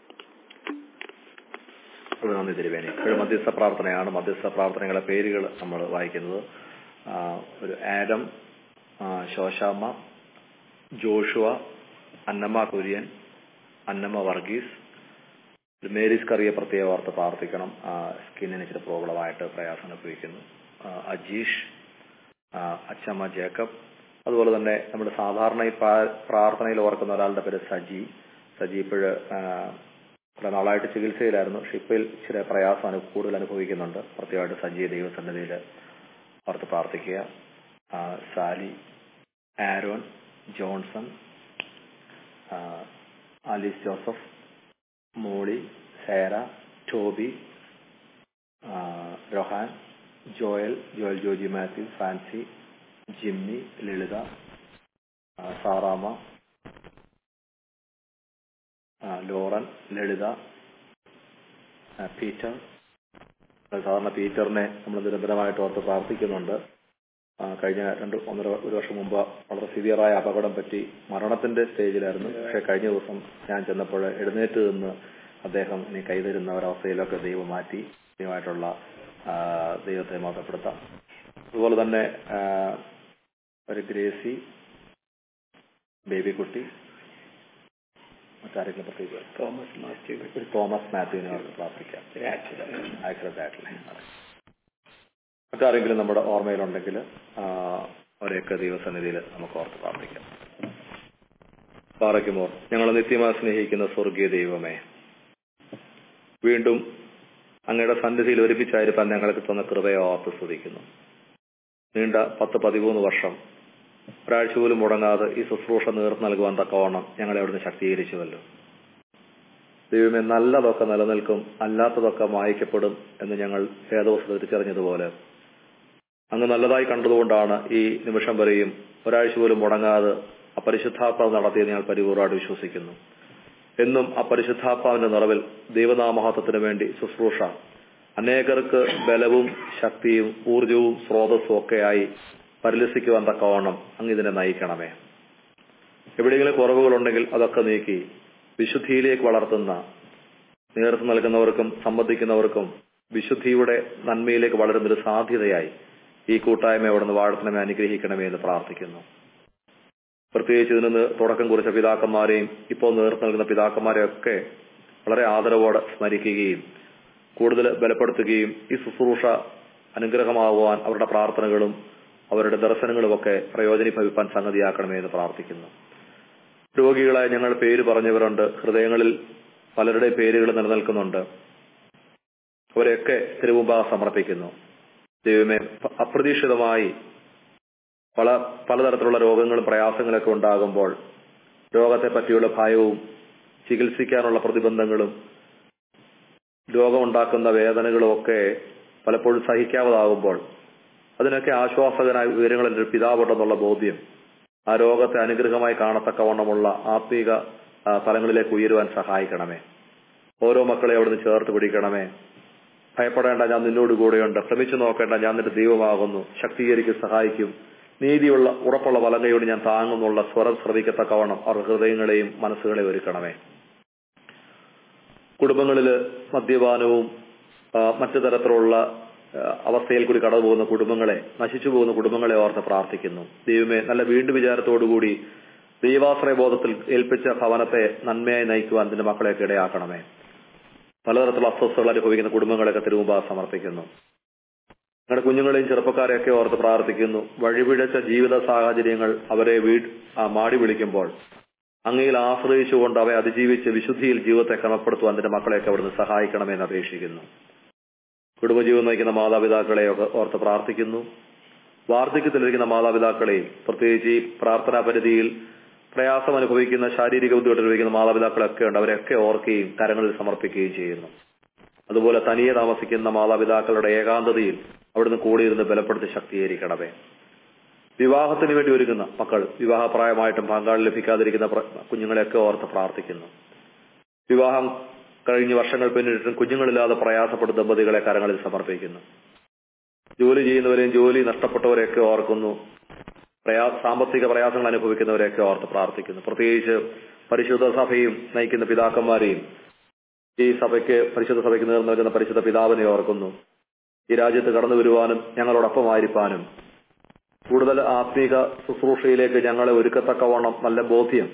വളരെ നന്ദി തിരുവേനി ഇപ്പോഴും മധ്യസ്ഥ പ്രാർത്ഥനയാണ് മധ്യസ്ഥ പ്രാർത്ഥനകളെ പേരുകൾ നമ്മൾ വായിക്കുന്നത് ആ, ഒരു ആഡം ആ, ശോശാമ്മ ജോഷുവ അന്നമ്മ കുര്യൻ അന്നമ്മ വർഗീസ് ഒരു മേരീസ് കറിയെ പ്രത്യേക ഓർത്ത് പ്രാർത്ഥിക്കണം ആ, സ്കിന്നിന് ഇച്ചിരി പ്രോബ്ലമായിട്ട് പ്രയാസം അനുഭവിക്കുന്നു ആ, അജീഷ് ആ, അച്ചമ്മ ജേക്കബ് അതുപോലെ തന്നെ നമ്മുടെ സാധാരണ ഈ പ്രാ- പ്രാർത്ഥനയിൽ ഓർക്കുന്ന ഒരാളുടെ പേര് സജി സജി ഇപ്പോഴ് കുറെ നാളായിട്ട് ചികിത്സയിലായിരുന്നു പക്ഷെ ഇപ്പോൾ ഇച്ചിരി പ്രയാസം അനു കൂടുതൽ അനുഭവിക്കുന്നുണ്ട് പ്രത്യേകമായിട്ട് സജീവ ദൈവസന്നിധിയിൽ ഓർത്ത് പ്രാർത്ഥിക്കുക ആ, സാലി ആരോൺ ജോൺസൺ ആ, ആലീസ് ജോസഫ് മോളി സേറ ടോബി ആ, റൊഹാൻ ജോയൽ ജോയൽ ജോജി മാത്യു ഫാൻസി ജിമ്മി ലളിത ആ, സാറാമ്മ ആ, ലോറൻ ലളിത ആ, പീറ്റർ സാധാരണ പീറ്ററിനെ നമ്മൾ നിരന്തരമായിട്ട് ഓർത്ത് പ്രാർത്ഥിക്കുന്നുണ്ട് ആ, കഴിഞ്ഞ രണ്ട് ഒന്നര ഒരു വർഷം മുമ്പ് വളരെ സിവിയറായ അപകടം പറ്റി മരണത്തിന്റെ സ്റ്റേജിലായിരുന്നു പക്ഷെ കഴിഞ്ഞ ദിവസം ഞാൻ ചെന്നപ്പോൾ എഴുന്നേറ്റ് നിന്ന് അദ്ദേഹം ഇനി കൈതരുന്ന ഒരവസ്ഥയിലൊക്കെ ദൈവം മാറ്റി ദൈവമായിട്ടുള്ള ആ, ദൈവത്തെ മാത്രപ്പെടുത്താം അതുപോലെ തന്നെ ആ, ഒരു ഗ്രേസി ബേബിക്കുട്ടി മറ്റാരെങ്കിലും പ്രത്യേകിച്ച് തോമസ് മാത്യു ഒരു തോമസ് മാത്യുവിനെ അവർക്ക് പ്രാർത്ഥിക്കാം ആക്സിഡന്റ് ആയിട്ടില്ലേ അതെ. മറ്റാരെങ്കിലും നമ്മുടെ ഓർമ്മയിലുണ്ടെങ്കിൽ ആ, അവരെയൊക്കെ ദൈവസന്നിധിയിൽ നമുക്ക് ഓർത്ത് പ്രാർത്ഥിക്കാം പാറയ്ക്കുമോർ ഞങ്ങൾ നിത്യമായി സ്നേഹിക്കുന്ന സ്വർഗീയ ദൈവമേ വീണ്ടും അങ്ങയുടെ സന്നിധിയിൽ ഒരുമിച്ചായിരിക്കാൻ ഞങ്ങൾക്ക് തന്ന കൃപയെ ഓർത്ത് സ്തുതിക്കുന്നു നീണ്ട പത്ത് പതിമൂന്ന് വർഷം ഒരാഴ്ച പോലും മുടങ്ങാതെ ഈ ശുശ്രൂഷ നേർത്തു നൽകുവാൻ തക്കവണ്ണം ഞങ്ങളെ അവിടുന്ന് ശക്തീകരിച്ചുവല്ലോ ദൈവമേ നല്ലതൊക്കെ നിലനിൽക്കും അല്ലാത്തതൊക്കെ മായ്ക്കപ്പെടും എന്ന് ഞങ്ങൾ വേദവസ്തു തിരിച്ചറിഞ്ഞതുപോലെ അങ്ങ് നല്ലതായി കണ്ടതുകൊണ്ടാണ് ഈ നിമിഷം വരെയും ഒരാഴ്ച പോലും മുടങ്ങാതെ അപരിശുദ്ധാത്മാവ് നടത്തിയത് ഞങ്ങൾ പരിപൂർവ്വമായിട്ട് വിശ്വസിക്കുന്നു എന്നും ആ പരിശുദ്ധാത്മാവിന്റെ നിറവിൽ ദൈവനാമഹത്വത്തിന് വേണ്ടി ശുശ്രൂഷ അനേകർക്ക് ബലവും ശക്തിയും ഊർജവും സ്രോതസ്സും ഒക്കെയായി പരിലസിക്കുവാൻ തക്കവണ്ണം അങ്ങ് ഇതിനെ നയിക്കണമേ എവിടെയെങ്കിലും കുറവുകളുണ്ടെങ്കിൽ അതൊക്കെ നീക്കി വിശുദ്ധിയിലേക്ക് വളർത്തുന്ന നേതൃത്വം നൽകുന്നവർക്കും സംബന്ധിക്കുന്നവർക്കും വിശുദ്ധിയുടെ നന്മയിലേക്ക് വളരുന്നൊരു സാധ്യതയായി ഈ കൂട്ടായ്മ അവിടുന്ന് വാഴത്തണമേ അനുഗ്രഹിക്കണമേ എന്ന് പ്രാർത്ഥിക്കുന്നു പ്രത്യേകിച്ച് ഇതിന് തുടക്കം കുറിച്ച പിതാക്കന്മാരെയും ഇപ്പോൾ നേതൃത്വം നൽകുന്ന പിതാക്കന്മാരെയൊക്കെ വളരെ ആദരവോടെ സ്മരിക്കുകയും കൂടുതൽ ബലപ്പെടുത്തുകയും ഈ ശുശ്രൂഷ അനുഗ്രഹമാകുവാൻ അവരുടെ പ്രാർത്ഥനകളും അവരുടെ ദർശനങ്ങളുമൊക്കെ പ്രയോജനീഭവിപ്പാൻ സംഗതിയാക്കണമേ എന്ന് പ്രാർത്ഥിക്കുന്നു രോഗികളായ ഞങ്ങൾ പേര് പറഞ്ഞവരുണ്ട് ഹൃദയങ്ങളിൽ പലരുടെ പേരുകൾ നിലനിൽക്കുന്നുണ്ട് അവരെയൊക്കെ തിരുവുമ്പാ സമർപ്പിക്കുന്നു ദൈവമേ അപ്രതീക്ഷിതമായി പല പലതരത്തിലുള്ള രോഗങ്ങളും പ്രയാസങ്ങളൊക്കെ ഉണ്ടാകുമ്പോൾ രോഗത്തെ പറ്റിയുള്ള ഭയവും ചികിത്സിക്കാനുള്ള പ്രതിബന്ധങ്ങളും രോഗമുണ്ടാക്കുന്ന വേദനകളും ഒക്കെ പലപ്പോഴും സഹിക്കാവതാകുമ്പോൾ അതിനൊക്കെ ആശ്വാസകനായ വിവരങ്ങളിൽ ഒരു പിതാവുണ്ടെന്നുള്ള ബോധ്യം ആ രോഗത്തെ അനുഗ്രഹമായി കാണത്തക്കവണ്ണമുള്ള ആത്മീക തലങ്ങളിലേക്ക് ഉയരുവാൻ സഹായിക്കണമേ ഓരോ മക്കളെ അവിടുന്ന് ചേർത്ത് പിടിക്കണമേ ഭയപ്പെടേണ്ട ഞാൻ നിന്നോട് കൂടെയുണ്ട് ശ്രമിച്ചു നോക്കേണ്ട ഞാൻ നിന്റെ ദൈവമാകുന്നു ശക്തീകരിക്കും സഹായിക്കും നീതിയുള്ള ഉറപ്പുള്ള വലങ്കയോട് ഞാൻ താങ്ങുന്നുള്ള സ്വരം ശ്രവിക്കത്തക്കവണ്ണം അവർ ഹൃദയങ്ങളെയും മനസ്സുകളെയും ഒരുക്കണമേ കുടുംബങ്ങളില് മദ്യപാനവും മറ്റു തരത്തിലുള്ള അവസ്ഥയിൽ കൂടി കടന്നു പോകുന്ന കുടുംബങ്ങളെ നശിച്ചു പോകുന്ന കുടുംബങ്ങളെ ഓർത്ത് പ്രാർത്ഥിക്കുന്നു ദൈവമേ നല്ല വീണ്ടും വിചാരത്തോടുകൂടി ദൈവാശ്രയ ബോധത്തിൽ ഏൽപ്പിച്ച ഭവനത്തെ നന്മയായി നയിക്കുവാൻ നിന്റെ മക്കളെയൊക്കെ ഇടയാക്കണമേ പലതരത്തിലുള്ള അസ്വസ്ഥകൾ അനുഭവിക്കുന്ന കുടുംബങ്ങളെയൊക്കെ തിരുമുമ്പ സമർപ്പിക്കുന്നു ഞങ്ങളുടെ കുഞ്ഞുങ്ങളെയും ചെറുപ്പക്കാരെയൊക്കെ ഓർത്ത് പ്രാർത്ഥിക്കുന്നു വഴിപിഴച്ച ജീവിത സാഹചര്യങ്ങൾ അവരെ വീട് മാടി വിളിക്കുമ്പോൾ അങ്ങയിൽ ആശ്രയിച്ചുകൊണ്ട് അവയെ അതിജീവിച്ച് വിശുദ്ധിയിൽ ജീവിതത്തെ ക്രമപ്പെടുത്തുവാൻ നിന്റെ മക്കളെയൊക്കെ അവിടുന്ന് സഹായിക്കണമെന്ന് അപേക്ഷിക്കുന്നു കുടുംബജീവൻ നയിക്കുന്ന മാതാപിതാക്കളെയൊക്കെ ഓർത്ത് പ്രാർത്ഥിക്കുന്നു വാർദ്ധക്യത്തിലിരിക്കുന്ന മാതാപിതാക്കളെയും പ്രത്യേകിച്ച് ഈ പ്രാർത്ഥനാ പരിധിയിൽ പ്രയാസം അനുഭവിക്കുന്ന ശാരീരിക ബുദ്ധിമുട്ട് അനുഭവിക്കുന്ന മാതാപിതാക്കളൊക്കെ ഉണ്ട് അവരെയൊക്കെ ഓർക്കുകയും കരങ്ങളിൽ സമർപ്പിക്കുകയും ചെയ്യുന്നു അതുപോലെ തനിയെ താമസിക്കുന്ന മാതാപിതാക്കളുടെ ഏകാന്തതയിൽ അവിടുന്ന് കൂടിയിരുന്ന് ബലപ്പെടുത്തി ശക്തീകരിക്കണമേ വിവാഹത്തിന് വേണ്ടി ഒരുങ്ങുന്ന മക്കൾ വിവാഹപ്രായമായിട്ടും പങ്കാളി ലഭിക്കാതിരിക്കുന്ന കുഞ്ഞുങ്ങളെയൊക്കെ ഓർത്ത് പ്രാർത്ഥിക്കുന്നു വിവാഹം കഴിഞ്ഞ വർഷങ്ങൾ പിന്നിട്ടും കുഞ്ഞുങ്ങളില്ലാതെ പ്രയാസപ്പെടുന്ന ദമ്പതികളെ കരങ്ങളിൽ സമർപ്പിക്കുന്നു ജോലി ചെയ്യുന്നവരെയും ജോലി നഷ്ടപ്പെട്ടവരെയൊക്കെ ഓർക്കുന്നു പ്രയാ സാമ്പത്തിക പ്രയാസങ്ങൾ അനുഭവിക്കുന്നവരെയൊക്കെ ഓർത്ത് പ്രാർത്ഥിക്കുന്നു പ്രത്യേകിച്ച് പരിശുദ്ധ സഭയും നയിക്കുന്ന പിതാക്കന്മാരെയും ഈ സഭയ്ക്ക് പരിശുദ്ധ സഭയ്ക്ക് നേർന്നു നൽകുന്ന പരിശുദ്ധ പിതാവിനെ ഓർക്കുന്നു ഈ രാജ്യത്ത് കടന്നു വരുവാനും ഞങ്ങളോടൊപ്പം ആയിരിക്കാനും കൂടുതൽ ആത്മീക ശുശ്രൂഷയിലേക്ക് ഞങ്ങളെ ഒരുക്കത്തക്കവണ്ണം നല്ല ബോധ്യം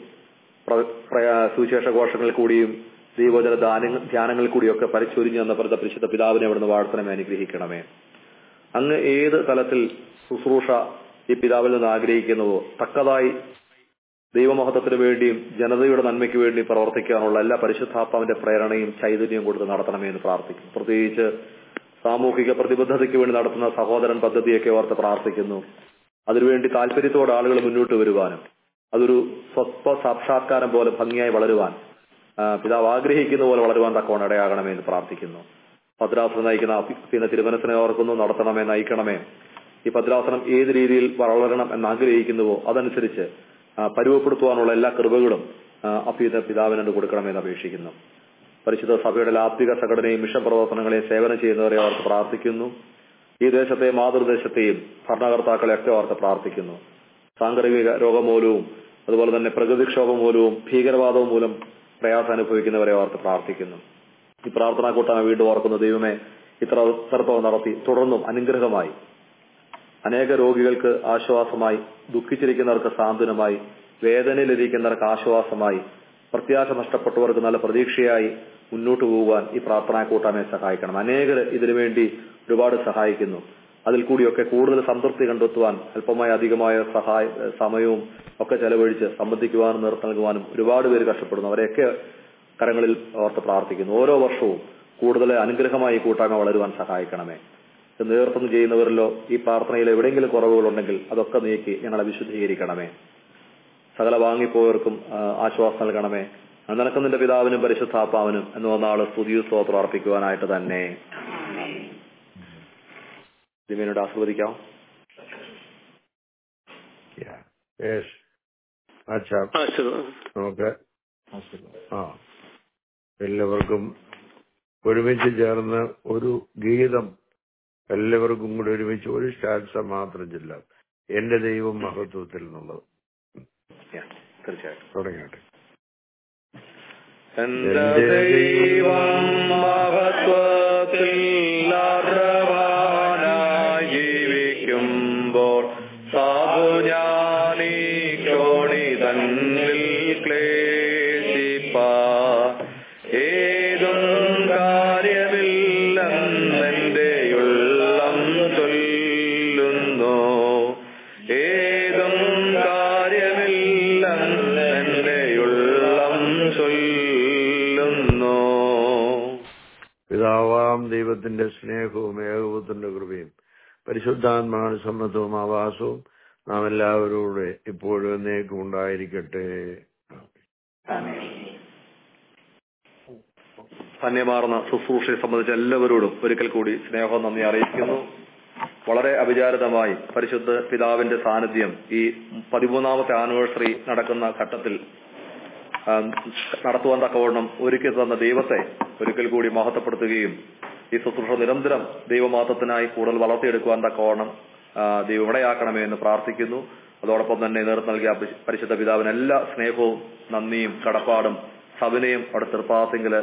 സുവിശേഷ ഘോഷങ്ങളിൽ കൂടിയും ദൈവജന ധ്യാനങ്ങളിൽ കൂടിയൊക്കെ പരിശോധിഞ്ഞു എന്ന പറഞ്ഞ പരിശുദ്ധ പിതാവിനെ അവിടുന്ന് വാഴ്ത്തണമേ അനുഗ്രഹിക്കണമേ അങ്ങ് ഏത് തലത്തിൽ ശുശ്രൂഷ ഈ പിതാവിൽ നിന്ന് ആഗ്രഹിക്കുന്നുവോ തക്കതായി ദൈവമഹത്വത്തിന് വേണ്ടിയും ജനതയുടെ നന്മയ്ക്ക് വേണ്ടി പ്രവർത്തിക്കാനുള്ള എല്ലാ പരിശുദ്ധാത്മാവിന്റെ പ്രേരണയും ചൈതന്യവും കൊടുത്ത് നടത്തണമേ എന്ന് പ്രാർത്ഥിക്കുന്നു പ്രത്യേകിച്ച് സാമൂഹിക പ്രതിബദ്ധതയ്ക്ക് വേണ്ടി നടത്തുന്ന സഹോദരൻ പദ്ധതിയൊക്കെ ഓർത്ത് പ്രാർത്ഥിക്കുന്നു അതിനുവേണ്ടി താല്പര്യത്തോടെ ആളുകൾ മുന്നോട്ട് വരുവാനും അതൊരു സ്വസ്വ സാക്ഷാത്കാരം പോലെ ഭംഗിയായി വളരുവാൻ പിതാവ് ആഗ്രഹിക്കുന്ന പോലെ വളരുവാൻ തക്കവണ്ണം ഇടയാകണമേ എന്ന് പ്രാർത്ഥിക്കുന്നു ഭദ്രാസനം നയിക്കുന്ന പിന്നെ തിരുമനസിനെ ഓർക്കുന്നു നടത്തണമേ നയിക്കണമേ ഈ ഭദ്രാസനം ഏത് രീതിയിൽ വളരണം എന്ന് ആഗ്രഹിക്കുന്നുവോ അതനുസരിച്ച് പരുവപ്പെടുത്തുവാനുള്ള എല്ലാ കൃപകളും അഭ്യുത പിതാവിനോട് കൊടുക്കണമെന്ന് അപേക്ഷിക്കുന്നു പരിശുദ്ധ സഭയുടെ ലാത്വിക സംഘടനയും മിഷൻ പ്രവർത്തനങ്ങളെയും സേവനം ചെയ്യുന്നവരെ ഓർത്ത് പ്രാർത്ഥിക്കുന്നു ഈ ദേശത്തെ മാതൃദേശത്തെയും ഭരണകർത്താക്കളെ ഒക്കെ ഓർത്ത് പ്രാർത്ഥിക്കുന്നു സാങ്കേതിക രോഗം മൂലവും അതുപോലെ തന്നെ പ്രകൃതിക്ഷോഭം മൂലവും ഭീകരവാദവും മൂലം പ്രയാസം അനുഭവിക്കുന്നവരെ ഓർത്ത് പ്രാർത്ഥിക്കുന്നു ഈ പ്രാർത്ഥനാ കൂട്ടായ്മ വീണ്ടും ഓർക്കുന്ന ദൈവമേ ഇത്ര ഇത്രത്തോളം നടത്തി തുടർന്നും അനുഗ്രഹമായി അനേക രോഗികൾക്ക് ആശ്വാസമായി ദുഃഖിച്ചിരിക്കുന്നവർക്ക് സാന്ത്വനമായി വേദനയിലിരിക്കുന്നവർക്ക് ആശ്വാസമായി പ്രത്യാശ നഷ്ടപ്പെട്ടവർക്ക് നല്ല പ്രതീക്ഷയായി മുന്നോട്ട് പോകുവാൻ ഈ പ്രാർത്ഥനാ കൂട്ടായ്മയെ സഹായിക്കണം അനേകർ ഇതിനുവേണ്ടി ഒരുപാട് സഹായിക്കുന്നു അതിൽ കൂടിയൊക്കെ കൂടുതൽ സംതൃപ്തി കണ്ടെത്തുവാൻ അല്പമായ അധികമായ സഹായ സമയവും ഒക്കെ ചെലവഴിച്ച് സംബന്ധിക്കുവാനും നേതൃത്വം നൽകുവാനും ഒരുപാട് പേര് കഷ്ടപ്പെടുന്നു അവരെയൊക്കെ കരങ്ങളിൽ ഓർത്ത് പ്രാർത്ഥിക്കുന്നു ഓരോ വർഷവും കൂടുതൽ അനുഗ്രഹമായി ഈ കൂട്ടായ്മ വളരുവാൻ സഹായിക്കണമേ നേതൃത്വം ചെയ്യുന്നവരിലോ ഈ പ്രാർത്ഥനയിൽ എവിടെയെങ്കിലും കുറവുകളുണ്ടെങ്കിൽ അതൊക്കെ നീക്കി ഞങ്ങളെ വിശുദ്ധീകരിക്കണമേ സകല വാങ്ങിപ്പോയവർക്കും ആശ്വാസം നൽകണമേ നിനക്ക് നിന്റെ പിതാവിനും പരിശുദ്ധാത്മാവിനും എന്ന് വന്നാള് സ്തുതിയും സ്തോത്രം അർപ്പിക്കുവാനായിട്ട് തന്നെ ദിവ്യനോട് ആസ്വദിക്കാം യെസ് അച്ഛാ നമുക്ക് ആ എല്ലാവർക്കും ഒരുമിച്ച് ചേർന്ന് ഒരു ഗീതം എല്ലാവർക്കും കൂടി ഒരുമിച്ച് ഒരു സ്റ്റാൻസ മാത്രം ചെല്ലാം എന്റെ ദൈവം മഹത്വത്തിൽ എന്നുള്ളത് Yeah, തീർച്ചയായിട്ടും തുടങ്ങട്ടെ എന്റെ ദൈവം മഹത്വത്തിൽ അർഹവാനായി ജീവിക്കുമ്പോൾ സാധു ഞാനീ കോണി തന്നിൽ ക്ലേശിപ്പാ ഏതും കാര്യമില്ലെന്നെന്റെ ഉള്ളം ചൊല്ലുന്നു ഏതും കാര്യമില്ലെന്നെന്റെ ഉള്ളം ചൊല്ലുന്നു പിതാവാം ദൈവത്തിന്റെ സ്നേഹവും ഏകപുത്രന്റെ കൃപയും പരിശുദ്ധാത്മാവിന് സമ്മതവും ആവാസവും നാം എല്ലാവരോടെ ഇപ്പോഴും എന്നേക്കും ഉണ്ടായിരിക്കട്ടെ ധന്യമാർന്ന ശുശ്രൂഷയെ സംബന്ധിച്ച എല്ലാവരോടും ഒരിക്കൽ കൂടി സ്നേഹം നന്ദി അറിയിക്കുന്നു വളരെ അവിചാരിതമായി പരിശുദ്ധ പിതാവിന്റെ സാന്നിധ്യം ഈ പതിമൂന്നാമത്തെ ആനിവേഴ്സറി നടക്കുന്ന ഘട്ടത്തിൽ ആ, നടത്തുവാൻ തക്കവണ്ണം ഒരുക്കി തന്ന ദൈവത്തെ ഒരിക്കൽ കൂടി മഹത്വപ്പെടുത്തുകയും ഈ ശുശ്രൂഷ നിരന്തരം ദൈവമാത്രത്തിനായി കൂടുതൽ വളർത്തിയെടുക്കുവാൻ തക്കവണ്ണം ആ, ദൈവം ഇടയാക്കണമേ എന്ന് പ്രാർത്ഥിക്കുന്നു അതോടൊപ്പം തന്നെ നേതൃത്വം നൽകിയ പരി- പരിശുദ്ധ പിതാവിന് എല്ലാ സ്നേഹവും നന്ദിയും കടപ്പാടും സവിനയും അവിടെ തൃപ്പാത്തിങ്കില്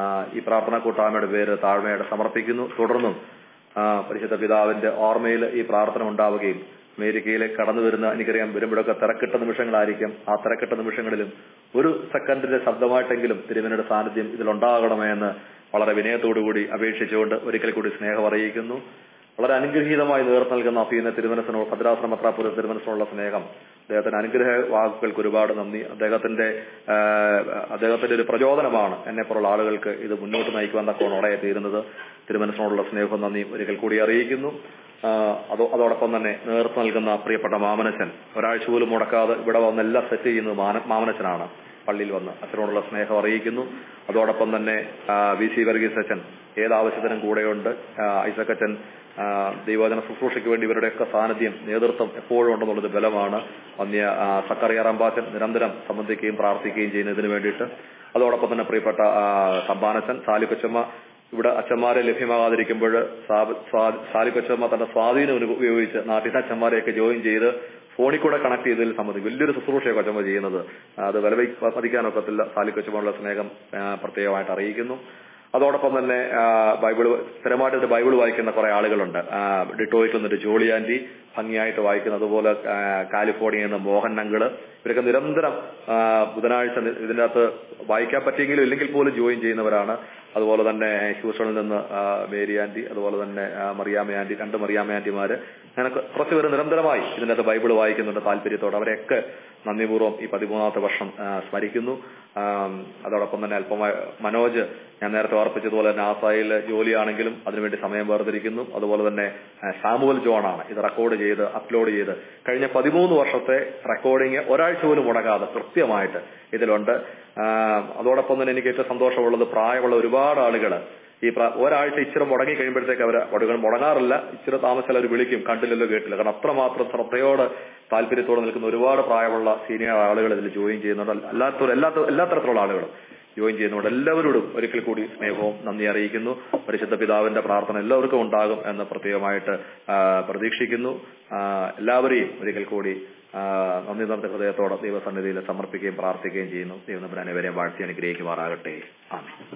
ഈ പ്രാർത്ഥനാ കൂട്ടായ്മയുടെ പേര് താഴ്മയോടെ സമർപ്പിക്കുന്നു തുടർന്നും ആ, പരിശുദ്ധ പിതാവിന്റെ ഓർമ്മയിൽ ഈ പ്രാർത്ഥന ഉണ്ടാവുകയും അമേരിക്കയിലേക്ക് കടന്നു വരുന്ന എനിക്കറിയാം വരുമ്പോഴൊക്കെ തിരക്കിട്ട നിമിഷങ്ങളായിരിക്കും ആ തിരക്കിട്ട നിമിഷങ്ങളിലും ഒരു സെക്കൻഡിന്റെ ശബ്ദമായിട്ടെങ്കിലും തിരുവനയുടെ സാന്നിധ്യം ഇതിലുണ്ടാകണമേ എന്ന് വളരെ വിനയത്തോടുകൂടി അപേക്ഷിച്ചുകൊണ്ട് ഒരിക്കൽ കൂടി സ്നേഹം അറിയിക്കുന്നു വളരെ അനുഗ്രഹീതമായി നേതൃത്വം നൽകുന്ന അഫീന തിരുമനസിനോട് ഭദ്രാശ്രമത്രാപുര തിരുമനസിനോടുള്ള സ്നേഹം അദ്ദേഹത്തിന്റെ അനുഗ്രഹ വാക്കുകൾക്ക് ഒരുപാട് നന്ദി അദ്ദേഹത്തിന്റെ ആ, അദ്ദേഹത്തിന്റെ ഒരു പ്രചോദനമാണ് എന്നെ പോലുള്ള ആളുകൾക്ക് ഇത് മുന്നോട്ട് നയിക്കുവാൻ തക്കോണോടെ തീരുന്നത് തിരുമനസിനോടുള്ള സ്നേഹവും നന്ദിയും ഒരിക്കൽ കൂടി അറിയിക്കുന്നു ആ, അതോ അതോടൊപ്പം തന്നെ നേതൃത്വം നൽകുന്ന പ്രിയപ്പെട്ട മാമനച്ചൻ ഒരാഴ്ച പോലും മുടക്കാതെ ഇവിടെ വന്ന് എല്ലാം സെറ്റ് ചെയ്യുന്നത് മാന- മാമനച്ചനാണ് പള്ളിയിൽ വന്ന് അച്ഛനോടുള്ള സ്നേഹം അറിയിക്കുന്നു അതോടൊപ്പം തന്നെ ആ, വി സി വർഗീസ് അച്ഛൻ ഏതാവശ്യത്തിനും കൂടെയുണ്ട് ആ, ഐസക് അച്ഛൻ ആ, ദൈവജന ശുശ്രൂഷയ്ക്ക് വേണ്ടി ഇവരുടെയൊക്കെ സാന്നിധ്യം നേതൃത്വം എപ്പോഴും ഉണ്ടെന്നുള്ളത് ബലമാണ് വന്യ ആ, സക്കറിയ റമ്പാച്ചൻ നിരന്തരം സംബന്ധിക്കുകയും പ്രാർത്ഥിക്കുകയും ചെയ്യുന്നതിന് വേണ്ടിയിട്ട് അതോടൊപ്പം തന്നെ പ്രിയപ്പെട്ട ആ, തമ്പാനച്ചൻ സാലിക്കൊച്ചമ്മ ഇവിടെ അച്ഛന്മാരെ ലഭ്യമാകാതിരിക്കുമ്പോൾ സാലിക്കൊച്ചമ്മ തന്റെ സ്വാധീനം ഉപ- ഉപയോഗിച്ച് നാട്ടിലെ അച്ഛന്മാരെയൊക്കെ ജോയിൻ ചെയ്ത് ഫോണിൽ കൂടെ കണക്ട് ചെയ്തതിൽ സംബന്ധിച്ച് വലിയൊരു ശുശ്രൂഷയാണ് കൊച്ചമ്മ ചെയ്യുന്നത് അത് വില പതിക്കാനൊക്കത്തില്ല സാലിക്കൊച്ചമ്മയുള്ള സ്നേഹം ആ, പ്രത്യേകമായിട്ട് അറിയിക്കുന്നു അതോടൊപ്പം തന്നെ ആ, ബൈബിൾ സ്ഥിരമായിട്ട് ഒരു ബൈബിൾ വായിക്കുന്ന കുറെ ആളുകളുണ്ട് ആ, ഡിറ്റോയിൽ നിന്നൊരു ജോളി ആന്റി ഭംഗിയായിട്ട് വായിക്കുന്നു അതുപോലെ ആ, കാലിഫോർണിയയിൽ നിന്ന് മോഹൻ അങ്കിള് ഇവരൊക്കെ നിരന്തരം ആ, ബുധനാഴ്ച നി- ഇതിന്റെ അകത്ത് വായിക്കാൻ പറ്റിയെങ്കിലും ഇല്ലെങ്കിൽ പോലും ജോയിൻ ചെയ്യുന്നവരാണ് അതുപോലെ തന്നെ ഹ്യൂസ്റ്റണിൽ നിന്ന് ആ, മേരി ആന്റി അതുപോലെ തന്നെ ആ, മറിയാമ്മ ആന്റി രണ്ട് മറിയാമ്മ ആന്റിമാര് അങ്ങനെ കുറച്ച് പേര് നിരന്തരമായി ഇതിന്റെ അകത്ത് ബൈബിൾ വായിക്കുന്നുണ്ട് താല്പര്യത്തോടെ അവരെയൊക്കെ നന്ദിപൂർവ്വം ഈ പതിമൂന്നാമത്തെ വർഷം ആ, സ്മരിക്കുന്നു ആ, അതോടൊപ്പം തന്നെ അല്പമായി മനോജ് ഞാൻ നേരത്തെ ഓർപ്പിച്ചതുപോലെ തന്നെ ആസായിൽ ജോലിയാണെങ്കിലും അതിനുവേണ്ടി സമയം വേർതിരിക്കുന്നു അതുപോലെ തന്നെ ആ, സാമുവൽ ജോൺ ആണ് ഇത് റെക്കോർഡ് ചെയ്ത് അപ്ലോഡ് ചെയ്ത് കഴിഞ്ഞ പതിമൂന്ന് വർഷത്തെ റെക്കോർഡിങ് ഒരാഴ്ച പോലും മുടങ്ങാതെ കൃത്യമായിട്ട് ഇതിലുണ്ട് ആ, അതോടൊപ്പം തന്നെ എനിക്ക് ഏറ്റവും സന്തോഷമുള്ളത് പ്രായമുള്ള ഒരുപാട് ആളുകൾ ഈ പ്ര- ഒരാഴ്ച ഇച്ചിരി മുടങ്ങി കഴിയുമ്പോഴത്തേക്ക് അവർ ഒടുകൾ മുടങ്ങാറില്ല ഇച്ചിരി താമസിച്ചാൽ അവർ വിളിക്കും കണ്ടില്ലല്ലോ കേട്ടില്ല കാരണം അത്രമാത്രം ശ്രദ്ധയോട് താല്പര്യത്തോടെ നിൽക്കുന്ന ഒരുപാട് പ്രായമുള്ള സീനിയർ ആളുകൾ ഇതിൽ ജോയിൻ ചെയ്യുന്നുണ്ട് അല്ലാത്ത എല്ലാ എല്ലാ തരത്തിലുള്ള ആളുകളും ജോയിൻ ചെയ്യുന്നുണ്ട് എല്ലാവരോടും ഒരിക്കൽ കൂടി സ്നേഹവും നന്ദി അറിയിക്കുന്നു പരിശുദ്ധ പിതാവിന്റെ പ്രാർത്ഥന എല്ലാവർക്കും ഉണ്ടാകും എന്ന് പ്രത്യേകമായിട്ട് ആ, പ്രതീക്ഷിക്കുന്നു ആ, എല്ലാവരെയും ഒരിക്കൽ കൂടി ആ, നന്ദി നിറഞ്ഞ ഹൃദയത്തോടെ ദൈവസന്നിധിയിൽ സമർപ്പിക്കുകയും പ്രാർത്ഥിക്കുകയും ചെയ്യുന്നു ദൈവം നമ്മുടെ അനേവരെയും വാഴ്ത്തി അനുഗ്രഹിക്കുമാറാകട്ടെ ആമേ